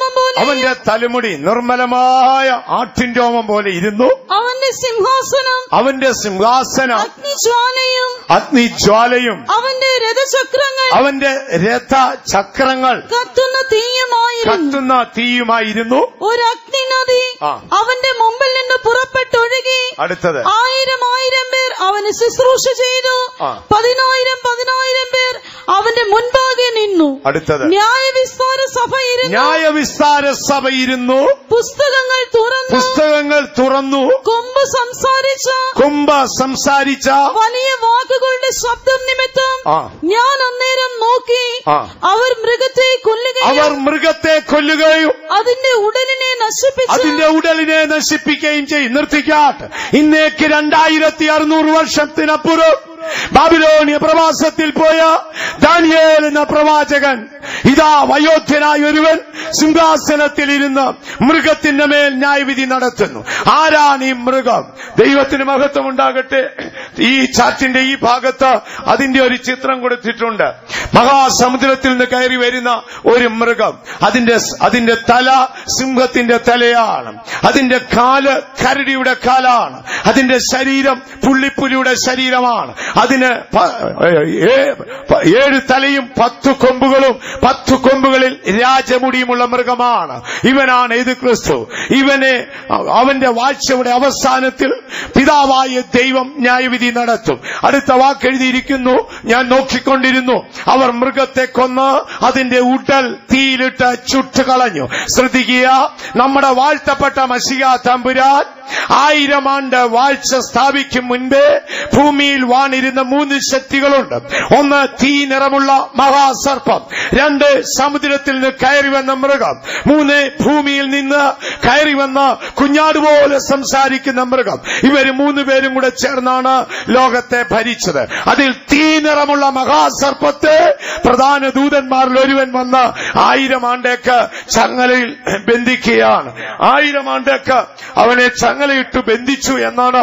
രോമം പോലെ അവന്റെ തലമുടി നിർമ്മലമായ ആട്ടിൻ രോമം പോലെ ഇരുന്നു അവന്റെ സിംഹാസനം അവന്റെ സിംഹാസനം അഗ്നിജ്വാലയും അഗ്നിജ്വാലയും അവന്റെ രഥചക്രങ്ങൾ അവന്റെ രഥ ചക്രങ്ങൾ കത്തുന്ന തീയുമായിരുന്നു കത്തുന്ന തീയുമായിരുന്നു ഒരു അഗ്നിനദി ആ. അവന്റെ മുമ്പിൽ നിന്ന് പുറപ്പെട്ടൊഴുകി അടുത്തത് ആയിരം ആയിരം പേർ അവന് ശുശ്രൂഷ ചെയ്തു ആ. പതിനായിരം പതിനായിരം പേർ അവന്റെ മുൻപാകെ നിന്നു അടുത്തത് ന്യായവിസ്താര സഭ ഇരുന്നു ന്യായവിസ്താര സഭ ഇരുന്നു പുസ്തകങ്ങൾ തുറന്നു പുസ്തകങ്ങൾ തുറന്നു കൊമ്പ് സംസാരിച്ച കുംഭ സംസാരിച്ച വലിയ വാക്കുകളുടെ ശബ്ദം നിമിത്തം ആ. ഞാൻ അന്നേരം നോക്കി ആ. അവർ മൃഗത്തെ കൊല്ലുകയും അവർ മൃഗത്തെ കൊല്ലുകയും അതിന്റെ ഉടലിനെ നശിപ്പിച്ച് അതിന്റെ ഉടലിനെ നശിപ്പിക്കുകയും ചെയ്യും നിർത്തിക്കാട്ട് ഇന്നേക്ക് രണ്ടായിരത്തി അറുന്നൂറ് വർഷത്തിനപ്പുറം ബാബിലോണിയ പ്രവാസത്തിൽ പോയ ദാനിയേൽ എന്ന പ്രവാചകൻ ഇതാ വയോധ്യനായ ഒരുവൻ സിംഹാസനത്തിൽ ഇരുന്ന് മൃഗത്തിന്റെ മേൽ ന്യായവിധി നടത്തുന്നു ആരാണ് ഈ മൃഗം ദൈവത്തിന് മഹത്വം ഉണ്ടാകട്ടെ ഈ ചാറ്റിന്റെ ഈ ഭാഗത്ത് അതിന്റെ ഒരു ചിത്രം കൊടുത്തിട്ടുണ്ട് മഹാസമുദ്രത്തിൽ നിന്ന് കയറി വരുന്ന ഒരു മൃഗം അതിന്റെ അതിന്റെ തല സിംഹത്തിന്റെ തലയാണ് അതിന്റെ കാല് കരടിയുടെ കാലാണ് അതിന്റെ ശരീരം പുള്ളിപ്പുലിയുടെ ശരീരമാണ് അതിന് പ- ഏ- പ- ഏഴ് തലയും പത്ത് കൊമ്പുകളും പത്ത് കൊമ്പുകളിൽ രാജമുടിയുമുള്ള മൃഗമാണ് ഇവനാണ് ഇത് ക്രിസ്തു ഇവനെ അവന്റെ വാഴ്ചയുടെ അവസാനത്തിൽ പിതാവായ ദൈവം ന്യായവിധി നടത്തും അടുത്ത വാക്കെഴുതിയിരിക്കുന്നു ഞാൻ നോക്കിക്കൊണ്ടിരുന്നു അവർ മൃഗത്തെ കൊന്ന് അതിന്റെ ഉടൽ തീയിലിട്ട് ചുട്ടുകളഞ്ഞു ശ്രദ്ധിക്കുക നമ്മുടെ വാഴ്ത്തപ്പെട്ട മഷിക തമ്പുരാൻ ആയിരം ആണ്ട് വാഴ്ച സ്ഥാപിക്കും മുൻപേ ഭൂമിയിൽ വാണിരുന്ന മൂന്ന് ശക്തികളുണ്ട് ഒന്ന് തീ നിറമുള്ള മഹാസർപ്പം രണ്ട് സമുദ്രത്തിൽ നിന്ന് കയറി വന്ന മൃഗം മൂന്ന് ഭൂമിയിൽ നിന്ന് കയറി വന്ന കുഞ്ഞാട് പോലെ സംസാരിക്കുന്ന മൃഗം ഇവര് മൂന്ന് പേരും കൂടെ ചേർന്നാണ് ലോകത്തെ ഭരിച്ചത് അതിൽ തീ നിറമുള്ള മഹാസർപ്പത്തെ പ്രധാന ദൂതന്മാരിൽ ഒരുവൻ വന്ന് ആയിരം ആണ്ടേക്ക് ചങ്ങലയിൽ ബന്ധിക്കുകയാണ് ആയിരം ആണ്ടേക്ക് അവനെ ചങ്ങലയിട്ട് ബന്ധിച്ചു എന്നാണ്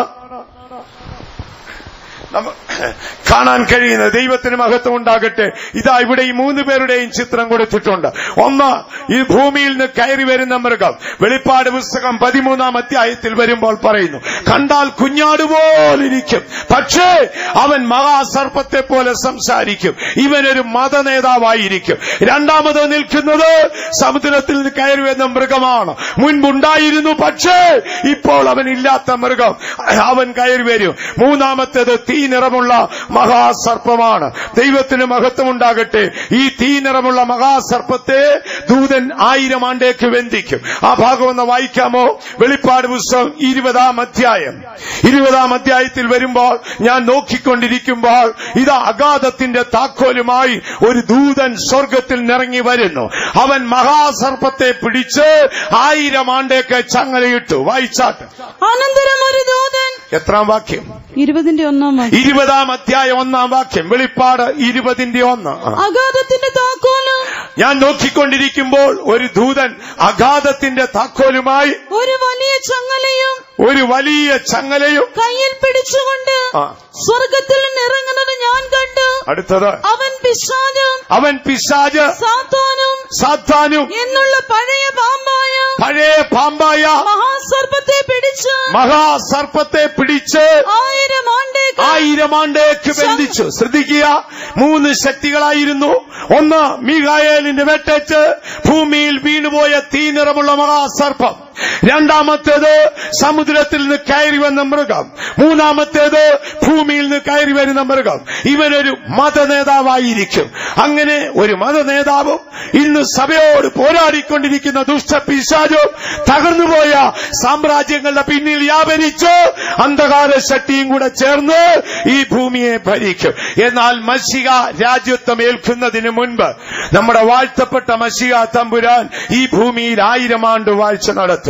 നമ്മ- കാണാൻ കഴിയുന്നത് ദൈവത്തിന് മഹത്വം ഉണ്ടാകട്ടെ ഇതാ ഇവിടെ ഈ മൂന്ന് പേരുടെയും ചിത്രം കൊടുത്തിട്ടുണ്ട് ഒന്ന് ഈ ഭൂമിയിൽ നിന്ന് കയറി വരുന്ന മൃഗം വെളിപ്പാട് പുസ്തകം പതിമൂന്നാം അധ്യായത്തിൽ വരുമ്പോൾ പറയുന്നു കണ്ടാൽ കുഞ്ഞാടുപോലിരിക്കും പക്ഷേ അവൻ മഹാസർപ്പത്തെ പോലെ സംസാരിക്കും ഇവനൊരു മതനേതാവായിരിക്കും രണ്ടാമത് നിൽക്കുന്നത് സമുദ്രത്തിൽ നിന്ന് കയറി വരുന്ന മൃഗമാണ് മുൻപുണ്ടായിരുന്നു പക്ഷേ ഇപ്പോൾ അവൻ ഇല്ലാത്ത മൃഗം അവൻ കയറി വരും മൂന്നാമത്തേത് തീ നിറമുള്ള മഹാസർപ്പമാണ് ദൈവത്തിന് മഹത്വമുണ്ടാകട്ടെ ഈ തീ നിറമുള്ള മഹാസർപ്പത്തെ ദൂതൻ ആയിരം ആണ്ടേക്ക് ബന്ധിക്കും ആ ഭാഗം ഒന്ന് വായിക്കാമോ വെളിപ്പാട് പുസ്തകം ഇരുപതാം അധ്യായം ഇരുപതാം അധ്യായത്തിൽ വരുമ്പോൾ ഞാൻ നോക്കിക്കൊണ്ടിരിക്കുമ്പോൾ ഇത് അഗാധത്തിന്റെ താക്കോലുമായി ഒരു ദൂതൻ സ്വർഗത്തിൽ നിറങ്ങി വരുന്നു അവൻ മഹാസർപ്പത്തെ പിടിച്ച് ആയിരം ആണ്ടേക്ക് ചങ്ങലയിട്ടു വായിച്ചാട്ട് അനന്തരം ഒരു ദൂതൻ എത്രാം വാക്യം ഇരുപതിന്റെ ഒന്നാം വാക്യം. ഇരുപതാം അധ്യായം ഒന്നാം വാക്യം വെളിപ്പാട് ഇരുപതിന്റെ ഒന്ന് ആ. അഗാധത്തിന്റെ താക്കോലും ഞാൻ നോക്കിക്കൊണ്ടിരിക്കുമ്പോൾ ഒരു ദൂതൻ അഗാധത്തിന്റെ താക്കോലുമായി ഒരു വലിയ ചങ്ങലയും ഒരു വലിയ ചങ്ങലയും കയ്യിൽ പിടിച്ചുകൊണ്ട് ആ. സ്വർഗത്തിൽ നിന്ന് ഇറങ്ങുന്നത് ഞാൻ കണ്ടു അടുത്തത് അവൻ പിശാചും അവൻ പിശാജ് സാത്താനും സാത്താനും എന്നുള്ള പഴയ പാമ്പായ പഴയ പാമ്പായ മഹാസർപ്പത്തെ പിടിച്ച് മഹാസർപ്പത്തെ പിടിച്ച് ആയിരം ആണ്ടേക്ക് ആയിരം ആണ്ടേക്ക് ബന്ധിച്ചു ശ്രദ്ധിക്കുക മൂന്ന് ശക്തികളായിരുന്നു ഒന്ന് മീകായേലിന്റെ വെട്ടേറ്റ് ഭൂമിയിൽ വീണുപോയ തീ നിറമുള്ള മഹാസർപ്പം രണ്ടാമത്തേത് സമുദ്രത്തിൽ നിന്ന് കയറി വന്ന മൃഗം മൂന്നാമത്തേത് ഭൂമിയിൽ നിന്ന് കയറി വരുന്ന മൃഗം ഇവനൊരു മതനേതാവായിരിക്കും അങ്ങനെ ഒരു മതനേതാവും ഇന്ന് സഭയോട് പോരാടിക്കൊണ്ടിരിക്കുന്ന ദുഷ്ടപിശാചും തകർന്നുപോയ സാമ്രാജ്യങ്ങളുടെ പിന്നിൽ വ്യാപരിച്ച് അന്ധകാര ശക്തിയും കൂടെ ചേർന്ന് ഈ ഭൂമിയെ ഭരിക്കും എന്നാൽ മഷിക രാജ്യത്വം ഏൽക്കുന്നതിന് മുൻപ് നമ്മുടെ വാഴ്ത്തപ്പെട്ട മഷിക തമ്പുരാൻ ഈ ഭൂമിയിൽ ആയിരം ആണ്ട് വാഴ്ച നടത്തും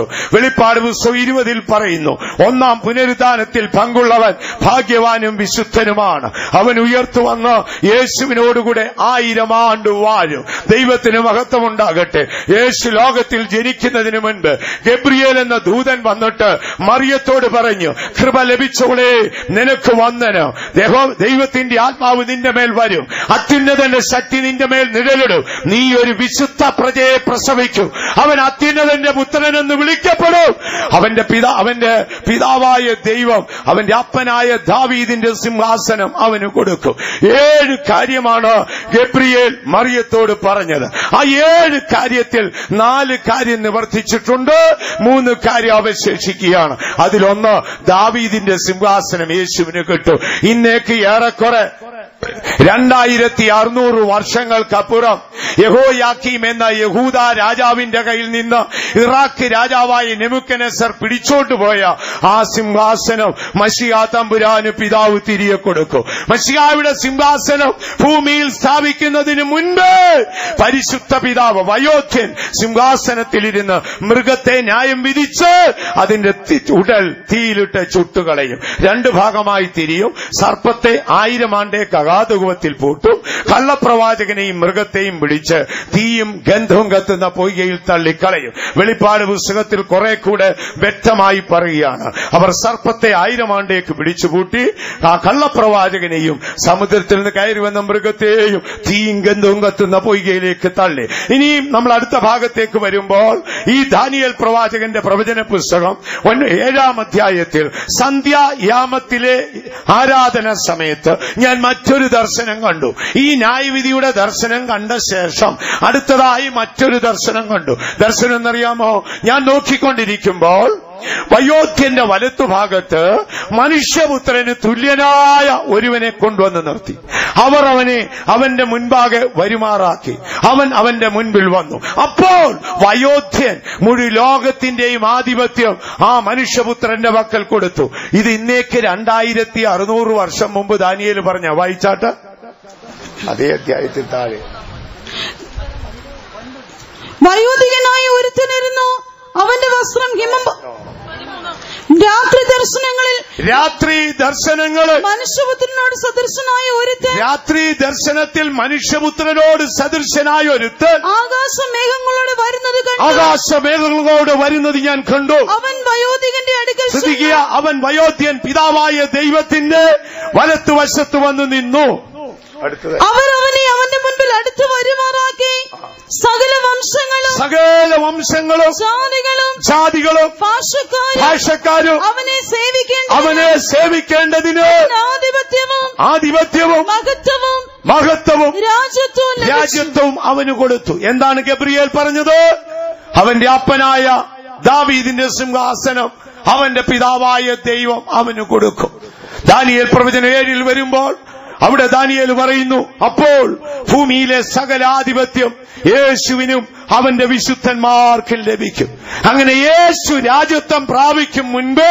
വെളിപ്പാട് പുസ്തകം ഇരുപതിൽ പറയുന്നു ഒന്നാം പുനരുദ്ധാനത്തിൽ പങ്കുള്ളവൻ ഭാഗ്യവാനും വിശുദ്ധനുമാണ് അവൻ ഉയർത്തു വന്ന് യേശുവിനോടുകൂടെ ആയിരം ആണ്ട് വാഴും ദൈവത്തിന് മഹത്വമുണ്ടാകട്ടെ യേശു ലോകത്തിൽ ജനിക്കുന്നതിന് മുൻപ് ഗബ്രിയേൽ എന്ന ദൂതൻ വന്നിട്ട് മറിയത്തോട് പറഞ്ഞു കൃപ ലഭിച്ചവളെ നിനക്ക് വന്ദനം ദേഹോ- ദൈവത്തിന്റെ ആത്മാവ് നിന്റെ മേൽ വരും അത്യുന്നതന്റെ ശക്തി നിന്റെ മേൽ നിഴലിടും നീ ഒരു വിശുദ്ധ പ്രജയെ പ്രസവിക്കും അവൻ അത്യുന്നതന്റെ പുത്രനെന്ന് വിളിക്കപ്പെടും അവന്റെ പിതാ അവന്റെ പിതാവായ ദൈവം അവന്റെ അപ്പനായ ദാവീദിന്റെ സിംഹാസനം അവന് കൊടുക്കും ഏഴ് കാര്യമാണ് ഗബ്രിയേൽ മറിയത്തോട് പറഞ്ഞത് ആ ഏഴ് കാര്യത്തിൽ നാല് കാര്യം നിവർത്തിച്ചിട്ടുണ്ട് മൂന്ന് കാര്യം അവശേഷിക്കുകയാണ് അതിലൊന്ന് ദാവീദിന്റെ സിംഹാസനം യേശുവിന് കിട്ടും ഇന്നേക്ക് ഏറെക്കുറെ രണ്ടായിരത്തി അറുന്നൂറ് വർഷങ്ങൾക്കപ്പുറം യഹോയാക്കീം എന്ന യഹൂദ രാജാവിന്റെ കയ്യിൽ നിന്ന് ഇറാഖ് രാജാവായ നെമുക്കനസർ പിടിച്ചോണ്ടുപോയ ആ സിംഹാസനം മഷിയാ തമ്പുരാന് പിതാവ് തിരികെ കൊടുക്കും മഷിയായുടെ സിംഹാസനം ഭൂമിയിൽ സ്ഥാപിക്കുന്നതിന് മുൻപ് പരിശുദ്ധ പിതാവ് വയോധ്യൻ സിംഹാസനത്തിലിരുന്ന് മൃഗത്തെ ന്യായം വിധിച്ച് അതിന്റെ തി- ഉടൽ തീയിലിട്ട് ചുട്ടുകളയും രണ്ട് ഭാഗമായി തിരിയും സർപ്പത്തെ ആയിരം ആണ്ടേക്ക് അഗാധകുവത്തിൽ പൂട്ടും കള്ളപ്രവാചകനെയും മൃഗത്തെയും പിടിച്ച് തീയും ഗന്ധവും കത്തുന്ന പൊയ്കയിൽ തള്ളിക്കളയും വെളിപ്പാട് പുസ്തകത്തിൽ കുറെ കൂടെ വ്യക്തമായി പറയുകയാണ് അവർ സർപ്പത്തെ ആയിരം ആണ്ടേക്ക് പിടിച്ചുപൂട്ടി ആ കള്ളപ്രവാചകനെയും സമുദ്രത്തിൽ നിന്ന് കയറി വന്ന മൃഗത്തെയും തീയും ഗന്ധവും കത്തുന്ന പൊയ്കയിലേക്ക് തള്ളി ഇനിയും നമ്മൾ അടുത്ത ഭാഗത്തേക്ക് വരുമ്പോൾ ഈ ദാനിയൽ പ്രവാചകന്റെ പ്രവചന പുസ്തകം ഒന്ന് ഏഴാം അധ്യായത്തിൽ സന്ധ്യായാമത്തിലെ ആരാധന സമയത്ത് ഞാൻ മറ്റൊരു ദർശനം കണ്ടു ഈ ന്യായവിധിയുടെ ദർശനം കണ്ട ശേഷം അടുത്തതായി മറ്റൊരു ദർശനം കണ്ടു ദർശനം എന്നറിയാമോ ഞാൻ നോക്കിക്കൊണ്ടിരിക്കുമ്പോൾ വയോധ്യന്റെ വലത്തുഭാഗത്ത് മനുഷ്യപുത്രന് തുല്യനായ ഒരുവനെ കൊണ്ടുവന്ന് നിർത്തി അവർ അവനെ അവന്റെ മുൻപാകെ വരുമാറാക്കി അവൻ അവന്റെ മുൻപിൽ വന്നു അപ്പോൾ വയോധ്യൻ മുഴു ലോകത്തിന്റെയും ആധിപത്യം ആ മനുഷ്യപുത്രന്റെ പക്കൽ കൊടുത്തു ഇത് ഇന്നേക്ക് രണ്ടായിരത്തി അറുന്നൂറ് വർഷം മുമ്പ് ദാനിയേൽ പറഞ്ഞ വായിച്ചാട്ട് അതേ അധ്യായത്തിൽ താഴെ വയോധികനായ ഒരുത്തനിരുന്നു അവന്റെ വസ്ത്രം ഹിമം പ- രാത്രി ദർശനങ്ങളിൽ രാത്രി ദർശനങ്ങള് മനുഷ്യപുത്രനോട് സദൃശനായ ഒരുത്തൻ രാത്രി ദർശനത്തിൽ മനുഷ്യപുത്രനോട് സദൃശനായ ഒരുത്തൻ ആകാശമേഘങ്ങളോട് വരുന്നത് കണ്ടു ആകാശമേഘങ്ങളോട് വരുന്നത് ഞാൻ കണ്ടു അവൻ വയോധികന്റെ അടുക്കൽ ശ്രദ്ധിക്കുക അവൻ വയോധ്യൻ പിതാവായ ദൈവത്തിന്റെ വലത്തുവശത്ത് വന്നു നിന്നു അടുത്തത് അവർ അവനെ അവന്റെ മുൻപിൽ അടുത്ത് വരുമാറാക്കി സകല വംശങ്ങളും സകല വംശങ്ങളും ജാതികളും ജാതികളും ഭാഷക്കാരും ഭാഷക്കാരും അവനെ സേവിക്കേണ്ട അവനെ സേവിക്കേണ്ടതിന് ആധിപത്യവും ആധിപത്യവും മഹത്വവും മഹത്വവും രാജ്യത്വവും ലഭിച്ചു. രാജ്യത്വവും അവന് കൊടുത്തു എന്താണ് ഗബ്രിയേൽ പറഞ്ഞത് അവന്റെ അപ്പനായ ദാവീദിന്റെ സിംഹാസനം അവന്റെ പിതാവായ ദൈവം അവന് കൊടുക്കും ദാനിയേൽ പ്രവചന ഏഴിൽ വരുമ്പോൾ അവിടെ ദാനിയേൽ പറയുന്നു അപ്പോൾ ഭൂമിയിലെ സകലാധിപത്യം യേശുവിനും അവന്റെ വിശുദ്ധന്മാർക്കും ലഭിക്കും അങ്ങനെ യേശു രാജ്യത്വം പ്രാപിക്കും മുൻപേ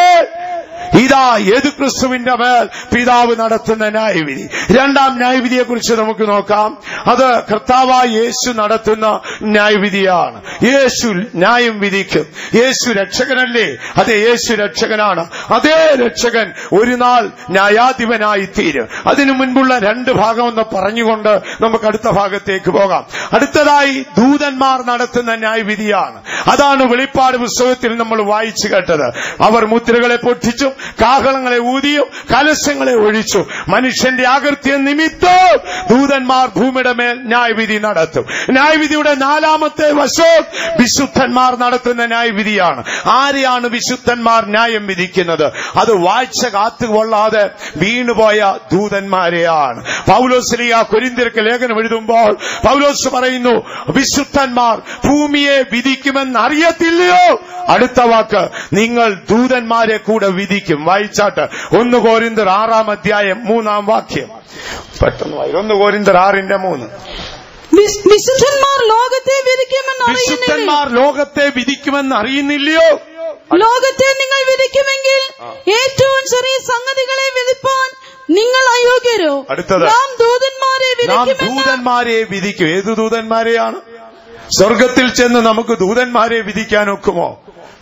ഇതാ ഏത് ക്രിസ്തുവിന്റെ മേൽ പിതാവ് നടത്തുന്ന ന്യായവിധി രണ്ടാം ന്യായവിധിയെ കുറിച്ച് നമുക്ക് നോക്കാം അത് കർത്താവായ യേശു നടത്തുന്ന ന്യായവിധിയാണ് യേശു ന്യായം വിധിക്കും യേശു രക്ഷകനല്ലേ അതെ യേശു രക്ഷകനാണ് അതേ രക്ഷകൻ ഒരു നാൾ ന്യായാധിപനായി തീരും അതിനു മുൻപുള്ള രണ്ട് ഭാഗം ഒന്ന് പറഞ്ഞുകൊണ്ട് നമുക്ക് അടുത്ത ഭാഗത്തേക്ക് പോകാം അടുത്തതായി ദൂതന്മാർ നടത്തുന്ന ന്യായവിധിയാണ് അതാണ് വെളിപ്പാട് പുസ്തകത്തിൽ നമ്മൾ വായിച്ചു കേട്ടത് അവർ മുദ്രകളെ പൊട്ടിച്ചും കാഹളങ്ങളെ ഊതിയും കലശങ്ങളെ ഒഴിച്ചു മനുഷ്യന്റെ ആകൃത്യം നിമിത്തം ദൂതന്മാർ ഭൂമിയുടെ മേൽ ന്യായവിധി നടത്തും ന്യായവിധിയുടെ നാലാമത്തെ വശം വിശുദ്ധന്മാർ നടത്തുന്ന ന്യായവിധിയാണ് ആരെയാണ് വിശുദ്ധന്മാർ ന്യായം വിധിക്കുന്നത് അത് വാഴ്ച കാത്തുകൊള്ളാതെ വീണുപോയ ദൂതന്മാരെയാണ് പൗലോസ്ലിയ കൊരിന്തിർക്ക് ലേഖനം എഴുതുമ്പോൾ പൗലോസ് പറയുന്നു വിശുദ്ധന്മാർ ഭൂമിയെ വിധിക്കുമെന്ന് അറിയത്തില്ലയോ അടുത്ത വാക്ക് നിങ്ങൾ ദൂതന്മാരെ കൂടെ വിധിക്കും വായിച്ചാട്ട് ഒന്ന് കോരിന്തർ ആറാം അധ്യായം മൂന്നാം വാക്യം പെട്ടെന്ന് വായി ഒന്ന് കോരിന്തർ ആറിന്റെ മൂന്ന് വിശ്- വിശുദ്ധന്മാർ ലോകത്തെ വിധിക്കുമെന്ന് അറിയുന്നില്ലേ വിശുദ്ധന്മാർ ലോകത്തെ വിധിക്കുമെന്ന് അറിയുന്നില്ലയോ ലോകത്തെ നിങ്ങൾ വിധിക്കുമെങ്കിൽ ഏറ്റവും ചെറിയ സംഗതികളെ വിധിപ്പാൻ നിങ്ങൾ അയോഗ്യരോ അടുത്തത്. നാം ദൂതന്മാരെ നാം വിധിക്കുമെന്ന് ദൂതന്മാരെ വിധിക്കും ഏത് ദൂതന്മാരെയാണ് സ്വർഗത്തിൽ ചെന്ന് നമുക്ക് ദൂതന്മാരെ വിധിക്കാൻ ഒക്കുമോ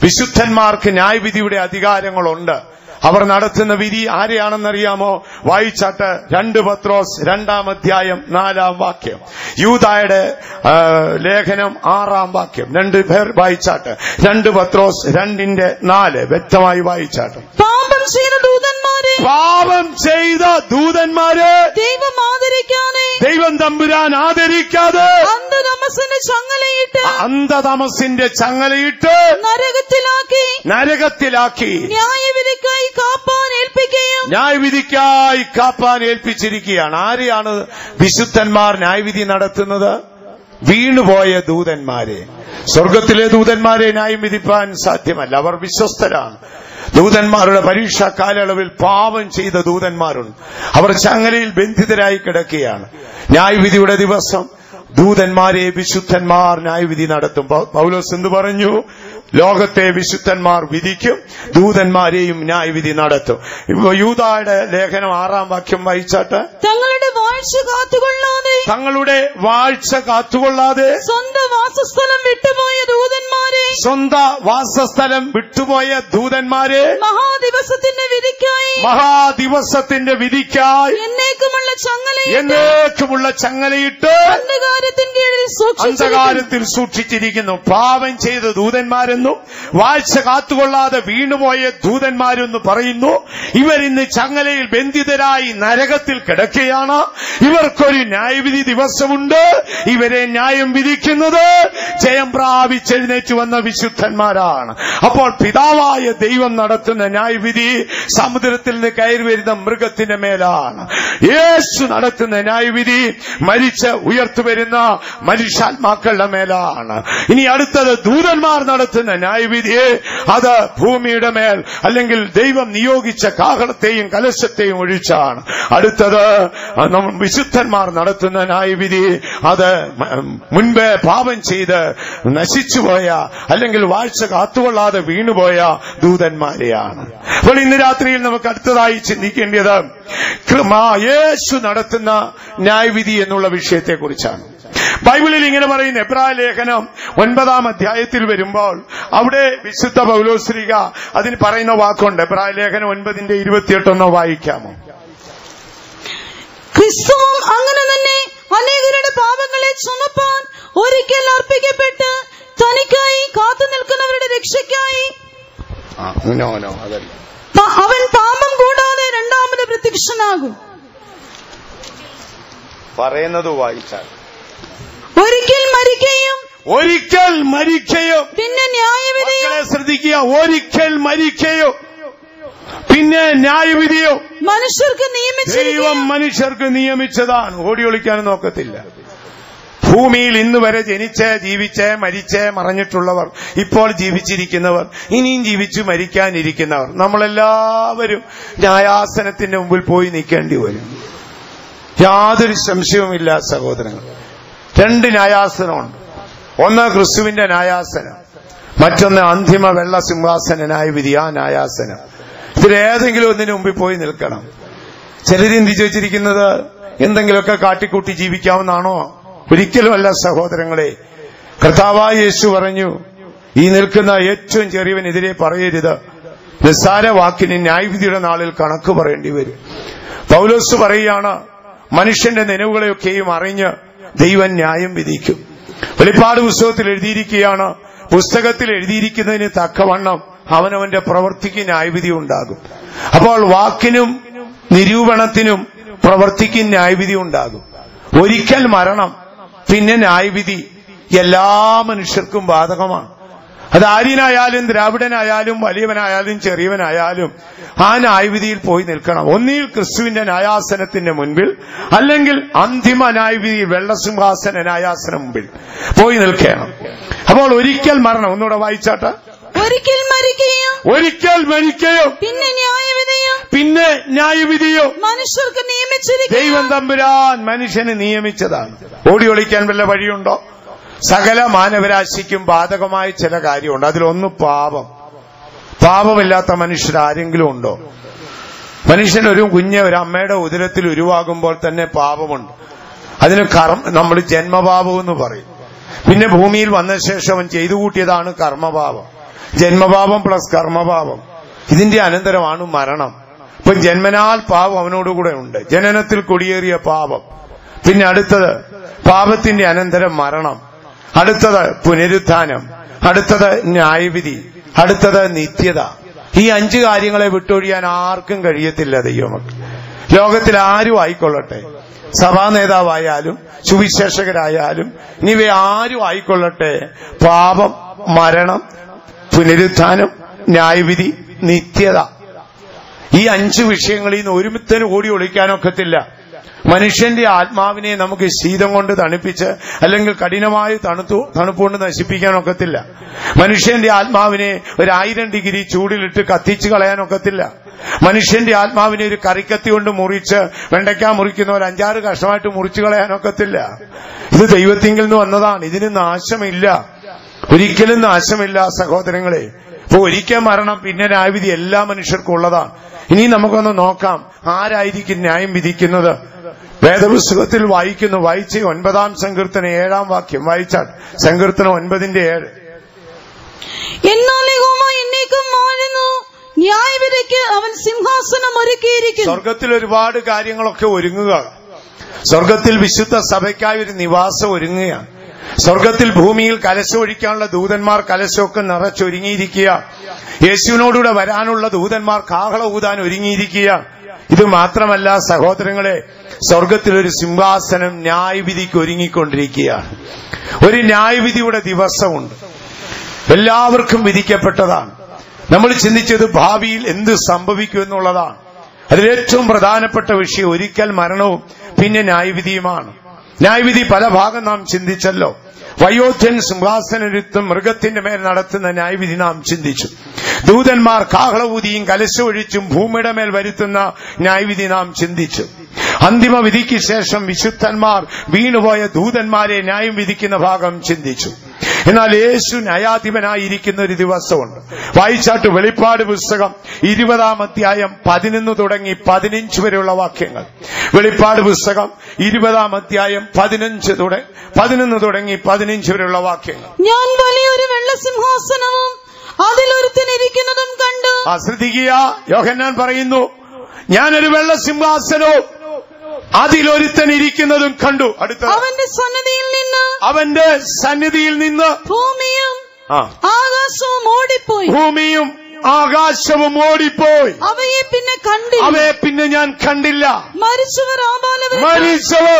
വിശുദ്ധന്മാർക്ക് ന്യായവിധിയുടെ അധികാരങ്ങളുണ്ട് അവർ നടത്തുന്ന വിധി ആരെയാണെന്നറിയാമോ വായിച്ചാട്ട് രണ്ട് പത്രോസ് രണ്ടാം അധ്യായം നാലാം വാക്യം യൂതായുടെ ആ, ലേഖനം ആറാം വാക്യം രണ്ട് പേർ വായിച്ചാട്ട് രണ്ട് പത്രോസ് രണ്ടിന്റെ നാല് വ്യക്തമായി വായിച്ചാട്ട് പാപം ചെയ്ത ദൂതന്മാരെ പാപം ചെയ്ത ദൂതന്മാരെ ദൈവം ആദരിക്കാതെ ദൈവം തമ്പുരാൻ ആദരിക്കാതെ അന്ധതമസിന്റെ ചങ്ങലയിട്ട് അന്ധതമസിന്റെ ചങ്ങലയിട്ട് നരകത്തിലാക്കി നരകത്തിലാക്കി ന്യായവിധിക്കായി കാപ്പാൻ ഏൽപ്പിക്കുകയും ന്യായവിധിക്കായി കാപ്പാൻ ഏൽപ്പിച്ചിരിക്കുകയാണ് ആരെയാണ് വിശുദ്ധന്മാർ ന്യായവിധി നടത്തുന്നത് വീണുപോയ ദൂതന്മാരെ സ്വർഗത്തിലെ ദൂതന്മാരെ ന്യായം വിധിപ്പാൻ സാധ്യമല്ല അവർ വിശ്വസ്തരാണ് ദൂതന്മാരുടെ പരീക്ഷാ കാലയളവിൽ പാപം ചെയ്ത ദൂതന്മാരുണ്ട് അവർ ചങ്ങലയിൽ ബന്ധിതരായി കിടക്കുകയാണ് ന്യായവിധിയുടെ ദിവസം ദൂതന്മാരെ വിശുദ്ധന്മാർ ന്യായവിധി നടത്തും പൗ- പൗലോസ് എന്ത് പറഞ്ഞു ലോകത്തെ വിശുദ്ധന്മാർ വിധിക്കും ദൂതന്മാരെയും ന്യായവിധി നടത്തും ഇപ്പൊ യൂതായുടെ ലേഖനം ആറാം വാക്യം വായിച്ചാട്ട് തങ്ങളുടെ വാഴ്ച കാത്തുകൊള്ളാതെ തങ്ങളുടെ വാഴ്ച കാത്തുകൊള്ളാതെ സ്വന്തം വാസസ്ഥലം വിട്ടുപോയ ദൂതന്മാരെ സ്വന്ത വാസസ്ഥലം വിട്ടുപോയ ദൂതന്മാരെ മഹാദിവസത്തിന്റെ വിധിക്കായി മഹാദിവസത്തിന്റെ വിധിക്കായി എന്നേക്കുമുള്ള ചങ്ങലയിട്ട് എന്നേക്കുമുള്ള ചങ്ങലയിട്ട് അന്ധകാരത്തിൻ കീഴിൽ സൂക്ഷിച്ചു അന്ധകാരത്തിൽ സൂക്ഷിച്ചിരിക്കുന്നു പാപം ചെയ്ത ദൂതന്മാരെന്നും വാഴ്ച കാത്തുകൊള്ളാതെ വീണുപോയ ദൂതന്മാരെന്ന് പറയുന്നു ഇവരിന്ന് ചങ്ങലയിൽ ബന്ധിതരായി നരകത്തിൽ കിടക്കുകയാണ് ഇവർക്കൊരു ന്യായവിധി ദിവസമുണ്ട് ഇവരെ ന്യായം വിധിക്കുന്നത് ജയം പ്രാപിച്ചെഴുന്നേറ്റ് വന്ന വിശുദ്ധന്മാരാണ് അപ്പോൾ പിതാവായ ദൈവം നടത്തുന്ന ന്യായവിധി സമുദ്രത്തിൽ നിന്ന് കയറി വരുന്ന മൃഗത്തിന്റെ മേലാണ് യേശു നടത്തുന്ന ന്യായവിധി മരിച്ച് ഉയർത്തുവരുന്ന മനുഷ്യാത്മാക്കളുടെ മേലാണ് ഇനി അടുത്തത് ദൂതന്മാർ നടത്തുന്ന ന്യായവിധി അത് ഭൂമിയുടെ മേൽ അല്ലെങ്കിൽ ദൈവം നിയോഗിച്ച കാഹളത്തെയും കലശത്തെയും ഒഴിച്ചാണ് അടുത്തത് നമ്മൾ വിശുദ്ധന്മാർ നടത്തുന്ന ന്യായവിധി അത് മ- മുൻപേ പാപം ചെയ്ത് നശിച്ചുപോയ അല്ലെങ്കിൽ വാഴ്ച കാത്തുകൊള്ളാതെ വീണുപോയ ദൂതന്മാരെയാണ് അപ്പോൾ ഇന്ന് രാത്രിയിൽ നമുക്ക് അടുത്തതായി ചിന്തിക്കേണ്ടത് കൃമ യേശു നടത്തുന്ന ന്യായവിധി എന്നുള്ള വിഷയത്തെക്കുറിച്ചാണ് ബൈബിളിൽ ഇങ്ങനെ പറയുന്ന എബ്രായ ലേഖനം ഒൻപതാം അധ്യായത്തിൽ വരുമ്പോൾ അവിടെ വിശുദ്ധ പൗലോശ്രീക അതിന് പറയുന്ന വാക്കുണ്ട് എബ്രായ ലേഖനം ഒൻപതിന്റെ ഇരുപത്തിയെട്ടൊന്നോ വായിക്കാമോ ക്രിസ്തുവും അങ്ങനെ തന്നെ അനേകരുടെ പാപങ്ങളെ ചുമപ്പാൻ ഒരിക്കൽ അർപ്പിക്കപ്പെട്ട് തനിക്കായി കാത്തു നിൽക്കുന്നവരുടെ രക്ഷയ്ക്കായി നോ നോ അതല്ല പ- അവൻ പാപം കൂടാതെ രണ്ടാമത് പ്രത്യക്ഷനാകും പറയുന്നത് വായിച്ചാൽ ഒരിക്കൽ മരിക്കുകയും ഒരിക്കൽ മരിക്കയോ പിന്നെ ന്യായവിധിയും മക്കളെ ശ്രദ്ധിക്കുക ഒരിക്കൽ മരിക്കയോ പിന്നെ ന്യായവിധിയോ മനുഷ്യർക്ക് ദൈവം നിയമിച്ചിരിക്കും മനുഷ്യർക്ക് നിയമിച്ചതാണ് ഓടി ഒളിക്കാൻ നോക്കത്തില്ല ഭൂമിയിൽ ഇന്ന് വരെ ജനിച്ച് ജീവിച്ച് മരിച്ച് മറഞ്ഞിട്ടുള്ളവർ ഇപ്പോൾ ജീവിച്ചിരിക്കുന്നവർ ഇനിയും ജീവിച്ചു മരിക്കാനിരിക്കുന്നവർ നമ്മളെല്ലാവരും ന്യായാസനത്തിന്റെ മുമ്പിൽ പോയി നിൽക്കേണ്ടി വരും യാതൊരു സംശയവുമില്ല സഹോദരങ്ങൾ രണ്ട് ന്യായാസനമുണ്ട് ഒന്ന് ക്രിസ്തുവിന്റെ ന്യായാസനം മറ്റൊന്ന് അന്തിമ വെള്ള സിംഹാസനനായ വിധി ആ ന്യായാസനം ഇതിലേതെങ്കിലും ഒന്നിനു മുമ്പിൽ പോയി നിൽക്കണം ചിലർ ചിന്തിച്ചു വെച്ചിരിക്കുന്നത് എന്തെങ്കിലുമൊക്കെ കാട്ടിക്കൂട്ടി ജീവിക്കാവുന്നതാണോ ഒരിക്കലുമല്ല സഹോദരങ്ങളെ കർത്താവായ യേശു പറഞ്ഞു ഈ നിൽക്കുന്ന ഏറ്റവും ചെറിയവനെതിരെ പറയരുത് നിസ്സാര വാക്കിന് ന്യായവിധിയുടെ നാളിൽ കണക്ക് പറയേണ്ടി വരും പൗലോസ് പറയുകയാണ് മനുഷ്യന്റെ നിലവുകളെയൊക്കെയും അറിഞ്ഞ് ദൈവം ന്യായം വിധിക്കും വെളിപ്പാട് പുസ്തകത്തിൽ എഴുതിയിരിക്കുകയാണ് പുസ്തകത്തിൽ എഴുതിയിരിക്കുന്നതിന് തക്കവണ്ണം അവനവന്റെ പ്രവൃത്തിക്ക് ന്യായവിധി ഉണ്ടാകും അപ്പോൾ വാക്കിനും നിരൂപണത്തിനും പ്രവൃത്തിക്കും ന്യായവിധി ഉണ്ടാകും ഒരിക്കൽ മരണം പിന്നെ ന്യായവിധി എല്ലാ മനുഷ്യർക്കും ബാധകമാണ് അത് ആര്യനായാലും ദ്രാവിഡനായാലും വലിയവനായാലും ചെറിയവനായാലും ആ ന്യായവിധിയിൽ പോയി നിൽക്കണം ഒന്നിൽ ക്രിസ്തുവിന്റെ ന്യായാസനത്തിന്റെ മുൻപിൽ അല്ലെങ്കിൽ അന്തിമ ന്യായവിധി വെള്ളസിംഹാസന ന്യായാസനം മുമ്പിൽ പോയി നിൽക്കണം അപ്പോൾ ഒരിക്കൽ മരണം ഒന്നുകൂടെ വായിച്ചാട്ട് ഒരിക്കൽ മരിക്കുകയും ഒരിക്കൽ മരിക്കയോ പിന്നെ ന്യായവിധിയും പിന്നെ ന്യായവിധിയോ മനുഷ്യർക്ക് നിയമിച്ചിരിക്കും ദൈവം തമ്പുരാൻ മനുഷ്യന് നിയമിച്ചതാണ് ഓടി ഒളിക്കാൻ വല്ല വഴിയുണ്ടോ സകല മാനവരാശിക്കും ബാധകമായ ചില കാര്യമുണ്ട് അതിലൊന്ന് പാപം പാപമില്ലാത്ത മനുഷ്യർ ആരെങ്കിലും ഉണ്ടോ മനുഷ്യൻ ഒരു കുഞ്ഞ് ഒരു അമ്മയുടെ ഉദരത്തിൽ ഉരുവാകുമ്പോൾ തന്നെ പാപമുണ്ട് അതിന് കർമ്മ നമ്മൾ ജന്മപാപം എന്ന് പറയും പിന്നെ ഭൂമിയിൽ വന്ന ശേഷം അവൻ ചെയ്തു കൂട്ടിയതാണ് കർമ്മപാപം ജന്മപാപം പ്ലസ് കർമ്മപാപം ഇതിന്റെ അനന്തരമാണ് മരണം ഇപ്പൊ ജന്മനാൽ പാപം അവനോടുകൂടെ ഉണ്ട് ജനനത്തിൽ കുടിയേറിയ പാപം പിന്നെ അടുത്തത് പാപത്തിന്റെ അനന്തരം മരണം അടുത്തത് പുനരുത്ഥാനം അടുത്തത് ന്യായവിധി അടുത്തത് നിത്യത ഈ അഞ്ച് കാര്യങ്ങളെ വിട്ടൊഴിയാൻ ആർക്കും കഴിയത്തില്ല ദൈവമക്കൾ ലോകത്തിൽ ആരും ആയിക്കൊള്ളട്ടെ സഭാ നേതാവായാലും സുവിശേഷകരായാലും ഇനിവ ആരും ആയിക്കൊള്ളട്ടെ പാപം മരണം പുനരുത്ഥാനം ന്യായവിധി നിത്യത ഈ അഞ്ച് വിഷയങ്ങളിൽ നിന്ന് ഒരുമിത്തന് ഓടി ഒളിക്കാനൊക്കത്തില്ല മനുഷ്യന്റെ ആത്മാവിനെ നമുക്ക് ശീതം കൊണ്ട് തണുപ്പിച്ച് അല്ലെങ്കിൽ കഠിനമായ തണുത്തു തണുപ്പുകൊണ്ട് നശിപ്പിക്കാനൊക്കത്തില്ല മനുഷ്യന്റെ ആത്മാവിനെ ഒരായിരം ഡിഗ്രി ചൂടിലിട്ട് കത്തിച്ചു കളയാനൊക്കത്തില്ല മനുഷ്യന്റെ ആത്മാവിനെ ഒരു കറിക്കത്തി കൊണ്ട് മുറിച്ച് വെണ്ടയ്ക്ക മുറിക്കുന്ന ഒരു അഞ്ചാറ് കഷ്ണമായിട്ട് മുറിച്ചു കളയാനൊക്കത്തില്ല ഇത് ദൈവത്തിങ്കിൽ നിന്ന് വന്നതാണ് ഇതിന് നാശമില്ല ഒരിക്കലും നാശമില്ല സഹോദരങ്ങളെ അപ്പൊ ഒരിക്കൽ മരണം പിന്നെ ന്യായവിധി എല്ലാ മനുഷ്യർക്കും ഉള്ളതാണ് ഇനി നമുക്കൊന്ന് നോക്കാം ആരായിരിക്കും ന്യായം വിധിക്കുന്നത് വേദപുസ്തകത്തിൽ വായിക്കുന്നു വായിച്ച് ഒൻപതാം സങ്കീർത്തന ഏഴാം വാക്യം വായിച്ചാൽ സങ്കീർത്തനം ഒൻപതിന്റെ ഏഴ് എന്നാൽ യഹോവ എന്നേക്കും വാഴുന്നു ന്യായവിധിക്ക് അവൻ സിംഹാസനം ഒരുക്കിയിരിക്കുന്നു സ്വർഗത്തിൽ ഒരുപാട് കാര്യങ്ങളൊക്കെ ഒരുങ്ങുക സ്വർഗത്തിൽ വിശുദ്ധ സഭയ്ക്കായി ഒരു നിവാസം ഒരുങ്ങുകയാണ് സ്വർഗത്തിൽ ഭൂമിയിൽ കലശമൊഴിക്കാനുള്ള ദൂതന്മാർ കലശമൊക്കെ നിറച്ചൊരുങ്ങിയിരിക്കുക യേശുവിനോടുകൂടെ വരാനുള്ള ദൂതന്മാർ കാഹള ഊതാൻ ഒരുങ്ങിയിരിക്കുക ഇത് മാത്രമല്ല സഹോദരങ്ങളെ സ്വർഗത്തിൽ ഒരു സിംഹാസനം ന്യായവിധിക്ക് ഒരുങ്ങിക്കൊണ്ടിരിക്കുകയാണ് ഒരു ന്യായവിധിയുടെ ദിവസമുണ്ട് എല്ലാവർക്കും വിധിക്കപ്പെട്ടതാണ് നമ്മൾ ചിന്തിച്ചത് ഭാവിയിൽ എന്ത് സംഭവിക്കും എന്നുള്ളതാണ് അതിലേറ്റവും പ്രധാനപ്പെട്ട വിഷയം ഒരിക്കൽ മരണവും പിന്നെ ന്യായവിധിയുമാണ് ന്യായവിധി പല ഭാഗം നാം ചിന്തിച്ചല്ലോ വയോധ്യൻ സിംഹാസനരുത്തും മൃഗത്തിന്റെ മേൽ നടത്തുന്ന ന്യായവിധി നാം ചിന്തിച്ചു ദൂതന്മാർ കാഹളവൂതിയും കലശൊഴിച്ചും ഭൂമിയുടെ മേൽ വരുത്തുന്ന ന്യായവിധി നാം ചിന്തിച്ചു അന്തിമ വിധിക്ക് ശേഷം വിശുദ്ധന്മാർ വീണുപോയ ദൂതന്മാരെ ന്യായം വിധിക്കുന്ന ഭാഗം ചിന്തിച്ചു എന്നാൽ യേശു ന്യായാധിപനായിരിക്കുന്ന ഒരു ദിവസമുണ്ട് വായിച്ചാട്ട് വെളിപ്പാട് പുസ്തകം ഇരുപതാം അധ്യായം പതിനൊന്ന് തുടങ്ങി പതിനഞ്ച് വരെയുള്ള വാക്യങ്ങൾ വെളിപ്പാട് പുസ്തകം ഇരുപതാം അധ്യായം പതിനഞ്ച് തുടങ്ങി പതിനൊന്ന് തുടങ്ങി പതിനഞ്ച് വരെയുള്ള വാക്യങ്ങൾ ഞാൻ വലിയൊരു വെള്ള സിംഹാസനവും അതിലൊരുത്തൻ ഇരിക്കുന്നതും കണ്ടു ആ ശ്രദ്ധിക്കുക യോഹന്നാൻ പറയുന്നു ഞാനൊരു വെള്ള സിംഹാസനവും അതിലൊരുത്തൻ ഇരിക്കുന്നതും കണ്ടു അടുത്ത അവന്റെ സന്നദ്ധിയിൽ നിന്ന് അവന്റെ സന്നിധിയിൽ നിന്ന് ഭൂമിയും ആ ആകാശവും ഓടിപ്പോയി ഭൂമിയും ആകാശവും ഓടിപ്പോയി അവയെ പിന്നെ കണ്ടില്ല അവയെ പിന്നെ ഞാൻ കണ്ടില്ല മരിച്ചവർ ആബാലവർ മരിച്ചവർ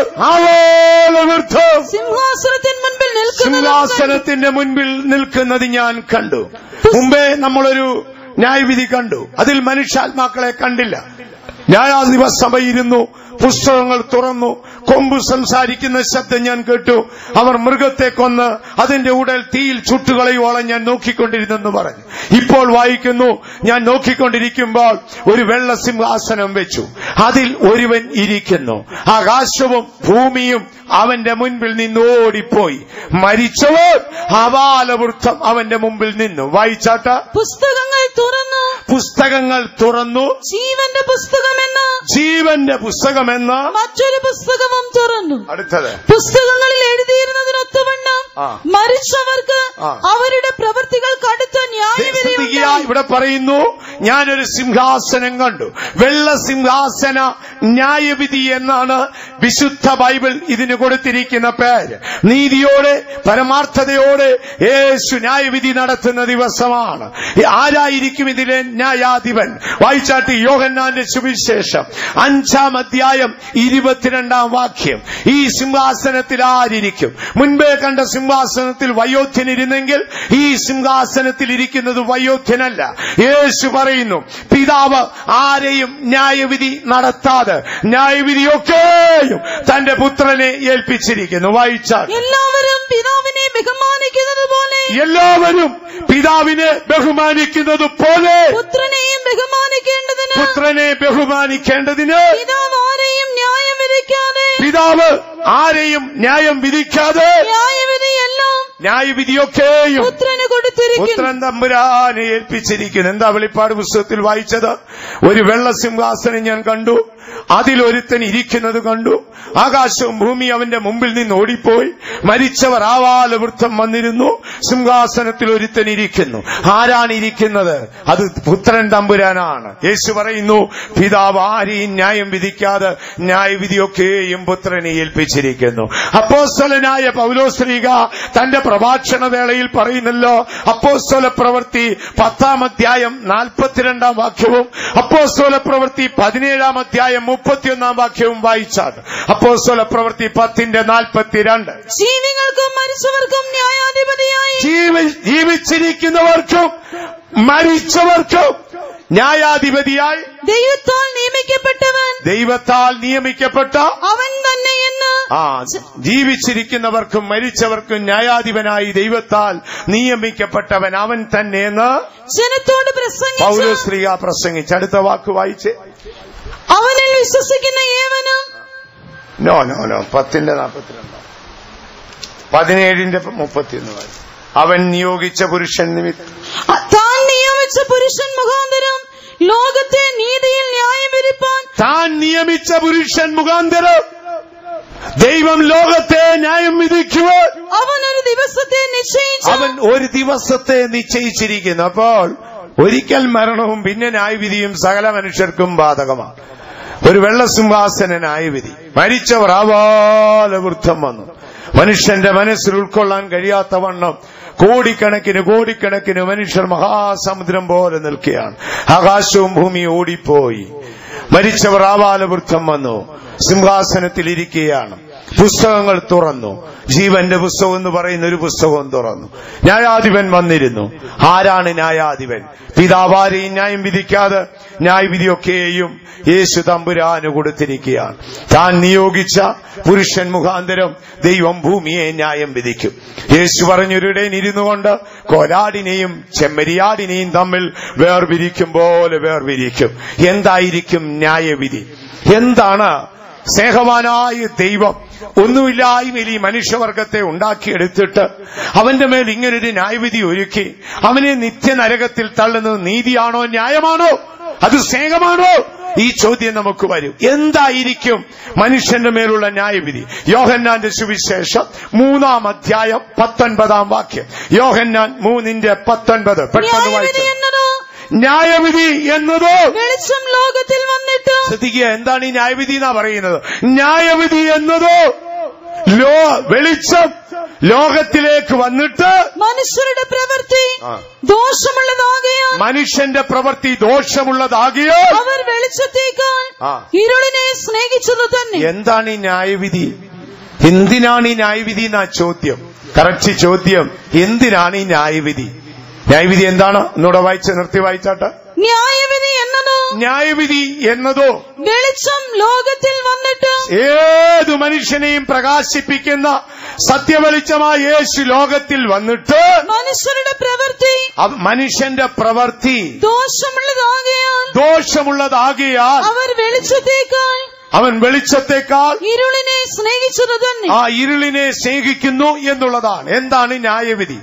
ആവോളവൃദ്ധം സിംഹാസനത്തിന് മുൻപിൽ നിൽക്കുന്നതും കണ്ടു. സിംഹാസനത്തിന്റെ മുൻപിൽ നിൽക്കുന്നത് ഞാൻ കണ്ടു മുമ്പേ നമ്മളൊരു ന്യായവിധി കണ്ടു അതിൽ മനുഷ്യാത്മാക്കളെ കണ്ടില്ല ന്യായാധിപ സഭ ഇരുന്നു പുസ്തകങ്ങൾ തുറന്നു കൊമ്പ് സംസാരിക്കുന്ന ശബ്ദം ഞാൻ കേട്ടു അവർ മൃഗത്തെ കൊന്ന് അതിന്റെ ഉടൽ തീയിൽ ചുട്ടുകളയോളം ഞാൻ നോക്കിക്കൊണ്ടിരുന്നെന്ന് പറഞ്ഞു ഇപ്പോൾ വായിക്കുന്നു ഞാൻ നോക്കിക്കൊണ്ടിരിക്കുമ്പോൾ ഒരു വെള്ള സിംഹാസനം വെച്ചു അതിൽ ഒരുവൻ ഇരിക്കുന്നു ആകാശവും ഭൂമിയും അവന്റെ മുൻപിൽ നിന്ന് ഓടിപ്പോയി മരിച്ചവർ അവാലവൃത്തം അവന്റെ മുമ്പിൽ നിന്നു വായിച്ചാട്ട പുസ്തകങ്ങൾ തുറന്നു പുസ്തകങ്ങൾ തുറന്നു ജീവന്റെ പുസ്തകമെന്ന് ജീവന്റെ പുസ്തകമെന്ന് മറ്റൊരു പുസ്തകവും തുറന്നു അടുത്തത് പുസ്തകങ്ങളിൽ എഴുതിയിരുന്നതിനൊത്തവണ്ണം ആ. മരിച്ചവർക്ക് ആ. അവരുടെ പ്രവൃത്തികൾക്ക് അടുത്ത ന്യായവിധി ശ്രദ്ധിക്കുക ഇവിടെ പറയുന്നു ഞാനൊരു സിംഹാസനം കണ്ടു വെള്ള സിംഹാസന ന്യായവിധി എന്നാണ് വിശുദ്ധ ബൈബിൾ ഇതിന് കൊടുത്തിരിക്കുന്ന പേര് നീതിയോടെ പരമാർത്ഥതയോടെ യേശു ന്യായവിധി നടത്തുന്ന ദിവസമാണ് ഈ ആരായിരിക്കും ഇതിലെ ന്യായാധിപൻ വായിച്ചാട്ട് യോഹന്നാന്റെ സുവിശേഷം അഞ്ചാം അധ്യായം ഇരുപത്തിരണ്ടാം വാക്യം ഈ സിംഹാസനത്തിൽ ആരിരിക്കും മുൻപേ കണ്ട സിംഹാസനത്തിൽ വയോധ്യനിരുന്നെങ്കിൽ ഈ സിംഹാസനത്തിൽ ഇരിക്കുന്നത് വയോധ്യനല്ല യേശു പറയുന്നു പിതാവ് ആരെയും ന്യായവിധി നടത്താതെ ന്യായവിധിയൊക്കെയും തന്റെ പുത്രനെ ഏൽപ്പിച്ചിരിക്കുന്നു വായിച്ചാൽ എല്ലാവരും പിതാവിനെ ബഹുമാനിക്കുന്നത് പോലെ എല്ലാവരും പിതാവിനെ ബഹുമാനിക്കുന്നത് പോലെ പുത്രനെയും ബഹുമാനിക്കേണ്ടതിന് പുത്രനെ ബഹുമാനിക്കേണ്ടതിന് പിതാവ് ആരെയും ന്യായം വിധിക്കാതെ പിതാവ് ആരെയും ന്യായം വിധിക്കാതെ ന്യായവിധിയെല്ലാം ന്യായവിധിയൊക്കെയും പുത്രന് കൊടുത്തിരിക്കുന്നു പുത്രൻ തമ്പുരാനെ ഏൽപ്പിച്ചിരിക്കുന്നു എന്താ വെളിപ്പാട് പുസ്തകത്തിൽ വായിച്ചത് ഒരു വെള്ള സിംഹാസനം ഞാൻ കണ്ടു അതിലൊരുത്തൻ ഇരിക്കുന്നത് കണ്ടു ആകാശവും ഭൂമി അവന്റെ മുമ്പിൽ നിന്ന് ഓടിപ്പോയി മരിച്ചവർ ആവാലവൃത്തം വന്നിരുന്നു സിംഹാസനത്തിൽ ഒരുത്തൻ ഇരിക്കുന്നു ആരാണ് ഇരിക്കുന്നത് അത് പുത്രൻ തമ്പുരാനാണ് യേശു പറയുന്നു പിതാവ് ആരെയും ന്യായം വിധിക്കാതെ ന്യായവിധിയൊക്കെയും പുത്രനെ ഏൽപ്പിച്ചിരിക്കുന്നു അപ്പോസ്തലനായ പൗലോശ്രീക തന്റെ പ്രഭാഷണ വേളയിൽ പറയുന്നല്ലോ അപ്പോസ്തല പ്രവൃത്തി പത്താം അധ്യായം നാൽപ്പത്തിരണ്ടാം വാക്യവും അപ്പോസ്തല പ്രവൃത്തി പതിനേഴാം അധ്യായം മുപ്പത്തിയൊന്നാം വാക്യവും വായിച്ചാൽ അപ്പോസ്തല പ്രവൃത്തി പത്തിന്റെ നാൽപ്പത്തിരണ്ട് ജീവികൾക്കും മരിച്ചവർക്കും ന്യായാധിപതിയായി ജീവി- ജീവിച്ചിരിക്കുന്നവർക്കും മരിച്ചവർക്കും ന്യായാധിപതിയായി ദൈവത്താൽ നിയമിക്കപ്പെട്ടവൻ ദൈവത്താൽ നിയമിക്കപ്പെട്ട അവൻ തന്നെ എന്ന് ആ ജീവിച്ചിരിക്കുന്നവർക്കും മരിച്ചവർക്കും ന്യായാധിപനായി ദൈവത്താൽ നിയമിക്കപ്പെട്ടവൻ അവൻ തന്നെയെന്ന് ജനത്തോട് പ്രസംഗിച്ചു പൗരശ്രീക പ്രസംഗിച്ച് അടുത്ത വാക്ക് വായിച്ച് അവനിൽ വിശ്വസിക്കുന്ന ഏവനും നോ നോ നോ പത്തിന്റെ നാൽപ്പത്തിരണ്ട് പതിനേഴിന്റെ മുപ്പത്തിയൊന്ന് വായിച്ച് അവൻ നിയോഗിച്ച പുരുഷൻ നിമിത്തം താൻ നിയമിച്ച പുരുഷൻ മുഖാന്തരം ലോകത്തെ നീതിയിൽ ന്യായം വിധിപ്പാൻ താൻ നിയമിച്ച പുരുഷൻ മുഖാന്തരം ദൈവം ലോകത്തെ ന്യായം വിധിക്കുവാൻ അവൻ ഒരു ദിവസത്തെ നിശ്ചയിച്ചു അവൻ ഒരു ദിവസത്തെ നിശ്ചയിച്ചിരിക്കുന്നു അപ്പോൾ ഒരിക്കൽ മരണവും പിന്നെ ന്യായവിധിയും സകല മനുഷ്യർക്കും ബാധകമാണ് ഒരു വെള്ളസിംഹാസന ന്യായവിധി മരിച്ചവർ ആവാലവൃദ്ധം വന്നു മനുഷ്യന്റെ മനസ്സിൽ ഉൾക്കൊള്ളാൻ കഴിയാത്ത വണ്ണം കോടിക്കണക്കിന് കോടിക്കണക്കിന് മനുഷ്യർ മഹാസമുദ്രം പോലെ നിൽക്കുകയാണ് ആകാശവും ഭൂമിയും ഓടിപ്പോയി മരിച്ചവർ ആവാലവൃദ്ധം വന്നു സിംഹാസനത്തിൽ ഇരിക്കുകയാണ് പുസ്തകങ്ങൾ തുറന്നു ജീവന്റെ പുസ്തകം എന്ന് പറയുന്ന ഒരു പുസ്തകവും തുറന്നു ന്യായാധിപൻ വന്നിരുന്നു ആരാണ് ന്യായാധിപൻ പിതാവാരെയും ന്യായം വിധിക്കാതെ ന്യായവിധിയൊക്കെയും യേശു തമ്പുരാന് കൊടുത്തിരിക്കുകയാണ് താൻ നിയോഗിച്ച പുരുഷൻ മുഖാന്തരം ദൈവം ഭൂമിയെ ന്യായം വിധിക്കും യേശു പറഞ്ഞൊരിടയിൽ ഇരുന്നു കൊണ്ട് കോലാടിനെയും ചെമ്മരിയാടിനെയും തമ്മിൽ വേർപിരിക്കും പോലെ വേർപിരിക്കും എന്തായിരിക്കും ന്യായവിധി എന്താണ് സ്നേഹവാനായ ദൈവം ഒന്നുമില്ലായ്മയിൽ ഈ മനുഷ്യവർഗത്തെ ഉണ്ടാക്കിയെടുത്തിട്ട് അവന്റെ മേൽ ഇങ്ങനൊരു ന്യായവിധി ഒരുക്കി അവനെ നിത്യനരകത്തിൽ തള്ളുന്നത് നീതിയാണോ ന്യായമാണോ അത് സ്നേഹമാണോ ഈ ചോദ്യം നമുക്ക് വരും എന്തായിരിക്കും മനുഷ്യന്റെ മേലുള്ള ന്യായവിധി യോഹന്നാന്റെ സുവിശേഷം മൂന്നാം അധ്യായം പത്തൊൻപതാം വാക്യം യോഹന്നാൻ മൂന്നിന്റെ പത്തൊൻപത് പെട്ടെന്ന് ന്യായവിധി വായിച്ചു എന്നതോ ന്യായവിധി എന്നതോ വെളിച്ചം ലോകത്തിൽ വന്നിട്ട് ശ്രദ്ധിക്കുക എന്താണ് ഈ ന്യായവിധി എന്നാ പറയുന്നത് ന്യായവിധി എന്നതോ ലോ വെളിച്ചം ലോകത്തിലേക്ക് വന്നിട്ട് മനുഷ്യരുടെ പ്രവൃത്തി ആ. ദോഷമുള്ളതാകയാൽ മനുഷ്യന്റെ പ്രവൃത്തി ദോഷമുള്ളതാകിയോ അവർ വെളിച്ചത്തേക്കാൾ ആ. ഇരുളിനെ സ്നേഹിച്ചത് തന്നെ എന്താണ് ഈ ന്യായവിധി എന്തിനാണ് ഈ ന്യായവിധി എന്നാ ചോദ്യം കറക്റ്റ് ചോദ്യം എന്തിനാണ് ഈ ന്യായവിധി ന്യായവിധി എന്താണ് ഒന്നുകൂടെ വായിച്ച് നിർത്തി വായിച്ചാട്ടെ ന്യായവിധി എന്നതോ ന്യായവിധി എന്നതോ വെളിച്ചം ലോകത്തിൽ വന്നിട്ട് ഏതു മനുഷ്യനെയും പ്രകാശിപ്പിക്കുന്ന സത്യവെളിച്ചമായ യേശു ലോകത്തിൽ വന്നിട്ട് മനുഷ്യരുടെ പ്രവൃത്തി അവ- മനുഷ്യന്റെ പ്രവൃത്തി ദോഷമുള്ളതാകയാൽ ദോഷമുള്ളതാകിയാൽ അവർ വെളിച്ചത്തേക്കാൾ അവൻ വെളിച്ചത്തെക്കാൾ ഇരുളിനെ സ്നേഹിച്ചത് തന്നെ ആ ഇരുളിനെ സ്നേഹിക്കുന്നു എന്നുള്ളതാണ് എന്താണ് ന്യായവിധി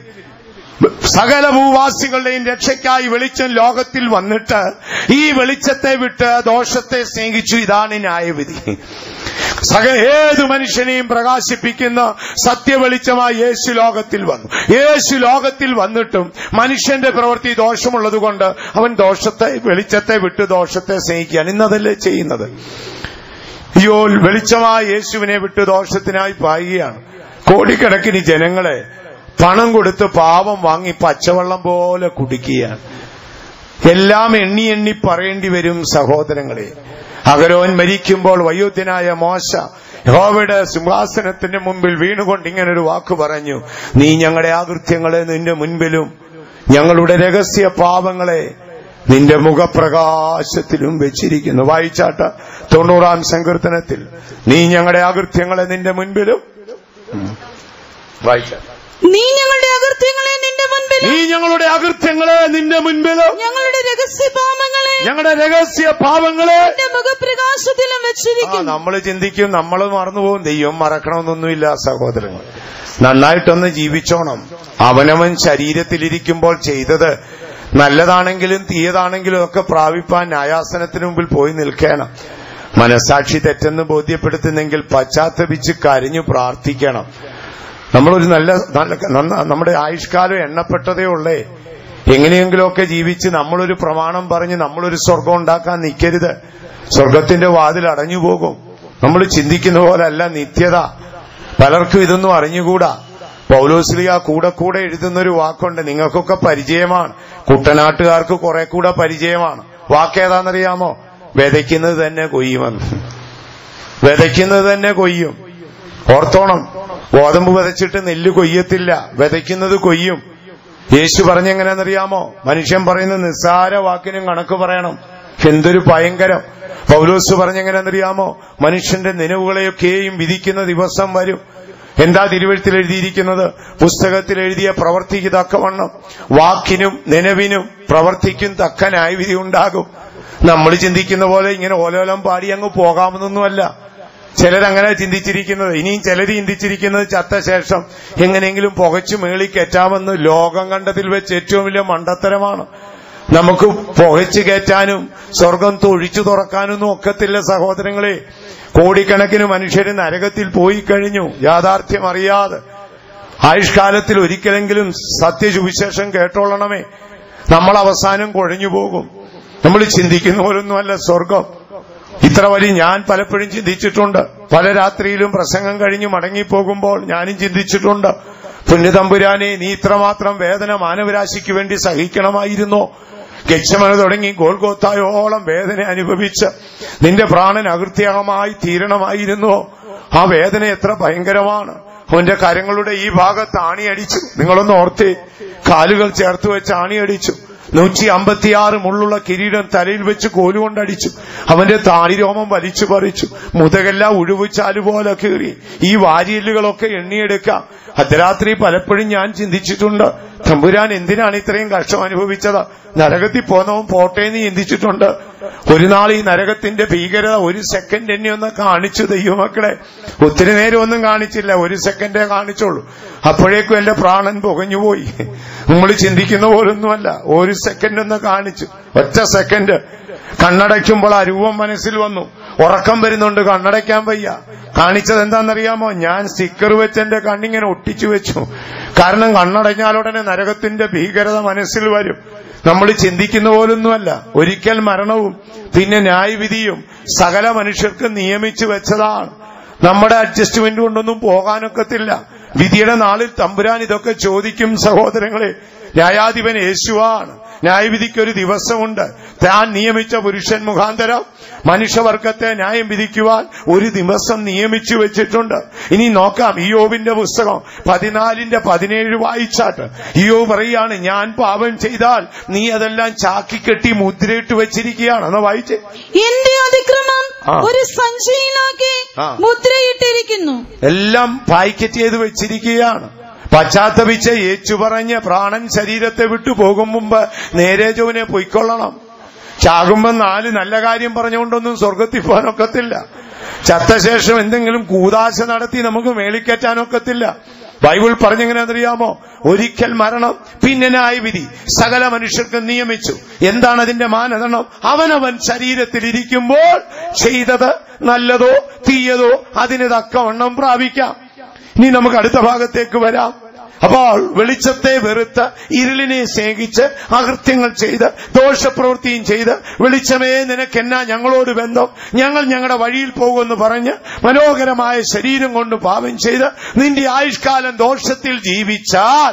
സകല ഭൂവാസികളുടെയും രക്ഷയ്ക്കായി വെളിച്ചം ലോകത്തിൽ വന്നിട്ട് ഈ വെളിച്ചത്തെ വിട്ട് ദോഷത്തെ സ്നേഹിച്ചു ഇതാണ് ന്യായവിധി സകല ഏത് മനുഷ്യനെയും പ്രകാശിപ്പിക്കുന്ന സത്യവെളിച്ചമായി യേശു ലോകത്തിൽ വന്നു യേശു ലോകത്തിൽ വന്നിട്ടും മനുഷ്യന്റെ പ്രവൃത്തി ദോഷമുള്ളതുകൊണ്ട് അവൻ ദോഷത്തെ വെളിച്ചത്തെ വിട്ട് ദോഷത്തെ സ്നേഹിക്കുകയാണ് ഇന്നതല്ലേ ചെയ്യുന്നത് അയ്യോ വെളിച്ചമായ യേശുവിനെ വിട്ട് ദോഷത്തിനായി പായുകയാണ് കോടിക്കണക്കിന് ജനങ്ങളെ പണം കൊടുത്ത് പാവം വാങ്ങി പച്ചവെള്ളം പോലെ കുടിക്കുകയാണ് എല്ലാം എണ്ണി എണ്ണി പറയേണ്ടി വരും സഹോദരങ്ങളെ അഗരോൻ മരിക്കുമ്പോൾ വയോധ്യനായ മോശ യഹോവയുടെ സിംഹാസനത്തിന്റെ മുമ്പിൽ വീണുകൊണ്ട് ഇങ്ങനെ ഒരു വാക്ക് പറഞ്ഞു നീ ഞങ്ങളുടെ ആകൃത്യങ്ങളെ നിന്റെ മുൻപിലും ഞങ്ങളുടെ രഹസ്യ പാപങ്ങളെ നിന്റെ മുഖപ്രകാശത്തിലും വെച്ചിരിക്കുന്നു വായിച്ചാട്ട തൊണ്ണൂറാം സങ്കീർത്തനത്തിൽ നീ ഞങ്ങളുടെ ആകൃത്യങ്ങളെ നിന്റെ മുൻപിലും ഉം. വായിച്ചാട്ട നീ ഞങ്ങളുടെ അകൃത്യങ്ങളെ നിന്റെ മുൻപിൽ നീ ഞങ്ങളുടെ അകൃത്യങ്ങളെ നിന്റെ മുൻപിലും ഞങ്ങളുടെ രഹസ്യ പാപങ്ങളെ ഞങ്ങളുടെ രഹസ്യ പാപങ്ങളെ നിന്റെ മുഖപ്രകാശത്തിലും ആ വെച്ചിരിക്കുന്നു നമ്മൾ ചിന്തിക്കും നമ്മൾ മറന്നുപോകും ദൈവം മറക്കണമെന്നൊന്നുമില്ല സഹോദരങ്ങൾ നന്നായിട്ടൊന്ന് ജീവിച്ചോണം അവനവൻ ശരീരത്തിലിരിക്കുമ്പോൾ ചെയ്തത് നല്ലതാണെങ്കിലും തീയതാണെങ്കിലും ഒക്കെ പ്രാപിപ്പാൻ ന്യായാസനത്തിന് മുമ്പിൽ പോയി നിൽക്കണം മനസാക്ഷി തെറ്റെന്ന് ബോധ്യപ്പെടുത്തുന്നെങ്കിൽ പശ്ചാത്തപിച്ച് കരഞ്ഞു പ്രാർത്ഥിക്കണം നമ്മളൊരു നല്ല നല്ല നന്ന- നമ്മുടെ ആയുഷ്കാലം എണ്ണപ്പെട്ടതേ ഉള്ളേ എങ്ങനെയെങ്കിലുമൊക്കെ ജീവിച്ച് നമ്മളൊരു പ്രമാണം പറഞ്ഞ് നമ്മളൊരു സ്വർഗം ഉണ്ടാക്കാൻ നിൽക്കരുത് സ്വർഗത്തിന്റെ വാതിൽ അടഞ്ഞു പോകും നമ്മൾ ചിന്തിക്കുന്ന പോലല്ല നിത്യത പലർക്കും ഇതൊന്നും അറിഞ്ഞുകൂടാ പൗലോസ്ലിയ കൂടെ കൂടെ എഴുതുന്ന ഒരു വാക്കുണ്ട് നിങ്ങൾക്കൊക്കെ പരിചയമാണ് കുട്ടനാട്ടുകാർക്ക് കുറെ കൂടെ പരിചയമാണ് വാക്കേതാണെന്നറിയാമോ വിതയ്ക്കുന്നത് തന്നെ കൊയ്യുമെന്ന് വിതയ്ക്കുന്നത് തന്നെ കൊയ്യും ഓർത്തോണം ഗോതമ്പ് വിതച്ചിട്ട് നെല്ല് കൊയ്യത്തില്ല വിതയ്ക്കുന്നത് കൊയ്യും യേശു പറഞ്ഞെങ്ങനെയാണെന്നറിയാമോ മനുഷ്യൻ പറയുന്ന നിസ്സാര വാക്കിനും കണക്ക് പറയണം എന്തൊരു ഭയങ്കരം പൗലോസ് പറഞ്ഞെങ്ങനെയാണെന്നറിയാമോ മനുഷ്യന്റെ നിലവുകളെയൊക്കെയും വിധിക്കുന്ന ദിവസം വരും എന്താ തിരുവഴുത്തിൽ എഴുതിയിരിക്കുന്നത് പുസ്തകത്തിൽ എഴുതിയ പ്രവർത്തിക്ക് തക്കവണ്ണം വാക്കിനും നിലവിനും പ്രവർത്തിക്കും തക്ക ന്യായവിധി ഉണ്ടാകും നമ്മൾ ചിന്തിക്കുന്ന പോലെ ഇങ്ങനെ ഓലോലം പാടി അങ്ങ് പോകാമെന്നൊന്നുമല്ല ചിലരങ്ങനെ ചിന്തിച്ചിരിക്കുന്നത് ഇനിയും ചിലർ ചിന്തിച്ചിരിക്കുന്നത് ചത്ത ശേഷം എങ്ങനെയെങ്കിലും പുകച്ചു മേളി കയറ്റാമെന്ന് ലോകം കണ്ടതിൽ വെച്ച് ഏറ്റവും വലിയ മണ്ടത്തരമാണ് നമുക്ക് പുകച്ചു കയറ്റാനും സ്വർഗം തൊഴിച്ചു തുറക്കാനൊന്നും ഒക്കത്തില്ല സഹോദരങ്ങളെ കോടിക്കണക്കിന് മനുഷ്യര് നരകത്തിൽ പോയി കഴിഞ്ഞു യാഥാർത്ഥ്യം അറിയാതെ ആയുഷ്കാലത്തിൽ ഒരിക്കലെങ്കിലും സത്യസുവിശേഷം കേട്ടോളണമേ നമ്മൾ അവസാനം കുഴഞ്ഞു പോകും നമ്മൾ ചിന്തിക്കുന്ന പോലൊന്നുമല്ല സ്വർഗം ഇത്ര വലിയ ഞാൻ പലപ്പോഴും ചിന്തിച്ചിട്ടുണ്ട് പല രാത്രിയിലും പ്രസംഗം കഴിഞ്ഞ് മടങ്ങിപ്പോകുമ്പോൾ ഞാനും ചിന്തിച്ചിട്ടുണ്ട് പുണ്യതമ്പുരാനെ നീ ഇത്രമാത്രം വേദന മാനവരാശിക്ക് വേണ്ടി സഹിക്കണമായിരുന്നോ ഗച്ഛമന തുടങ്ങി ഗോൽഗോത്തായോളം വേദന അനുഭവിച്ച് നിന്റെ പ്രാണൻ അകൃത്യമായി തീരണമായിരുന്നോ ആ വേദന എത്ര ഭയങ്കരമാണ് അവന്റെ കരങ്ങളുടെ ഈ ഭാഗത്ത് ആണിയടിച്ചു നിങ്ങളൊന്ന് ഓർത്തേ കാലുകൾ ചേർത്ത് വെച്ച് ആണിയടിച്ചു നൂറ്റി അമ്പത്തിയാറ് മുള്ളുള്ള കിരീടം തലയിൽ വെച്ച് കോലുകൊണ്ടടിച്ചു അവന്റെ താടിരോമം വലിച്ചു പറിച്ചു മുതകെല്ലാം ഉഴുവിച്ചാല് പോലെ കീറി ഈ വാരിയല്ലുകളൊക്കെ എണ്ണിയെടുക്കാം അർദ്ധരാത്രി പലപ്പോഴും ഞാൻ ചിന്തിച്ചിട്ടുണ്ട് തമ്പുരാൻ എന്തിനാണ് ഇത്രയും കഷ്ടം അനുഭവിച്ചത് നരകത്തിൽ പോന്നവൻ പോട്ടെ എന്ന് ചിന്തിച്ചിട്ടുണ്ട് ഒരു നാൾ ഈ നരകത്തിന്റെ ഭീകരത ഒരു സെക്കൻഡ് എന്നെ ഒന്ന് കാണിച്ചു ദൈവമക്കളെ ഒത്തിരി നേരം ഒന്നും കാണിച്ചില്ല ഒരു സെക്കൻഡേ കാണിച്ചുള്ളൂ അപ്പോഴേക്കും എന്റെ പ്രാണൻ പുകഞ്ഞുപോയി നമ്മൾ ചിന്തിക്കുന്ന പോലൊന്നുമല്ല ഒരു സെക്കൻഡ് ഒന്ന് കാണിച്ചു ഒറ്റ സെക്കൻഡ് കണ്ണടയ്ക്കുമ്പോൾ ആ രൂപം മനസ്സിൽ വന്നു ഉറക്കം വരുന്നുണ്ട് കണ്ണടയ്ക്കാൻ വയ്യ കാണിച്ചത് എന്താണെന്നറിയാമോ ഞാൻ സ്റ്റിക്കർ വെച്ച് എന്റെ കണ്ണിങ്ങനെ ഒട്ടിച്ചു വെച്ചു കാരണം കണ്ണടഞ്ഞാലുടനെ നരകത്തിന്റെ ഭീകരത മനസ്സിൽ വരും നമ്മൾ ചിന്തിക്കുന്ന പോലൊന്നുമല്ല ഒരിക്കൽ മരണവും പിന്നെ ന്യായവിധിയും സകല മനുഷ്യർക്ക് നിയമിച്ചു വെച്ചതാണ് നമ്മുടെ അഡ്ജസ്റ്റ്മെന്റ് കൊണ്ടൊന്നും പോകാനൊക്കത്തില്ല വിധിയുടെ നാളിൽ തമ്പുരാൻ ഇതൊക്കെ ചോദിക്കും സഹോദരങ്ങളെ ന്യായാധിപൻ യേശുവാണ് ന്യായവിധിക്കൊരു ദിവസമുണ്ട് താൻ നിയമിച്ച പുരുഷൻ മുഖാന്തരം മനുഷ്യവർഗത്തെ ന്യായം വിധിക്കുവാൻ ഒരു ദിവസം നിയമിച്ചു വെച്ചിട്ടുണ്ട് ഇനി നോക്കാം ഇയോബിന്റെ പുസ്തകം പതിനാലിന്റെ പതിനേഴ് വായിച്ചാട്ട് ഇയോ പറയാണ് ഞാൻ പാപം ചെയ്താൽ നീ അതെല്ലാം ചാക്കിക്കെട്ടി മുദ്രയിട്ട് വെച്ചിരിക്കുകയാണ് എന്ന് വായിച്ചേ എന്റെ അതിക്രമം ആ. ഒരു സഞ്ചിയിലാക്കി ആ. മുദ്രയിട്ടിരിക്കുന്നു എല്ലാം പായ്ക്കറ്റ് ചെയ്ത് വെച്ചിരിക്കുകയാണ് പശ്ചാത്തപിച്ച് ഏച്ചുപറഞ്ഞ് പ്രാണൻ ശരീരത്തെ വിട്ടു പോകും മുമ്പ് നേരെ ചൊവ്വനെ പൊയ്ക്കൊള്ളണം ചാകുമ്പോ നാല് നല്ല കാര്യം പറഞ്ഞുകൊണ്ടൊന്നും സ്വർഗത്തിൽ പോകാനൊക്കത്തില്ല ചത്ത ശേഷം എന്തെങ്കിലും കൂതാശ നടത്തി നമുക്ക് മേളിക്കറ്റാനൊക്കത്തില്ല ബൈബിൾ പറഞ്ഞെങ്ങനെയാണെന്നറിയാമോ ഒരിക്കൽ മരണം പിന്നെ ന്യായവിധി സകല മനുഷ്യർക്ക് നിയമിച്ചു എന്താണ് അതിന്റെ മാനദണ്ഡം അവനവൻ ശരീരത്തിൽ ഇരിക്കുമ്പോൾ ചെയ്തത് നല്ലതോ തീയതോ അതിന് തക്കവണ്ണം പ്രാപിക്കാം ഇനി നമുക്ക് അടുത്ത ഭാഗത്തേക്ക് വരാം അപ്പോൾ വെളിച്ചത്തെ വെറുത്ത് ഇരുളിനെ സ്നേഹിച്ച് അകൃത്യങ്ങൾ ചെയ്ത് ദോഷപ്രവൃത്തിയും ചെയ്ത് വെളിച്ചമേ നിനക്കെന്നാ ഞങ്ങളോട് ബന്ധം ഞങ്ങൾ ഞങ്ങളുടെ വഴിയിൽ പോകുമെന്ന് പറഞ്ഞ് മനോഹരമായ ശരീരം കൊണ്ട് പാപം ചെയ്ത് നിന്റെ ആയുഷ്കാലം ദോഷത്തിൽ ജീവിച്ചാൽ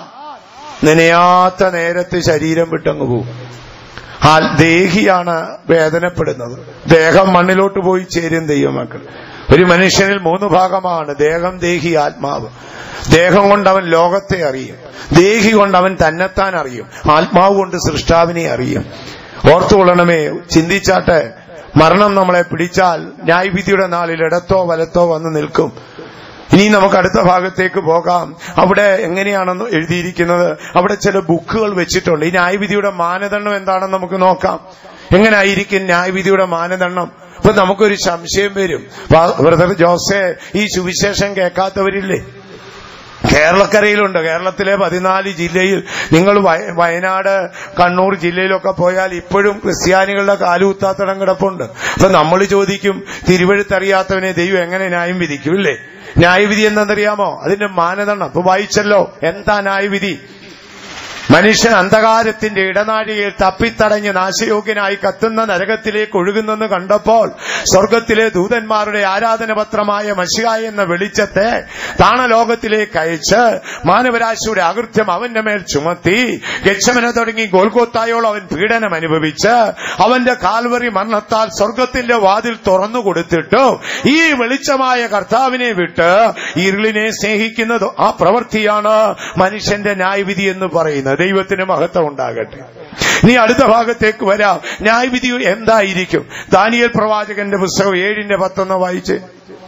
നനയാത്ത നേരത്ത് ശരീരം വിട്ടങ്ങ് പോകും ആ ദേഹിയാണ് വേദനപ്പെടുന്നത് ദേഹം മണ്ണിലോട്ട് പോയി ചേരും ദൈവമക്കൾ ഒരു മനുഷ്യനിൽ മൂന്ന് ഭാഗമാണ് ദേഹം ദേഹി ആത്മാവ് ദേഹം കൊണ്ട് അവൻ ലോകത്തെ അറിയും ദേഹി കൊണ്ട് അവൻ തന്നെത്താൻ അറിയും ആത്മാവ് കൊണ്ട് സൃഷ്ടാവിനെ അറിയും ഓർത്തുകൊള്ളണമേ ചിന്തിച്ചാട്ടെ മരണം നമ്മളെ പിടിച്ചാൽ ന്യായവിധിയുടെ നാളിൽ ഇടത്തോ വലത്തോ വന്ന് നിൽക്കും ഇനി നമുക്ക് അടുത്ത ഭാഗത്തേക്ക് പോകാം അവിടെ എങ്ങനെയാണെന്ന് എഴുതിയിരിക്കുന്നത് അവിടെ ചില ബുക്കുകൾ വെച്ചിട്ടുണ്ട് ഈ ന്യായവിധിയുടെ മാനദണ്ഡം എന്താണെന്ന് നമുക്ക് നോക്കാം എങ്ങനായിരിക്കും ന്യായവിധിയുടെ മാനദണ്ഡം അപ്പൊ നമുക്കൊരു സംശയം വരും വാ- ബ്രദർ ജോസെ ഈ സുവിശേഷം കേൾക്കാത്തവരില്ലേ കേരളക്കരയിലുണ്ട് കേരളത്തിലെ പതിനാല് ജില്ലയിൽ നിങ്ങൾ വയ- വയനാട് കണ്ണൂർ ജില്ലയിലൊക്കെ പോയാൽ ഇപ്പോഴും ക്രിസ്ത്യാനികളുടെ കാലുകുത്താത്തടം കിടപ്പുണ്ട് അപ്പൊ നമ്മൾ ചോദിക്കും തിരുവഴുത്തറിയാത്തവനെ ദൈവം എങ്ങനെ ന്യായം വിധിക്കും ഇല്ലേ ന്യായവിധി എന്തെന്നറിയാമോ അതിന്റെ മാനദണ്ഡം അപ്പൊ വായിച്ചല്ലോ എന്താ ന്യായവിധി മനുഷ്യൻ അന്ധകാരത്തിന്റെ ഇടനാഴിയിൽ തപ്പിത്തടഞ്ഞ് നാശയോഗ്യനായി കത്തുന്ന നരകത്തിലേക്ക് ഒഴുകുന്നെന്ന് കണ്ടപ്പോൾ സ്വർഗത്തിലെ ദൂതന്മാരുടെ ആരാധനപത്രമായ മഷികായ എന്ന വെളിച്ചത്തെ താണലോകത്തിലേക്ക് അയച്ച് മാനവരാശിയുടെ അകൃത്യം അവന്റെ മേൽ ചുമത്തി ഗച്ഛമന തുടങ്ങി ഗോൽഗോത്തായോളം അവൻ പീഡനം അനുഭവിച്ച് അവന്റെ കാൽവറി മരണത്താൽ സ്വർഗത്തിന്റെ വാതിൽ തുറന്നു കൊടുത്തിട്ടു ഈ വെളിച്ചമായ കർത്താവിനെ വിട്ട് ഇരുളിനെ സ്നേഹിക്കുന്നത് ആ പ്രവൃത്തിയാണ് മനുഷ്യന്റെ ന്യായവിധി എന്ന് പറയുന്നത് ദൈവത്തിന് മഹത്വം ഉണ്ടാകട്ടെ ഇനി അടുത്ത ഭാഗത്തേക്ക് വരാം ന്യായവിധി എന്തായിരിക്കും ദാനിയൽ പ്രവാചകന്റെ പുസ്തകം ഏഴിന്റെ പത്തൊന്ന് വായിച്ച്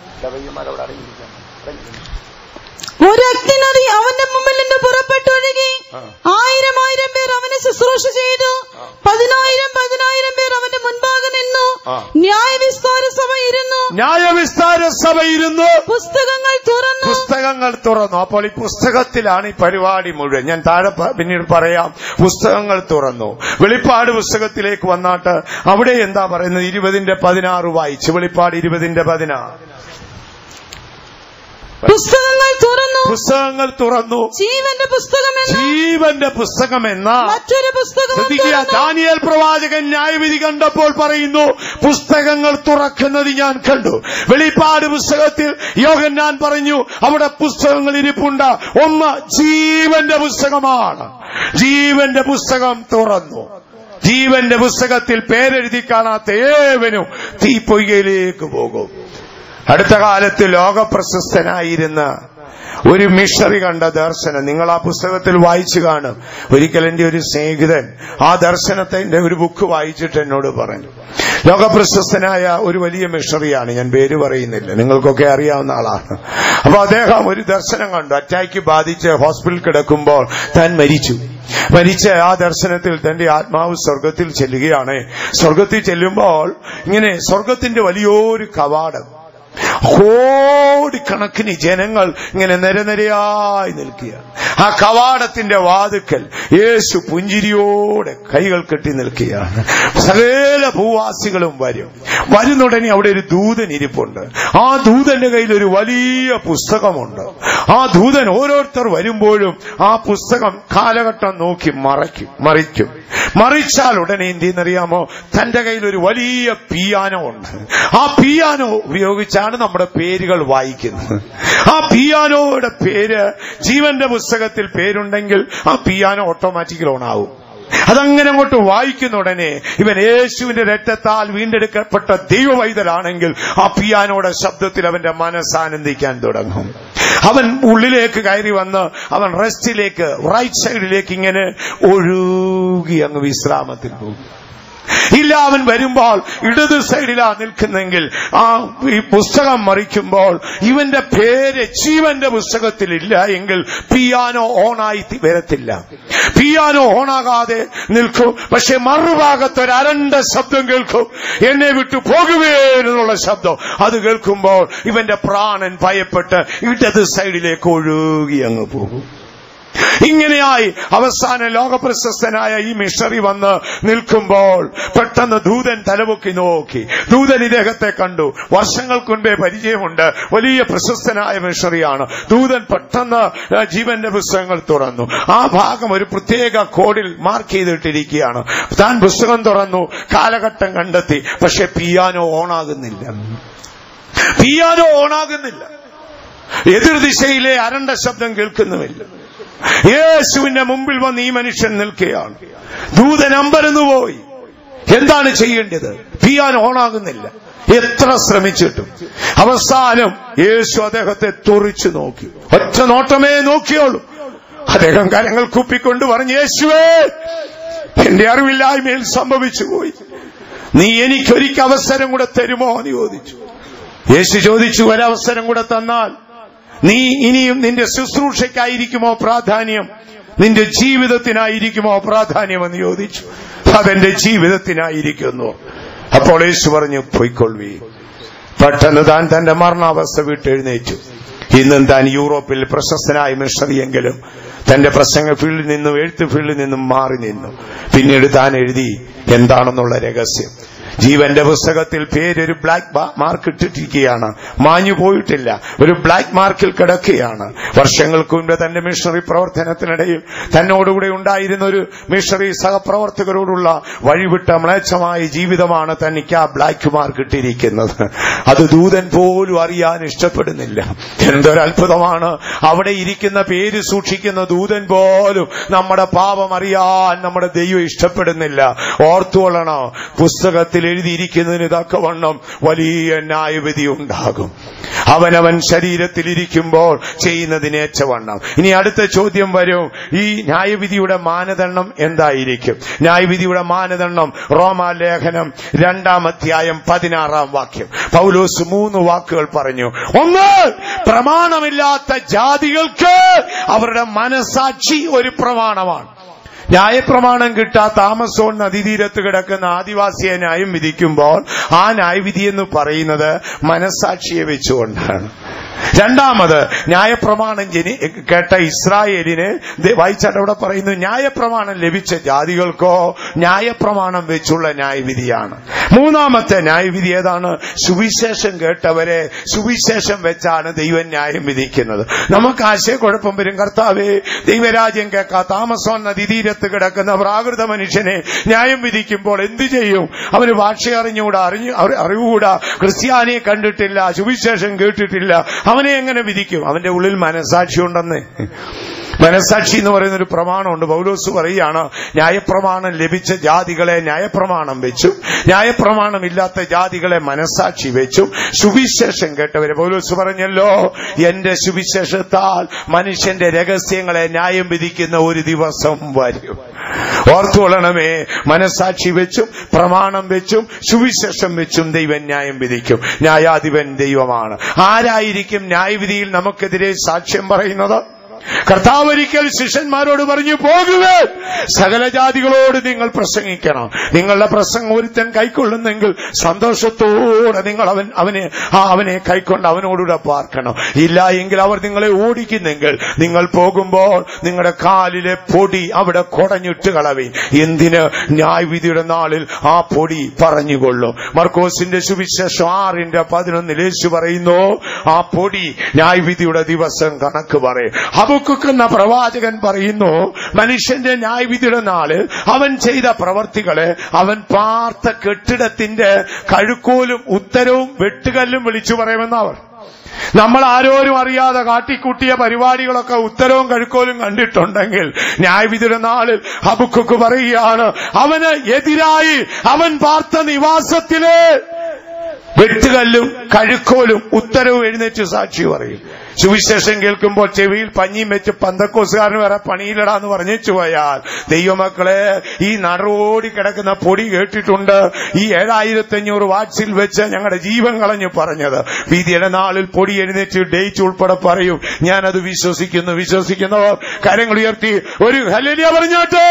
ഒരു അഗ്നിനദി അവന്റെ മുമ്പിൽ നിന്ന് പുറപ്പെട്ടൊഴുകി ആയിരം ആയിരം പേർ അവനെ ശുശ്രൂഷ ചെയ്തു പതിനായിരം പതിനായിരം പേർ അവന്റെ മുൻപാകെ നിന്നു ആ. ന്യായവിസ്താര സഭ ഇരുന്നു ന്യായവിസ്താര സഭ ഇരുന്നു പുസ്തകങ്ങൾ തുറന്നു പുസ്തകങ്ങൾ തുറന്നു അപ്പോൾ ഈ പുസ്തകത്തിലാണ് ഈ പരിപാടി മുഴുവൻ ഞാൻ താഴെ പ- പിന്നീട് പറയാം പുസ്തകങ്ങൾ തുറന്നു വെളിപ്പാട് പുസ്തകത്തിലേക്ക് വന്നാട്ട് അവിടെ എന്താ പറയുന്നത് ഇരുപതിന്റെ പതിനാറ് വായിച്ചു വെളിപ്പാട് ഇരുപതിന്റെ പതിനാറ് പുസ്തകങ്ങൾ തുറന്നു പുസ്തകങ്ങൾ തുറന്നു ജീവന്റെ പുസ്തകം എന്ന ജീവന്റെ പുസ്തകം എന്ന മറ്റൊരു പുസ്തകം ശ്രദ്ധിക്കുക ദാനിയേൽ പ്രവാചകൻ ന്യായവിധി കണ്ടപ്പോൾ പറയുന്നു പുസ്തകങ്ങൾ തുറക്കുന്നത് ഞാൻ കണ്ടു വെളിപ്പാട് പുസ്തകത്തിൽ യോഗന്നാൻ പറഞ്ഞു അവിടെ പുസ്തകങ്ങൾ ഇരിപ്പുണ്ട് ഒന്ന് ജീവന്റെ പുസ്തകമാണ് ജീവന്റെ പുസ്തകം തുറന്നു ജീവന്റെ പുസ്തകത്തിൽ പേരെഴുതി കാണാത്ത ഏവനും തീപ്പൊയ്കയിലേക്ക് പോകും അടുത്ത കാലത്ത് ലോകപ്രശസ്തനായിരുന്ന ഒരു മിഷണറി കണ്ട ദർശനം നിങ്ങൾ ആ പുസ്തകത്തിൽ വായിച്ചു കാണും ഒരിക്കൽ എന്റെ ഒരു സ്നേഹിതൻ ആ ദർശനത്തിന്റെ ഒരു ബുക്ക് വായിച്ചിട്ട് എന്നോട് പറഞ്ഞു ലോകപ്രശസ്തനായ ഒരു വലിയ മിഷണറിയാണ് ഞാൻ പേര് പറയുന്നില്ല നിങ്ങൾക്കൊക്കെ അറിയാവുന്ന ആളാണ് അപ്പൊ അദ്ദേഹം ഒരു ദർശനം കണ്ടു അറ്റാക്ക് ബാധിച്ച് ഹോസ്പിറ്റലിൽ കിടക്കുമ്പോൾ താൻ മരിച്ചു മരിച്ച ആ ദർശനത്തിൽ തന്റെ ആത്മാവ് സ്വർഗത്തിൽ ചെല്ലുകയാണ് സ്വർഗത്തിൽ ചെല്ലുമ്പോൾ ഇങ്ങനെ സ്വർഗത്തിന്റെ വലിയൊരു കവാടം കോടിക്കണക്കിന് ജനങ്ങൾ ഇങ്ങനെ നിരനിരയായി നിൽക്കുക ആ കവാടത്തിന്റെ വാതുക്കൽ യേശു പുഞ്ചിരിയോടെ കൈകൾ കെട്ടി നിൽക്കുകയാണ് സകല ഭൂവാസികളും വരും വരുന്നുടനെ അവിടെ ഒരു ദൂതൻ ഇരിപ്പുണ്ട് ആ ദൂതന്റെ കയ്യിൽ ഒരു വലിയ പുസ്തകമുണ്ട് ആ ദൂതൻ ഓരോരുത്തർ വരുമ്പോഴും ആ പുസ്തകം കാലഘട്ടം നോക്കി മറയ്ക്കും മറിക്കും മറിച്ചാൽ ഉടനെ എന്ത് ചെയ്യുന്നറിയാമോ തന്റെ കയ്യിൽ ഒരു വലിയ പിയാനോ ഉണ്ട് ആ പിയാനോ ഉപയോഗിച്ചാണ് നമ്മുടെ പേരുകൾ വായിക്കുന്നത് ആ പിയാനോയുടെ പേര് ജീവന്റെ പുസ്തകത്തിൽ പേരുണ്ടെങ്കിൽ ആ പിയാനോ ഓട്ടോമാറ്റിക്കൽ ഓണാവും അതങ്ങനെ അങ്ങോട്ട് വായിക്കുന്ന ഉടനെ ഇവൻ യേശുവിന്റെ രക്തത്താൽ വീണ്ടെടുക്കപ്പെട്ട ദൈവവൈതലാണെങ്കിൽ ആ പിയാനോയുടെ ശബ്ദത്തിൽ അവന്റെ മനസ്സ് ആനന്ദിക്കാൻ തുടങ്ങും അവൻ ഉള്ളിലേക്ക് കയറി വന്ന് അവൻ റെസ്റ്റിലേക്ക് റൈറ്റ് സൈഡിലേക്ക് ഇങ്ങനെ ഒഴുകി അങ്ങ് വിശ്രാമത്തിൽ പോകും ഇല്ല അവൻ വരുമ്പോൾ ഇടത് സൈഡിലാ നിൽക്കുന്നെങ്കിൽ ആ ഈ പുസ്തകം മറിക്കുമ്പോൾ ഇവന്റെ പേര് ജീവന്റെ പുസ്തകത്തിൽ ഇല്ല എങ്കിൽ പിയാനോ ഓണായി തി- വരത്തില്ല പിയാനോ ഓണാകാതെ നിൽക്കും പക്ഷെ മറുഭാഗത്ത് ഒരു അരണ്ട ശബ്ദം കേൾക്കും എന്നെ വിട്ടു പോകുവേ എന്നുള്ള ശബ്ദം അത് കേൾക്കുമ്പോൾ ഇവന്റെ പ്രാണൻ ഭയപ്പെട്ട് ഇടത് സൈഡിലേക്ക് ഒഴുകി അങ്ങ് പോകും ഇങ്ങനെയായി അവസാന ലോകപ്രശസ്തനായ ഈ മിഷണറി വന്ന് നിൽക്കുമ്പോൾ പെട്ടെന്ന് ദൂതൻ തലപൊക്കി നോക്കി ദൂതൻ ഇദ്ദേഹത്തെ കണ്ടു വർഷങ്ങൾക്ക് മുൻപേ പരിചയമുണ്ട് വലിയ പ്രശസ്തനായ മിഷണറിയാണ് ദൂതൻ പെട്ടെന്ന് ആ, ജീവന്റെ പുസ്തകങ്ങൾ തുറന്നു ആ ഭാഗം ഒരു പ്രത്യേക കോഡിൽ മാർക്ക് ചെയ്തിട്ടിരിക്കുകയാണ് താൻ പുസ്തകം തുറന്നു കാലഘട്ടം കണ്ടെത്തി പക്ഷെ പിയാനോ ഓണാകുന്നില്ല പിയാനോ ഓണാകുന്നില്ല എതിർദിശയിലെ അരണ്ട ശബ്ദം കേൾക്കുന്നുമില്ല യേശുവിന്റെ മുമ്പിൽ വന്ന് ഈ മനുഷ്യൻ നിൽക്കുകയാണ് ദൂതൻ അമ്പരന്നു പോയി എന്താണ് ചെയ്യേണ്ടത് പിയാൻ ഓണാകുന്നില്ല എത്ര ശ്രമിച്ചിട്ടും അവസാനം യേശു അദ്ദേഹത്തെ തുറിച്ചു നോക്കി ഒറ്റ നോട്ടമേ നോക്കിയോളൂ അദ്ദേഹം കരങ്ങൾ കുപ്പിക്കൊണ്ട് പറഞ്ഞു യേശുവേ എന്റെ അറിവില്ലായ്മയിൽ സംഭവിച്ചു പോയി നീ എനിക്കൊരിക്കൽ അവസരം കൂടെ തരുമോ എന്ന് ചോദിച്ചു യേശു ചോദിച്ചു ഒരവസരം കൂടെ തന്നാൽ നീ ഇനിയും നിന്റെ ശുശ്രൂഷയ്ക്കായിരിക്കുമോ പ്രാധാന്യം നിന്റെ ജീവിതത്തിനായിരിക്കുമോ പ്രാധാന്യം എന്ന് ചോദിച്ചു അതെന്റെ ജീവിതത്തിനായിരിക്കുന്നു അപ്പോൾ യേശു പറഞ്ഞു പൊയ്ക്കൊള്ളുവീ പെട്ടെന്ന് താൻ തന്റെ മരണാവസ്ഥ വിട്ടെഴുന്നേറ്റു ഇന്നും താൻ യൂറോപ്പിൽ പ്രശസ്തനായ മിഷണറിയെങ്കിലും തന്റെ പ്രസംഗ ഫീൽഡിൽ നിന്നും എഴുത്ത് ഫീൽഡിൽ നിന്നും മാറി നിന്നു പിന്നീട് താൻ എഴുതി എന്താണെന്നുള്ള രഹസ്യം ജീവന്റെ പുസ്തകത്തിൽ പേരൊരു ബ്ലാക്ക് മാർക്ക് ഇട്ടിട്ടിരിക്കുകയാണ് മാഞ്ഞു പോയിട്ടില്ല ഒരു ബ്ലാക്ക് മാർക്കിൽ കിടക്കുകയാണ് വർഷങ്ങൾക്ക് മുൻപ് തന്റെ മിഷണറി പ്രവർത്തനത്തിനിടയിൽ തന്നോടുകൂടെ ഉണ്ടായിരുന്ന ഒരു മിഷണറി സഹപ്രവർത്തകരോടുള്ള വഴിവിട്ട മ്ലേച്ഛമായ ജീവിതമാണ് തനിക്ക് ആ ബ്ലാക്ക് മാർക്ക് ഇട്ടിരിക്കുന്നത് അത് ദൂതൻ പോലും അറിയാൻ ഇഷ്ടപ്പെടുന്നില്ല എന്തൊരത്ഭുതമാണ് അവിടെ ഇരിക്കുന്ന പേര് സൂക്ഷിക്കുന്ന ദൂതൻ പോലും നമ്മുടെ പാപം അറിയാൻ നമ്മുടെ ദൈവം ഇഷ്ടപ്പെടുന്നില്ല ഓർത്തുകൊള്ളണം പുസ്തകത്തിൽ എഴുതിയിരിക്കുന്നതിന് തക്കവണ്ണം വലിയ ന്യായവിധി ഉണ്ടാകും അവനവൻ ശരീരത്തിൽ ഇരിക്കുമ്പോൾ ചെയ്യുന്നതിനേച്ചവണ്ണം ഇനി അടുത്ത ചോദ്യം വരും ഈ ന്യായവിധിയുടെ മാനദണ്ഡം എന്തായിരിക്കും ന്യായവിധിയുടെ മാനദണ്ഡം റോമാലേഖനം രണ്ടാം അധ്യായം പതിനാറാം വാക്യം പൗലോസ് മൂന്ന് വാക്കുകൾ പറഞ്ഞു ഒന്ന് പ്രമാണമില്ലാത്ത ജാതികൾക്ക് അവരുടെ മനസാക്ഷി ഒരു പ്രമാണമാണ് ന്യായപ്രമാണം കിട്ടാത്ത ആമസോൺ നദീതീരത്ത് കിടക്കുന്ന ആദിവാസിയെ ന്യായം വിധിക്കുമ്പോൾ ആ ന്യായവിധി എന്ന് പറയുന്നത് മനസാക്ഷിയെ വെച്ചുകൊണ്ടാണ് രണ്ടാമത് ന്യായപ്രമാണം ജനി കേട്ട ഇസ്രായേലിന് ദേ വായിച്ചാട്ട് അവിടെ പറയുന്നു ന്യായപ്രമാണം ലഭിച്ച ജാതികൾക്കോ ന്യായപ്രമാണം വെച്ചുള്ള ന്യായവിധിയാണ് മൂന്നാമത്തെ ന്യായവിധി ഏതാണ് സുവിശേഷം കേട്ടവരെ സുവിശേഷം വെച്ചാണ് ദൈവം ന്യായം വിധിക്കുന്നത് നമുക്ക് ആശയക്കുഴപ്പം വരും കർത്താവേ ദൈവരാജ്യം കേൾക്കാത്ത താമസോൻ നദീതീരത്ത് കിടക്കുന്ന പ്രാകൃത മനുഷ്യനെ ന്യായം വിധിക്കുമ്പോൾ എന്തു ചെയ്യും അവന് ഭാഷ അറിഞ്ഞുകൂടാ അറിഞ്ഞു അറി- അറിവുകൂടാ ക്രിസ്ത്യാനിയെ കണ്ടിട്ടില്ല സുവിശേഷം കേട്ടിട്ടില്ല അവനെ എങ്ങനെ വിധിക്കും അവന്റെ ഉള്ളിൽ മനസാക്ഷി ഉണ്ടെന്ന് മനസാക്ഷി എന്ന് പറയുന്ന ഒരു പ്രമാണമുണ്ട് പൗലോസ് പറയുകയാണ് ന്യായപ്രമാണം ലഭിച്ച ജാതികളെ ന്യായപ്രമാണം വെച്ചു ന്യായപ്രമാണം ഇല്ലാത്ത ജാതികളെ മനസാക്ഷി വെച്ചു സുവിശേഷം കേട്ടവരെ പൗലോസ് പറഞ്ഞല്ലോ എന്റെ സുവിശേഷത്താൽ മനുഷ്യന്റെ രഹസ്യങ്ങളെ ന്യായം വിധിക്കുന്ന ഒരു ദിവസം വരും ഓർത്തുകൊള്ളണമേ മനസാക്ഷി വെച്ചും പ്രമാണം വെച്ചും സുവിശേഷം വെച്ചും ദൈവം ന്യായം വിധിക്കും ന്യായാധിപൻ ദൈവമാണ് ആരായിരിക്കും ന്യായവിധിയിൽ നമുക്കെതിരെ സാക്ഷ്യം പറയുന്നത് കർത്താവ് ഒരിക്കൽ ശിഷ്യന്മാരോട് പറഞ്ഞു പോകുക സകല ജാതികളോട് നിങ്ങൾ പ്രസംഗിക്കണം നിങ്ങളുടെ പ്രസംഗം ഒരുത്തൻ കൈക്കൊള്ളുന്നെങ്കിൽ സന്തോഷത്തോടെ നിങ്ങൾ അവൻ അവനെ ആ അവനെ കൈക്കൊണ്ട് അവനോടുകൂടെ പാർക്കണം ഇല്ല എങ്കിൽ അവർ നിങ്ങളെ ഓടിക്കുന്നെങ്കിൽ നിങ്ങൾ പോകുമ്പോൾ നിങ്ങളുടെ കാലിലെ പൊടി അവിടെ കുടഞ്ഞിട്ട് കളവി എന്തിന് ന്യായവിധിയുടെ നാളിൽ ആ പൊടി പറഞ്ഞുകൊള്ളും മർക്കോസിന്റെ സുവിശേഷം ആറിന്റെ പതിനൊന്നിൽ യേശു പറയുന്നു ആ പൊടി ന്യായവിധിയുടെ ദിവസം കണക്ക് പറയും ഹബക്കുക്കുന്ന പ്രവാചകൻ പറയുന്നു മനുഷ്യന്റെ ന്യായവിധിയുടെ നാള് അവൻ ചെയ്ത പ്രവർത്തികളെ അവൻ പാർത്ത കെട്ടിടത്തിന്റെ കഴുക്കോലും ഉത്തരവും വെട്ടുകല്ലും വിളിച്ചു പറയുമെന്നവർ നമ്മൾ ആരോരും അറിയാതെ കാട്ടിക്കൂട്ടിയ പരിപാടികളൊക്കെ ഉത്തരവും കഴുക്കോലും കണ്ടിട്ടുണ്ടെങ്കിൽ ന്യായവിധിയുടെ നാളിൽ ഹബുക്കുക്ക് പറയുകയാണ് അവന് എതിരായി അവൻ പാർത്ത നിവാസത്തില് വെട്ടുകല്ലും കഴുക്കോലും ഉത്തരവും എഴുന്നേറ്റ് സാക്ഷി പറയും സുവിശേഷം കേൾക്കുമ്പോൾ ചെവിയിൽ പഞ്ഞിയും വെച്ച് പന്തക്കോസുകാരന് വേറെ പണിയിലടാന്ന് പറഞ്ഞേച്ചു പോയാൽ ദൈവമക്കളെ ഈ നടോടി കിടക്കുന്ന പൊടി കേട്ടിട്ടുണ്ട് ഈ ഏഴായിരത്തി അഞ്ഞൂറ് വാട്സിൽ വെച്ച് ഞങ്ങളുടെ ജീവൻ കളഞ്ഞു പറഞ്ഞത് വീതിയുടെ നാളിൽ പൊടി എഴുന്നേറ്റ് ഡേറ്റ് ഉൾപ്പെടെ പറയും ഞാനത് വിശ്വസിക്കുന്നു വിശ്വസിക്കുന്നവർ കരങ്ങൾ ഉയർത്തി ഒരു ഹല്ലേലൂയ പറഞ്ഞാട്ടെ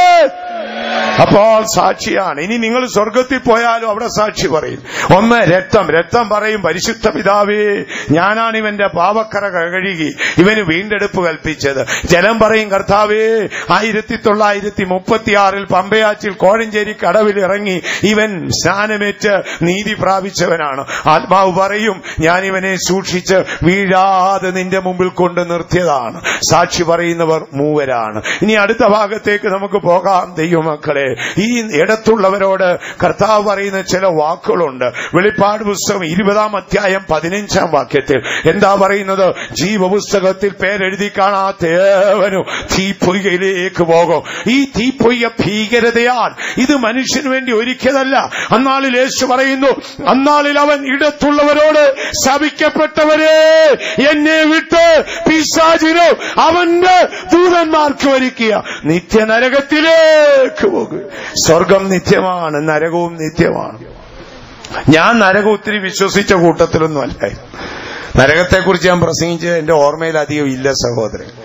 അപ്പോൾ സാക്ഷിയാണ് ഇനി നിങ്ങൾ സ്വർഗത്തിൽ പോയാലും അവിടെ സാക്ഷി പറയും ഒന്ന് രക്തം രക്തം പറയും പരിശുദ്ധ പിതാവേ ഞാനാണ് ഇവന്റെ പാവക്കറ കഴുകി ഇവന് വീണ്ടെടുപ്പ് കൽപ്പിച്ചത് ജലം പറയും കർത്താവേ ആയിരത്തി തൊള്ളായിരത്തി മുപ്പത്തിയാറിൽ പമ്പയാച്ചിൽ കോഴഞ്ചേരി കടവിൽ ഇറങ്ങി ഇവൻ സ്നാനമേറ്റ് നീതി പ്രാപിച്ചവനാണ് ആത്മാവ് പറയും ഞാൻ ഇവനെ സൂക്ഷിച്ച് വീഴാതെ നിന്റെ മുമ്പിൽ കൊണ്ട് നിർത്തിയതാണ് സാക്ഷി പറയുന്നവർ മൂവരാണ് ഇനി അടുത്ത ഭാഗത്തേക്ക് നമുക്ക് പോകാം ദൈവമക്കളെ ഈ ഇടത്തുള്ളവരോട് കർത്താവ് പറയുന്ന ചില വാക്കുകളുണ്ട് വെളിപ്പാട് പുസ്തകം ഇരുപതാം അധ്യായം പതിനഞ്ചാം വാക്യത്തിൽ എന്താ പറയുന്നത് ജീവപുസ്തകത്തിൽ പേരെഴുതി കാണാത്ത ഏവനും തീപ്പൊയ്കയിലേക്ക് പോകും ഈ തീപ്പൊയ്യ ഭീകരതയാൽ ഇത് മനുഷ്യന് വേണ്ടി ഒരുക്കിയതല്ല അന്നാളിൽ യേശു പറയുന്നു അന്നാളിൽ അവൻ ഇടത്തുള്ളവരോട് ശപിക്കപ്പെട്ടവരെ എന്നെ വിട്ട് പിശാചിനോ അവന്റെ ദൂതന്മാർക്ക് ഒരുക്കിയ നിത്യനരകത്തിലേക്ക് പോകും സ്വർഗം നിത്യമാണ് നരകവും നിത്യമാണ് ഞാൻ നരകം ഒത്തിരി വിശ്വസിച്ച കൂട്ടത്തിലൊന്നും അല്ല നരകത്തെക്കുറിച്ച് ഞാൻ പ്രസംഗിച്ച് എന്റെ ഓർമ്മയിൽ അധികം ഇല്ല സഹോദരൻ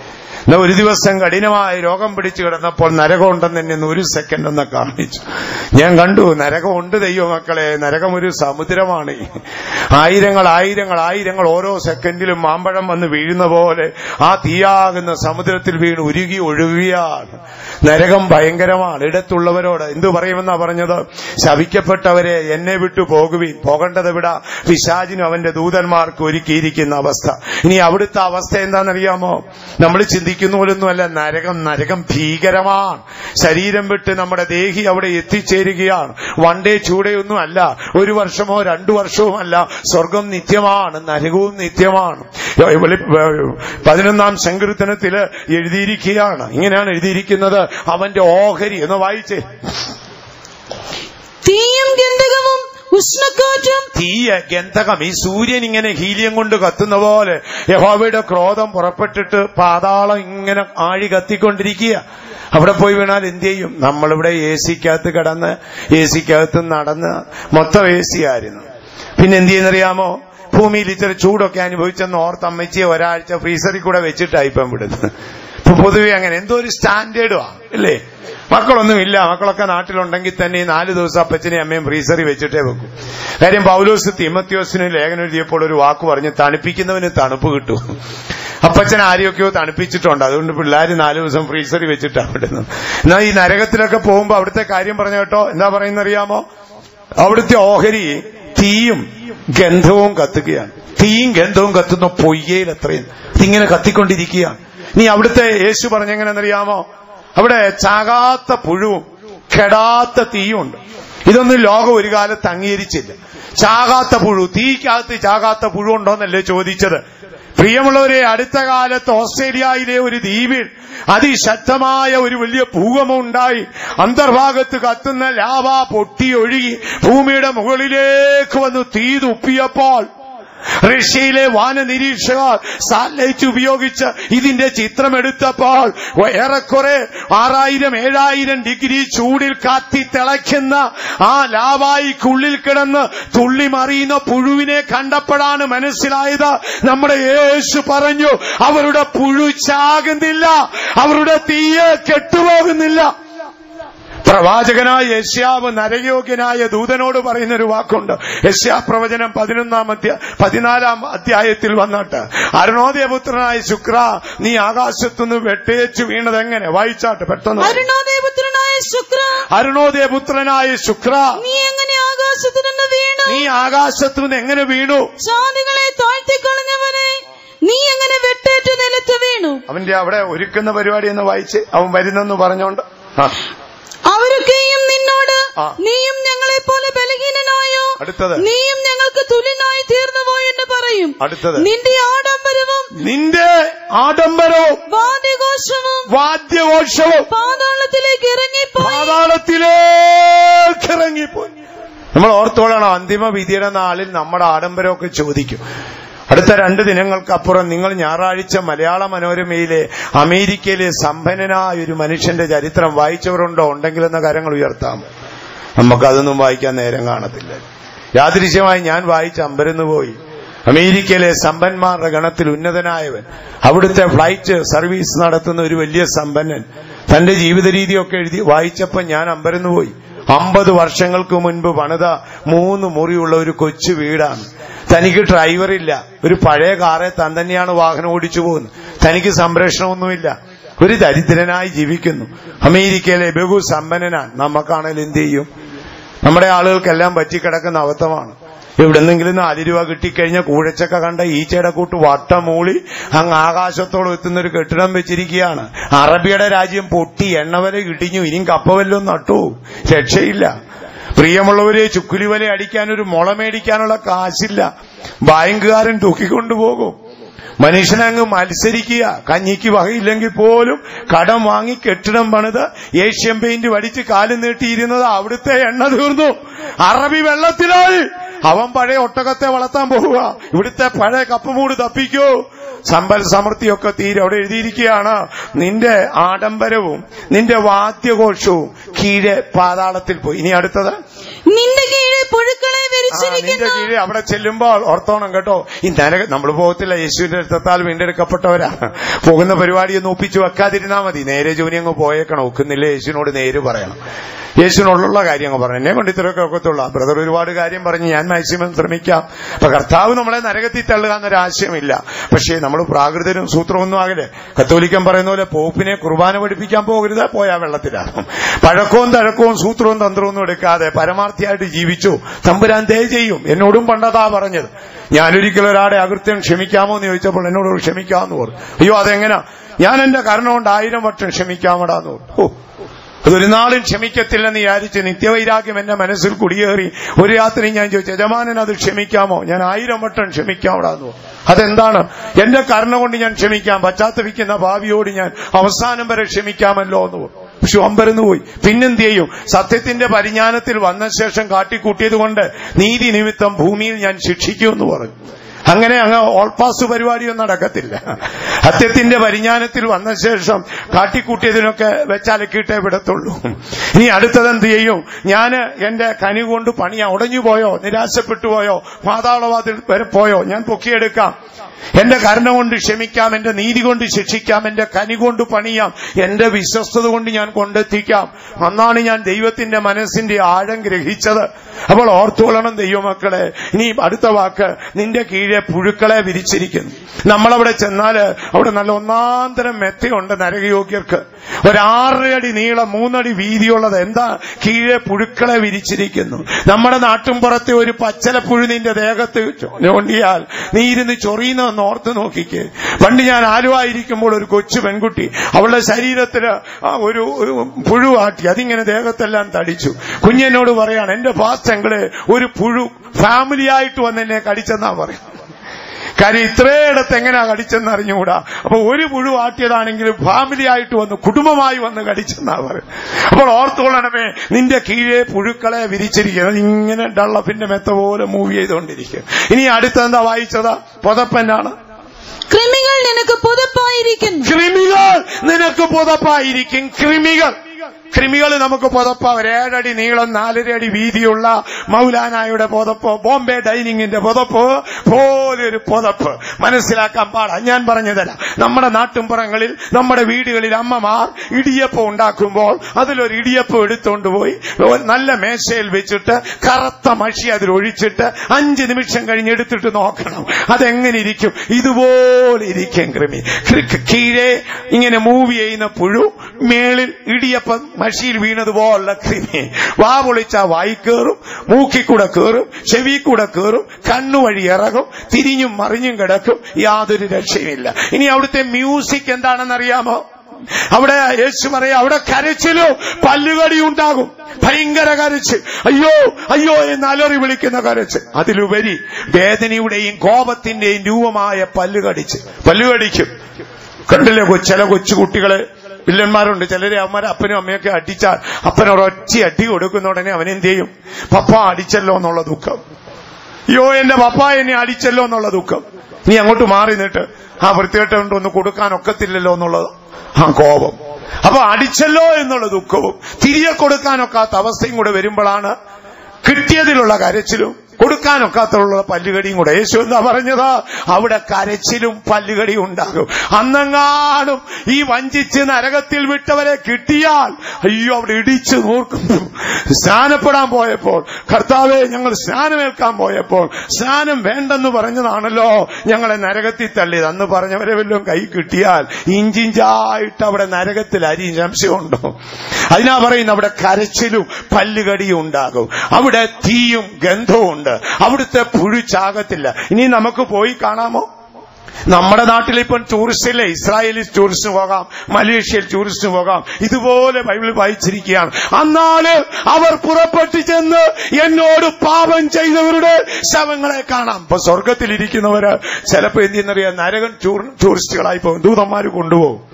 എന്നാ ഒരു ദിവസം കഠിനമായ രോഗം പിടിച്ചു കിടന്നപ്പോൾ നരകമുണ്ടെന്ന് എന്നെ ഒന്ന് ഒരു സെക്കൻഡ് ഒന്ന് കാണിച്ചു ഞാൻ കണ്ടു നരകമുണ്ട് ദൈവ മക്കളെ നരകം ഒരു സമുദ്രമാണ് ആയിരങ്ങൾ ആയിരങ്ങൾ ആയിരങ്ങൾ ഓരോ സെക്കൻഡിലും മാമ്പഴം വന്ന് വീഴുന്ന പോലെ ആ തീയാകുന്ന സമുദ്രത്തിൽ വീണ് ഉരുകി ഒഴുകുകയാണ് നരകം ഭയങ്കരമാണ് ഇടത്തുള്ളവരോട് എന്തു പറയുമെന്നാ പറഞ്ഞത് ശവിക്കപ്പെട്ടവരെ എന്നെ വിട്ടു പോകുവിൻ പോകേണ്ടത് എവിടാ പിശാചിനും അവന്റെ ദൂതന്മാർക്ക് ഒരുക്കിയിരിക്കുന്ന അവസ്ഥ ഇനി അവിടുത്തെ അവസ്ഥ എന്താണെന്നറിയാമോ നമ്മൾ ചിന്തിക്കുന്ന പോലൊന്നുമല്ല നരകം നരകം ഭീകരമാണ് ശരീരം വിട്ട് നമ്മുടെ ദേഹി അവിടെ എത്തിച്ചേരുകയാണ് വൺ ഡേ ചൂടയൊന്നും അല്ല ഒരു വർഷമോ രണ്ടു വർഷവുമല്ല സ്വർഗം നിത്യമാണ് നരകവും നിത്യമാണ് വെളി- പതിനൊന്നാം സങ്കീർത്തനത്തില് എഴുതിയിരിക്കുകയാണ് ഇങ്ങനെയാണ് എഴുതിയിരിക്കുന്നത് അവന്റെ ഓഹരി എന്ന് വായിച്ചേ തീയും ഗന്ധകവും ഉഷ്ണക്കാറ്റും തീയ ഗന്ധകം ഈ സൂര്യൻ ഇങ്ങനെ ഹീലിയം കൊണ്ട് കത്തുന്ന പോലെ യഹോവയുടെ ക്രോധം പുറപ്പെട്ടിട്ട് പാതാളം ഇങ്ങനെ ആഴി കത്തിക്കൊണ്ടിരിക്കുക അവിടെ പോയി വീണാൽ എന്ത് ചെയ്യും നമ്മളിവിടെ എ സിക്കകത്ത് കിടന്ന് എ സിക്കകത്ത് നടന്ന് മൊത്തം എ സി ആയിരുന്നു പിന്നെ എന്ത് ചെയ്യുന്നറിയാമോ ഭൂമിയിൽ ഇച്ചിരി ചൂടൊക്കെ അനുഭവിച്ചെന്ന് ഓർത്ത് അമ്മച്ചിയെ ഒരാഴ്ച ഫ്രീസറിൽ കൂടെ വെച്ചിട്ടായി ഇപ്പം വിടുന്നത് ഇപ്പൊ പൊതുവെ അങ്ങനെ എന്തോ ഒരു സ്റ്റാൻഡേർഡും അല്ലേ മക്കളൊന്നും ഇല്ല മക്കളൊക്കെ നാട്ടിലുണ്ടെങ്കിൽ തന്നെ ഈ നാല് ദിവസം അപ്പച്ചനെയും അമ്മയും ഫ്രീസറിൽ വെച്ചിട്ടേ വെക്കും കാര്യം പൗലോസ് തിമത്യോസിന് ലേഖനം എഴുതിയപ്പോൾ ഒരു വാക്ക് പറഞ്ഞ് തണുപ്പിക്കുന്നവന് തണുപ്പ് കിട്ടും അപ്പച്ചൻ ആരെയൊക്കെയോ തണുപ്പിച്ചിട്ടുണ്ട് അതുകൊണ്ട് പിള്ളേര് നാല് ദിവസം ഫ്രീസറിൽ വെച്ചിട്ടാണ് വിടുന്നത് എന്നാൽ ഈ നരകത്തിലൊക്കെ പോകുമ്പോ അവിടുത്തെ കാര്യം പറഞ്ഞ കേട്ടോ എന്താ പറയുന്നറിയാമോ അവിടുത്തെ ഓഹരി തീയും ഗന്ധവും കത്തുകയാണ് തീയും ഗന്ധവും കത്തുന്ന പൊയ്യയിൽ അത്രയും ഇതിങ്ങനെ കത്തിക്കൊണ്ടിരിക്കുകയാണ് നീ അവിടുത്തെ യേശു പറഞ്ഞെങ്ങനെന്നറിയാമോ അവിടെ ചാകാത്ത പുഴുവും കെടാത്ത തീയുണ്ട് ഇതൊന്നും ലോകം ഒരു കാലത്ത് അംഗീകരിച്ചില്ല ചാകാത്ത പുഴു തീക്കകത്ത് ചാകാത്ത പുഴു ഉണ്ടോന്നല്ലേ ചോദിച്ചത് പ്രിയമുള്ളവരെ അടുത്ത കാലത്ത് ഓസ്ട്രേലിയയിലെ ഒരു ദ്വീപിൽ അതിശക്തമായ ഒരു വലിയ ഭൂകമ്പം ഉണ്ടായി അന്തർഭാഗത്ത് കത്തുന്ന ലാവ പൊട്ടിയൊഴുകി ഭൂമിയുടെ മുകളിലേക്ക് വന്ന് തീ തുപ്പിയപ്പോൾ റഷ്യയിലെ വാന നിരീക്ഷകർ സാറ്റലൈറ്റ് ഉപയോഗിച്ച് ഇതിന്റെ ചിത്രമെടുത്തപ്പോൾ ഏറെക്കുറെ ആറായിരം ഏഴായിരം ഡിഗ്രി ചൂടിൽ കാത്തി തിളയ്ക്കുന്ന ആ ലാവായിക്കുള്ളിൽ കിടന്ന് തുള്ളി മറിയുന്ന പുഴുവിനെ കണ്ടപ്പോഴാണ് മനസ്സിലായത് നമ്മുടെ യേശു പറഞ്ഞു അവരുടെ പുഴു ചാകുന്നില്ല അവരുടെ തീയെ കെട്ടുപോകുന്നില്ല പ്രവാചകനായ യശ്യാവ് നരയോഗ്യനായ ദൂതനോട് പറയുന്ന ഒരു വാക്കുണ്ട് യശ്യാ പ്രവചനം പതിനൊന്നാം അധ്യായ പതിനാലാം അധ്യായത്തിൽ വന്നിട്ട് അരുണോദയപുത്രനായ ശുക്ര നീ ആകാശത്തുനിന്ന് വെട്ടേച്ചു വീണത് എങ്ങനെ വായിച്ചാട്ട് പെട്ടെന്ന് അരുണോദയപുത്രനായ ശുക്ര അരുണോദയപുത്രനായ ശുക്ര നീ എങ്ങനെ ആകാശത്തു നിന്ന് വീണു നീ ആകാശത്തുനിന്ന് എങ്ങനെ വീണു ജാതികളെ താഴ്ത്തിക്കളഞ്ഞവനെ നീ എങ്ങനെ വെട്ടേറ്റു നിലത്ത് വീണു അവന്റെ അവിടെ ഒരുക്കുന്ന പരിപാടി എന്ന് വായിച്ച് അവൻ വരുന്നെന്ന് പറഞ്ഞോണ്ട് ആ, അവരൊക്കെയും നിന്നോട് ആ. നീയും ഞങ്ങളെ പോലെ ബലഹീനനായോ അടുത്തത് നീയും ഞങ്ങൾക്ക് തുല്യനായി തീർന്നുവോ എന്ന് പറയും അടുത്തത് നിന്റെ ആഡംബരവും നിന്റെ ആഡംബരവും വാദ്യഘോഷവും വാദ്യഘോഷവും പാതാളത്തിലേക്ക് ഇറങ്ങിപ്പോയി പാതാളത്തിലേക്ക് ഇറങ്ങിപ്പോയി നമ്മൾ ഓർത്തോളണം അന്തിമ വിധിയുടെ നാളിൽ നമ്മുടെ ആഡംബരമൊക്കെ ചോദിക്കും അടുത്ത രണ്ട് ദിനങ്ങൾക്കപ്പുറം നിങ്ങൾ ഞായറാഴ്ച മലയാള മനോരമയിലെ അമേരിക്കയിലെ സമ്പന്നനായ ഒരു മനുഷ്യന്റെ ചരിത്രം വായിച്ചവരുണ്ടോ ഉണ്ടെങ്കിലെന്ന കാര്യങ്ങൾ ഉയർത്താം നമുക്കതൊന്നും വായിക്കാൻ നേരം കാണത്തില്ല യാദൃശ്യമായി ഞാൻ വായിച്ച് അമ്പരന്ന് പോയി അമേരിക്കയിലെ സമ്പന്മാരുടെ ഗണത്തിൽ ഉന്നതനായവൻ അവിടുത്തെ ഫ്ലൈറ്റ് സർവീസ് നടത്തുന്ന ഒരു വലിയ സമ്പന്നൻ തന്റെ ജീവിത രീതിയൊക്കെ എഴുതി വായിച്ചപ്പോൾ ഞാൻ അമ്പരന്ന് പോയി അമ്പത് വർഷങ്ങൾക്ക് മുൻപ് പണിത മൂന്ന് മുറിയുള്ള ഒരു കൊച്ചു വീടാണ് തനിക്ക് ഡ്രൈവറില്ല ഒരു പഴയ കാറെ താൻ തന്നെയാണ് വാഹനം ഓടിച്ചു പോകുന്നത് തനിക്ക് സംരക്ഷണമൊന്നുമില്ല ഒരു ദരിദ്രനായി ജീവിക്കുന്നു അമേരിക്കയിലെ ബഹു സമ്പന്നനാണ് നമുക്കാണെങ്കിൽ എന്ത് ചെയ്യും നമ്മുടെ ആളുകൾക്കെല്ലാം പറ്റിക്കിടക്കുന്ന അബദ്ധമാണ് എവിടെന്നെങ്കിലും നാല് രൂപ കിട്ടിക്കഴിഞ്ഞാൽ കൂഴച്ചക്ക കണ്ട ഈച്ചയുടെ കൂട്ട് വട്ടമൂളി അങ്ങ് ആകാശത്തോളം എത്തുന്ന ഒരു കെട്ടിടം വെച്ചിരിക്കുകയാണ് അറബിയുടെ രാജ്യം പൊട്ടി എണ്ണവല ഇടിഞ്ഞു ഇനിയും കപ്പ വല്ലതും നട്ടു രക്ഷയില്ല പ്രിയമുള്ളവരെ ചുക്കുലിവല അടിക്കാൻ ഒരു മുള മേടിക്കാനുള്ള കാശില്ല ബാങ്കുകാരൻ തൂക്കിക്കൊണ്ടുപോകും മനുഷ്യനങ്ങ് മത്സരിക്കുക കഞ്ഞിക്ക് വകയില്ലെങ്കിൽ പോലും കടം വാങ്ങി കെട്ടിടം പണിത് ഏഷ്യൻ പെയിന്റ് വടിച്ച് കാലും നീട്ടിയിരുന്നത് അവിടുത്തെ എണ്ണ തീർന്നു അറബി വെള്ളത്തിലായി അവൻ പഴയ ഒട്ടകത്തെ വളർത്താൻ പോവുക ഇവിടുത്തെ പഴയ കപ്പമൂട് തപ്പിക്കൂ സമ്പൽ സമൃദ്ധിയൊക്കെ തീരെ അവിടെ എഴുതിയിരിക്കുകയാണ് നിന്റെ ആഡംബരവും നിന്റെ വാദ്യഘോഷവും കീഴെ പാതാളത്തിൽ പോയി ഇനി അടുത്തത് നിന്റെ കീഴെ പുഴുക്കളെ ആ, നിന്റെ വിരിച്ചിരിക്കുന്നു കീഴിൽ അവിടെ ചെല്ലുമ്പോൾ ഓർത്തോണം കേട്ടോ ഈ നരക നമ്മൾ പോകത്തില്ല യേശുവിന്റെ രക്തത്താൽ വീണ്ടെടുക്കപ്പെട്ടവരാ പോകുന്ന പരിപാടിയൊന്നും ഒപ്പിച്ചു വെക്കാതിരുന്നാ മതി നേരെ ജോലി അങ്ങ് പോയേക്കണം ഒക്കുന്നില്ല യേശുവിനോട് നേര് പറയണം യേശുവിനോടുള്ള കാര്യം അങ്ങ് പറയണം എന്നെ കൊണ്ട് ഇത്രയൊക്കെ ഒക്കത്തുള്ള ബ്രദർ ഒരുപാട് കാര്യം പറഞ്ഞ് ഞാൻ മാക്സിമം ശ്രമിക്കാം അപ്പൊ കർത്താവ് നമ്മളെ നരകത്തിൽ തള്ളുക എന്നൊരു ആശയമില്ല പക്ഷേ നമ്മൾ പ്രാകൃതരും സൂത്രമൊന്നും ആകലെ കത്തോലിക്കൻ പറയുന്ന പോലെ പോപ്പിനെ കുർബാന പഠിപ്പിക്കാൻ പോകരുത് പോയാ വെള്ളത്തിലാകും പഴക്കവും തഴക്കവും സൂത്രവും തന്ത്രവും ഒന്നും എടുക്കാതെ പരമാർത്ഥിയായിട്ട് ജീവിച്ചു തമ്പുരാൻ ദയ ചെയ്യും എന്നോടും പണ്ടതാ പറഞ്ഞത് ഞാനൊരിക്കലും ഒരാടെ അകൃത്യം ക്ഷമിക്കാമോ എന്ന് ചോദിച്ചപ്പോൾ എന്നോട് ക്ഷമിക്കാമെന്ന് പറഞ്ഞു അയ്യോ അതെങ്ങനാ ഞാൻ എന്റെ കാരണം കൊണ്ട് ആയിരം വട്ടം ക്ഷമിക്കാമടാന്ന് പറഞ്ഞു ഓ അതൊരു നാളും ക്ഷമിക്കത്തില്ലെന്ന് വിചാരിച്ച് നിത്യവൈരാഗ്യം എന്റെ മനസ്സിൽ കുടിയേറി ഒരു രാത്രി ഞാൻ ചോദിച്ചു യജമാനൻ അത് ക്ഷമിക്കാമോ ഞാൻ ആയിരം വട്ടം ക്ഷമിക്കാവിടാന്ന് അതെന്താണ് എന്റെ കാരണം കൊണ്ട് ഞാൻ ക്ഷമിക്കാം പശ്ചാത്തപിക്കുന്ന ഭാവിയോട് ഞാൻ അവസാനം വരെ ക്ഷമിക്കാമല്ലോ എന്ന് പറഞ്ഞു. പക്ഷെ അമ്പരന്ന് പോയി പിന്നെന്ത് ചെയ്യും സത്യത്തിന്റെ പരിജ്ഞാനത്തിൽ വന്ന ശേഷം കാട്ടിക്കൂട്ടിയത് കൊണ്ട് നീതി നിമിത്തം ഭൂമിയിൽ ഞാൻ ശിക്ഷിക്കുമെന്ന് പറഞ്ഞു അങ്ങനെ അങ്ങ് ഓൾപാസ് പരിപാടിയൊന്നും നടക്കത്തില്ല സത്യത്തിന്റെ പരിജ്ഞാനത്തിൽ വന്ന ശേഷം കാട്ടിക്കൂട്ടിയതിനൊക്കെ വെച്ചാലക്കിട്ടേ വിടത്തുള്ളൂ ഇനി അടുത്തത് എന്ത് ചെയ്യും ഞാന് എന്റെ കനി കൊണ്ട് പണിയാ ഉടഞ്ഞു പോയോ നിരാശപ്പെട്ടു പോയോ മാതാളവാതിൽ വരെ പോയോ ഞാൻ പൊക്കിയെടുക്കാം എന്റെ കരുണ കൊണ്ട് ക്ഷമിക്കാം എന്റെ നീതി കൊണ്ട് ശിക്ഷിക്കാം എന്റെ കനി കൊണ്ട് പണിയാം എന്റെ വിശ്വസ്തത കൊണ്ട് ഞാൻ കൊണ്ടെത്തിക്കാം അന്നാണ് ഞാൻ ദൈവത്തിന്റെ മനസ്സിന്റെ ആഴം ഗ്രഹിച്ചത് അപ്പോൾ ഓർത്തുകൊള്ളണം ദൈവമക്കളെ ഇനി അടുത്ത വാക്ക് നിന്റെ കീഴെ പുഴുക്കളെ വിരിച്ചിരിക്കുന്നു നമ്മളവിടെ ചെന്നാല് അവിടെ നല്ല ഒന്നാന്തരം മെത്തയുണ്ട് നരകയോഗ്യർക്ക് ഒരാറര അടി നീളം മൂന്നടി വീതിയുള്ളത് എന്താ കീഴെ പുഴുക്കളെ വിരിച്ചിരിക്കുന്നു നമ്മുടെ നാട്ടിൻപുറത്തെ ഒരു പച്ചലപ്പുഴു നിന്റെ ദേഹത്ത് ചൊണ്ടിയാൽ നീ ഇരുന്ന് ചൊറിയുന്നതെന്ന് ഓർത്ത് നോക്കിക്കേ പണ്ട് ഞാൻ ആലുവായിരിക്കുമ്പോൾ ഒരു കൊച്ചു പെൺകുട്ടി അവളുടെ ശരീരത്തില് ആ ഒരു ഒരു പുഴു ആട്ടി അതിങ്ങനെ ദേഹത്തെല്ലാം തടിച്ചു കുഞ്ഞെന്നോട് പറയാണ് എന്റെ പാസ്റ്റങ്ങള് ഒരു പുഴു ഫാമിലിയായിട്ട് വന്ന് എന്നെ കടിച്ചെന്നാ പറയും കാര്യം ഇത്രയിടത്ത് എങ്ങനെയാ കടിച്ചെന്ന് അറിഞ്ഞുകൂടാ അപ്പൊ ഒരു പുഴു ആട്ടിയതാണെങ്കിലും ഫാമിലി ആയിട്ട് വന്ന് കുടുംബമായി വന്ന് കടിച്ചെന്നാ പറയും അപ്പോൾ ഓർത്തുകൊള്ളണമേ നിന്റെ കീഴെ പുഴുക്കളെ വിരിച്ചിരിക്കുന്നത് ഇങ്ങനെ ഡള്ളപ്പിന്റെ മെത്ത പോലെ മൂവ് ചെയ്തുകൊണ്ടിരിക്കും ഇനി അടുത്തെന്താ വായിച്ചത് പൊതപ്പനാണ് കൃമികൾ നിനക്ക് പുതപ്പായിരിക്കുന്നു കൃമികൾ നിനക്ക് പുതപ്പായിരിക്കും കൃമികൾ കൃമികൾ നമുക്ക് പുതപ്പ ഒരു ഏഴടി നീളം നാലര അടി വീതിയുള്ള മൗലാനായുടെ പുതപ്പ് ബോംബെ ഡൈനിങ്ങിന്റെ പുതപ്പ് പോലെ ഒരു പുതപ്പ് മനസ്സിലാക്കാൻ പാടാ ഞാൻ പറഞ്ഞു തരാം നമ്മുടെ നാട്ടുംപുറങ്ങളിൽ നമ്മുടെ വീടുകളിൽ അമ്മമാർ ഇടിയപ്പം ഉണ്ടാക്കുമ്പോൾ അതിലൊരു ഇടിയപ്പം എടുത്തുകൊണ്ട് പോയി നല്ല മേശയിൽ വെച്ചിട്ട് കറുത്ത മഷി അതിൽ ഒഴിച്ചിട്ട് അഞ്ച് നിമിഷം കഴിഞ്ഞ് എടുത്തിട്ട് നോക്കണം അതെങ്ങനെ ഇരിക്കും ഇതുപോലെ ഇരിക്കും കൃമി കൃ- കീഴെ ഇങ്ങനെ മൂവ് ചെയ്യുന്ന പുഴു മേളിൽ ഇടിയപ്പം മഷിയിൽ വീണതുപോലുള്ള കൃമി വാ പൊളിച്ച വായി കയറും മൂക്കിൽ കൂടെ കയറും ചെവി കൂടെ കയറും കണ്ണുവഴി ഇറങ്ങും തിരിഞ്ഞും മറിഞ്ഞും കിടക്കും യാതൊരു രക്ഷയുമില്ല ഇനി അവിടുത്തെ മ്യൂസിക് എന്താണെന്നറിയാമോ അവിടെ യേശു പറയാ അവിടെ കരച്ചിലോ പല്ലുകടി ഉണ്ടാകും ഭയങ്കര കരച്ച് അയ്യോ അയ്യോ എന്ന് അലറി വിളിക്കുന്ന കരച്ച് അതിലുപരി വേദനയുടെയും കോപത്തിന്റെയും രൂപമായ പല്ലുകടിച്ച് പല്ലുകടിക്കും കണ്ടില്ലേ കൊ- ചില കൊച്ചുകുട്ടികളെ വില്ലന്മാരുണ്ട് ചിലരെ അമ്മമാരെ അപ്പനും അമ്മയൊക്കെ അടിച്ചാൽ അപ്പൻ ഒരൊറ്റ അടി കൊടുക്കുന്ന ഉടനെ അവൻ എന്ത് ചെയ്യും പപ്പ അടിച്ചല്ലോ എന്നുള്ള ദുഃഖം അയ്യോ എന്റെ പപ്പ എന്നെ അടിച്ചല്ലോ എന്നുള്ള ദുഃഖം നീ അങ്ങോട്ട് മാറി നിന്നിട്ട് ആ വൃത്തികെട്ടുണ്ട് ഒന്ന് കൊടുക്കാൻ ഒക്കത്തില്ലല്ലോ എന്നുള്ളത് ആ കോപം അപ്പൊ അടിച്ചല്ലോ എന്നുള്ള ദുഃഖവും തിരികെ കൊടുക്കാനൊക്കാത്ത അവസ്ഥയും കൂടെ വരുമ്പോഴാണ് കിട്ടിയതിലുള്ള കരച്ചിലും കൊടുക്കാനൊക്കാത്തുള്ള പല്ലുകടിയും കൂടെ യേശു എന്താ പറഞ്ഞത് അവിടെ കരച്ചിലും പല്ലുകടിയും ഉണ്ടാകും അന്നെങ്ങാനും ഈ വഞ്ചിച്ച് നരകത്തിൽ വിട്ടവരെ കിട്ടിയാൽ അയ്യോ അവിടെ ഇടിച്ചു നോക്കുന്നു സ്നാനപ്പെടാൻ പോയപ്പോൾ കർത്താവെ ഞങ്ങൾ സ്നാനമേൽക്കാൻ പോയപ്പോൾ സ്നാനം വേണ്ടെന്ന് പറഞ്ഞതാണല്ലോ ഞങ്ങളെ നരകത്തിൽ തള്ളിയത് അന്ന് പറഞ്ഞവരെ വല്ലതും കൈ കിട്ടിയാൽ ഇഞ്ചിഞ്ചായിട്ട് അവിടെ നരകത്തിൽ അരി സംശയമുണ്ടോ അതിനാ പറയുന്നത് അവിടെ കരച്ചിലും പല്ലുകടിയും ഉണ്ടാകും അവിടെ തീയും ഗന്ധവും ഉണ്ട് അവിടുത്തെ പുഴു ചാകത്തില്ല ഇനി നമുക്ക് പോയി കാണാമോ നമ്മുടെ നാട്ടിൽ ഇപ്പം ടൂറിസ്റ്റില്ലേ ഇസ്രായേലിൽ ടൂറിസ്റ്റിന് പോകാം മലേഷ്യയിൽ ടൂറിസ്റ്റിന് പോകാം ഇതുപോലെ ബൈബിൾ വായിച്ചിരിക്കുകയാണ് അന്നാല് അവർ പുറപ്പെട്ടു ചെന്ന് എന്നോട് പാപം ചെയ്തവരുടെ ശവങ്ങളെ കാണാം ഇപ്പൊ സ്വർഗത്തിലിരിക്കുന്നവര് ചിലപ്പോ എന്തെന്നറിയാം നരകൻ ടൂർ- ടൂറിസ്റ്റുകളായി പോകും ദൂതന്മാര് കൊണ്ടുപോകും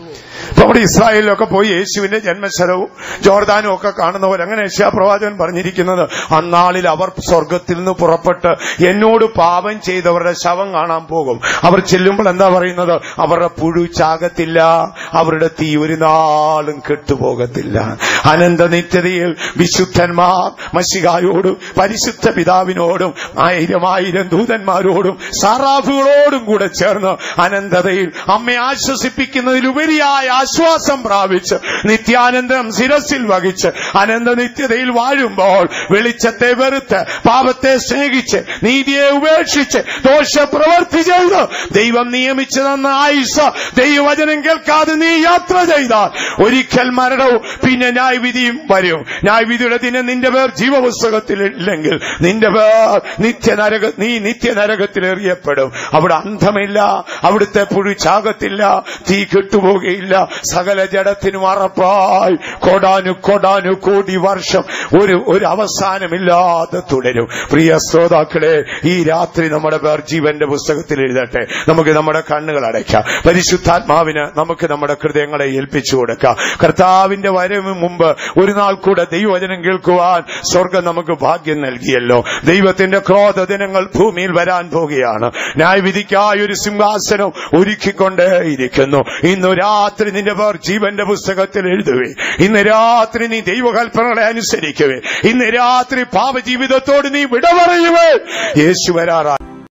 ഇപ്പൊ നമ്മുടെ ഇസ്രായേലിലൊക്കെ പോയി യേശുവിന്റെ ജന്മസ്ഥലവും ജോർദാനും ഒക്കെ കാണുന്നവർ അങ്ങനെ യശാ പ്രവാചകൻ പറഞ്ഞിരിക്കുന്നത് അന്നാളിൽ അവർ സ്വർഗത്തിൽ നിന്ന് പുറപ്പെട്ട് എന്നോട് പാപം ചെയ്തവരുടെ ശവം കാണാൻ പോകും അവർ ചെല്ലുമ്പോൾ എന്താ പറയുന്നത് അവരുടെ പുഴു ചാകത്തില്ല അവരുടെ തീ ഒരു നാളും കെട്ടുപോകത്തില്ല അനന്ത നിത്യതയിൽ വിശുദ്ധന്മാർ മഷികായോടും പരിശുദ്ധ പിതാവിനോടും ആയിരം ആയിരം ദൂതന്മാരോടും സാറാഫുകളോടും കൂടെ ചേർന്ന് അനന്തതയിൽ അമ്മയെ ആശ്വസിപ്പിക്കുന്നതിലുപരിയായ ആശ്വാസം പ്രാപിച്ച് നിത്യാനന്ദം ശിരസിൽ വഹിച്ച് അനന്ത നിത്യതയിൽ വാഴുമ്പോൾ വെളിച്ചത്തെ വെറുത്ത് പാപത്തെ സ്നേഹിച്ച് നീതിയെ ഉപേക്ഷിച്ച് ദോഷപ്രവർത്തി ചെയ്ത് ദൈവം നിയമിച്ചു തന്ന ആയുസ് ദൈവവചനം കേൾക്കാതെ നീ യാത്ര ചെയ്താൽ ഒരിക്കൽ മരണവും പിന്നെ ന്യായവിധിയും വരും ന്യായവിധിയുടെ ദിനം നിന്റെ പേർ ജീവപുസ്തകത്തിൽ ഇല്ലെങ്കിൽ നിന്റെ പേർ നിത്യനരക നീ നിത്യനരകത്തിൽ എറിയപ്പെടും അവിടെ അന്ധമില്ല അവിടുത്തെ പുഴു ചാകത്തില്ല തീ കെട്ടുപോകുകയില്ല സകല ജഡത്തിനും അറപ്പായി കൊടാനു കൊടാനു കോടി വർഷം ഒരു ഒരു അവസാനമില്ലാതെ തുടരും പ്രിയ ശ്രോതാക്കളെ ഈ രാത്രി നമ്മുടെ പേർ ജീവന്റെ പുസ്തകത്തിൽ എഴുതട്ടെ നമുക്ക് നമ്മുടെ കണ്ണുകൾ അടയ്ക്കാം പരിശുദ്ധാത്മാവിന് നമുക്ക് നമ്മുടെ ഹൃദയങ്ങളെ ഏൽപ്പിച്ചു കൊടുക്കാം കർത്താവിന്റെ വരവിന് മുമ്പ് ഒരു നാൾ കൂടെ ദൈവവചനം കേൾക്കുവാൻ സ്വർഗം നമുക്ക് ഭാഗ്യം നൽകിയല്ലോ ദൈവത്തിന്റെ ക്രോധ ദിനങ്ങൾ ഭൂമിയിൽ വരാൻ പോകുകയാണ് ന്യായവിധിക്കായി ഒരു സിംഹാസനം ഒരുക്കിക്കൊണ്ടേയിരിക്കുന്നു ഇന്നു രാത്രി നിന്റെ പേർ ജീവന്റെ പുസ്തകത്തിൽ എഴുതുവേ ഇന്ന് രാത്രി നീ ദൈവകൽപ്പനകളെ അനുസരിക്കുവേ ഇന്ന് രാത്രി പാപജീവിതത്തോട് നീ വിട പറയുവേ യേശു വരാറാ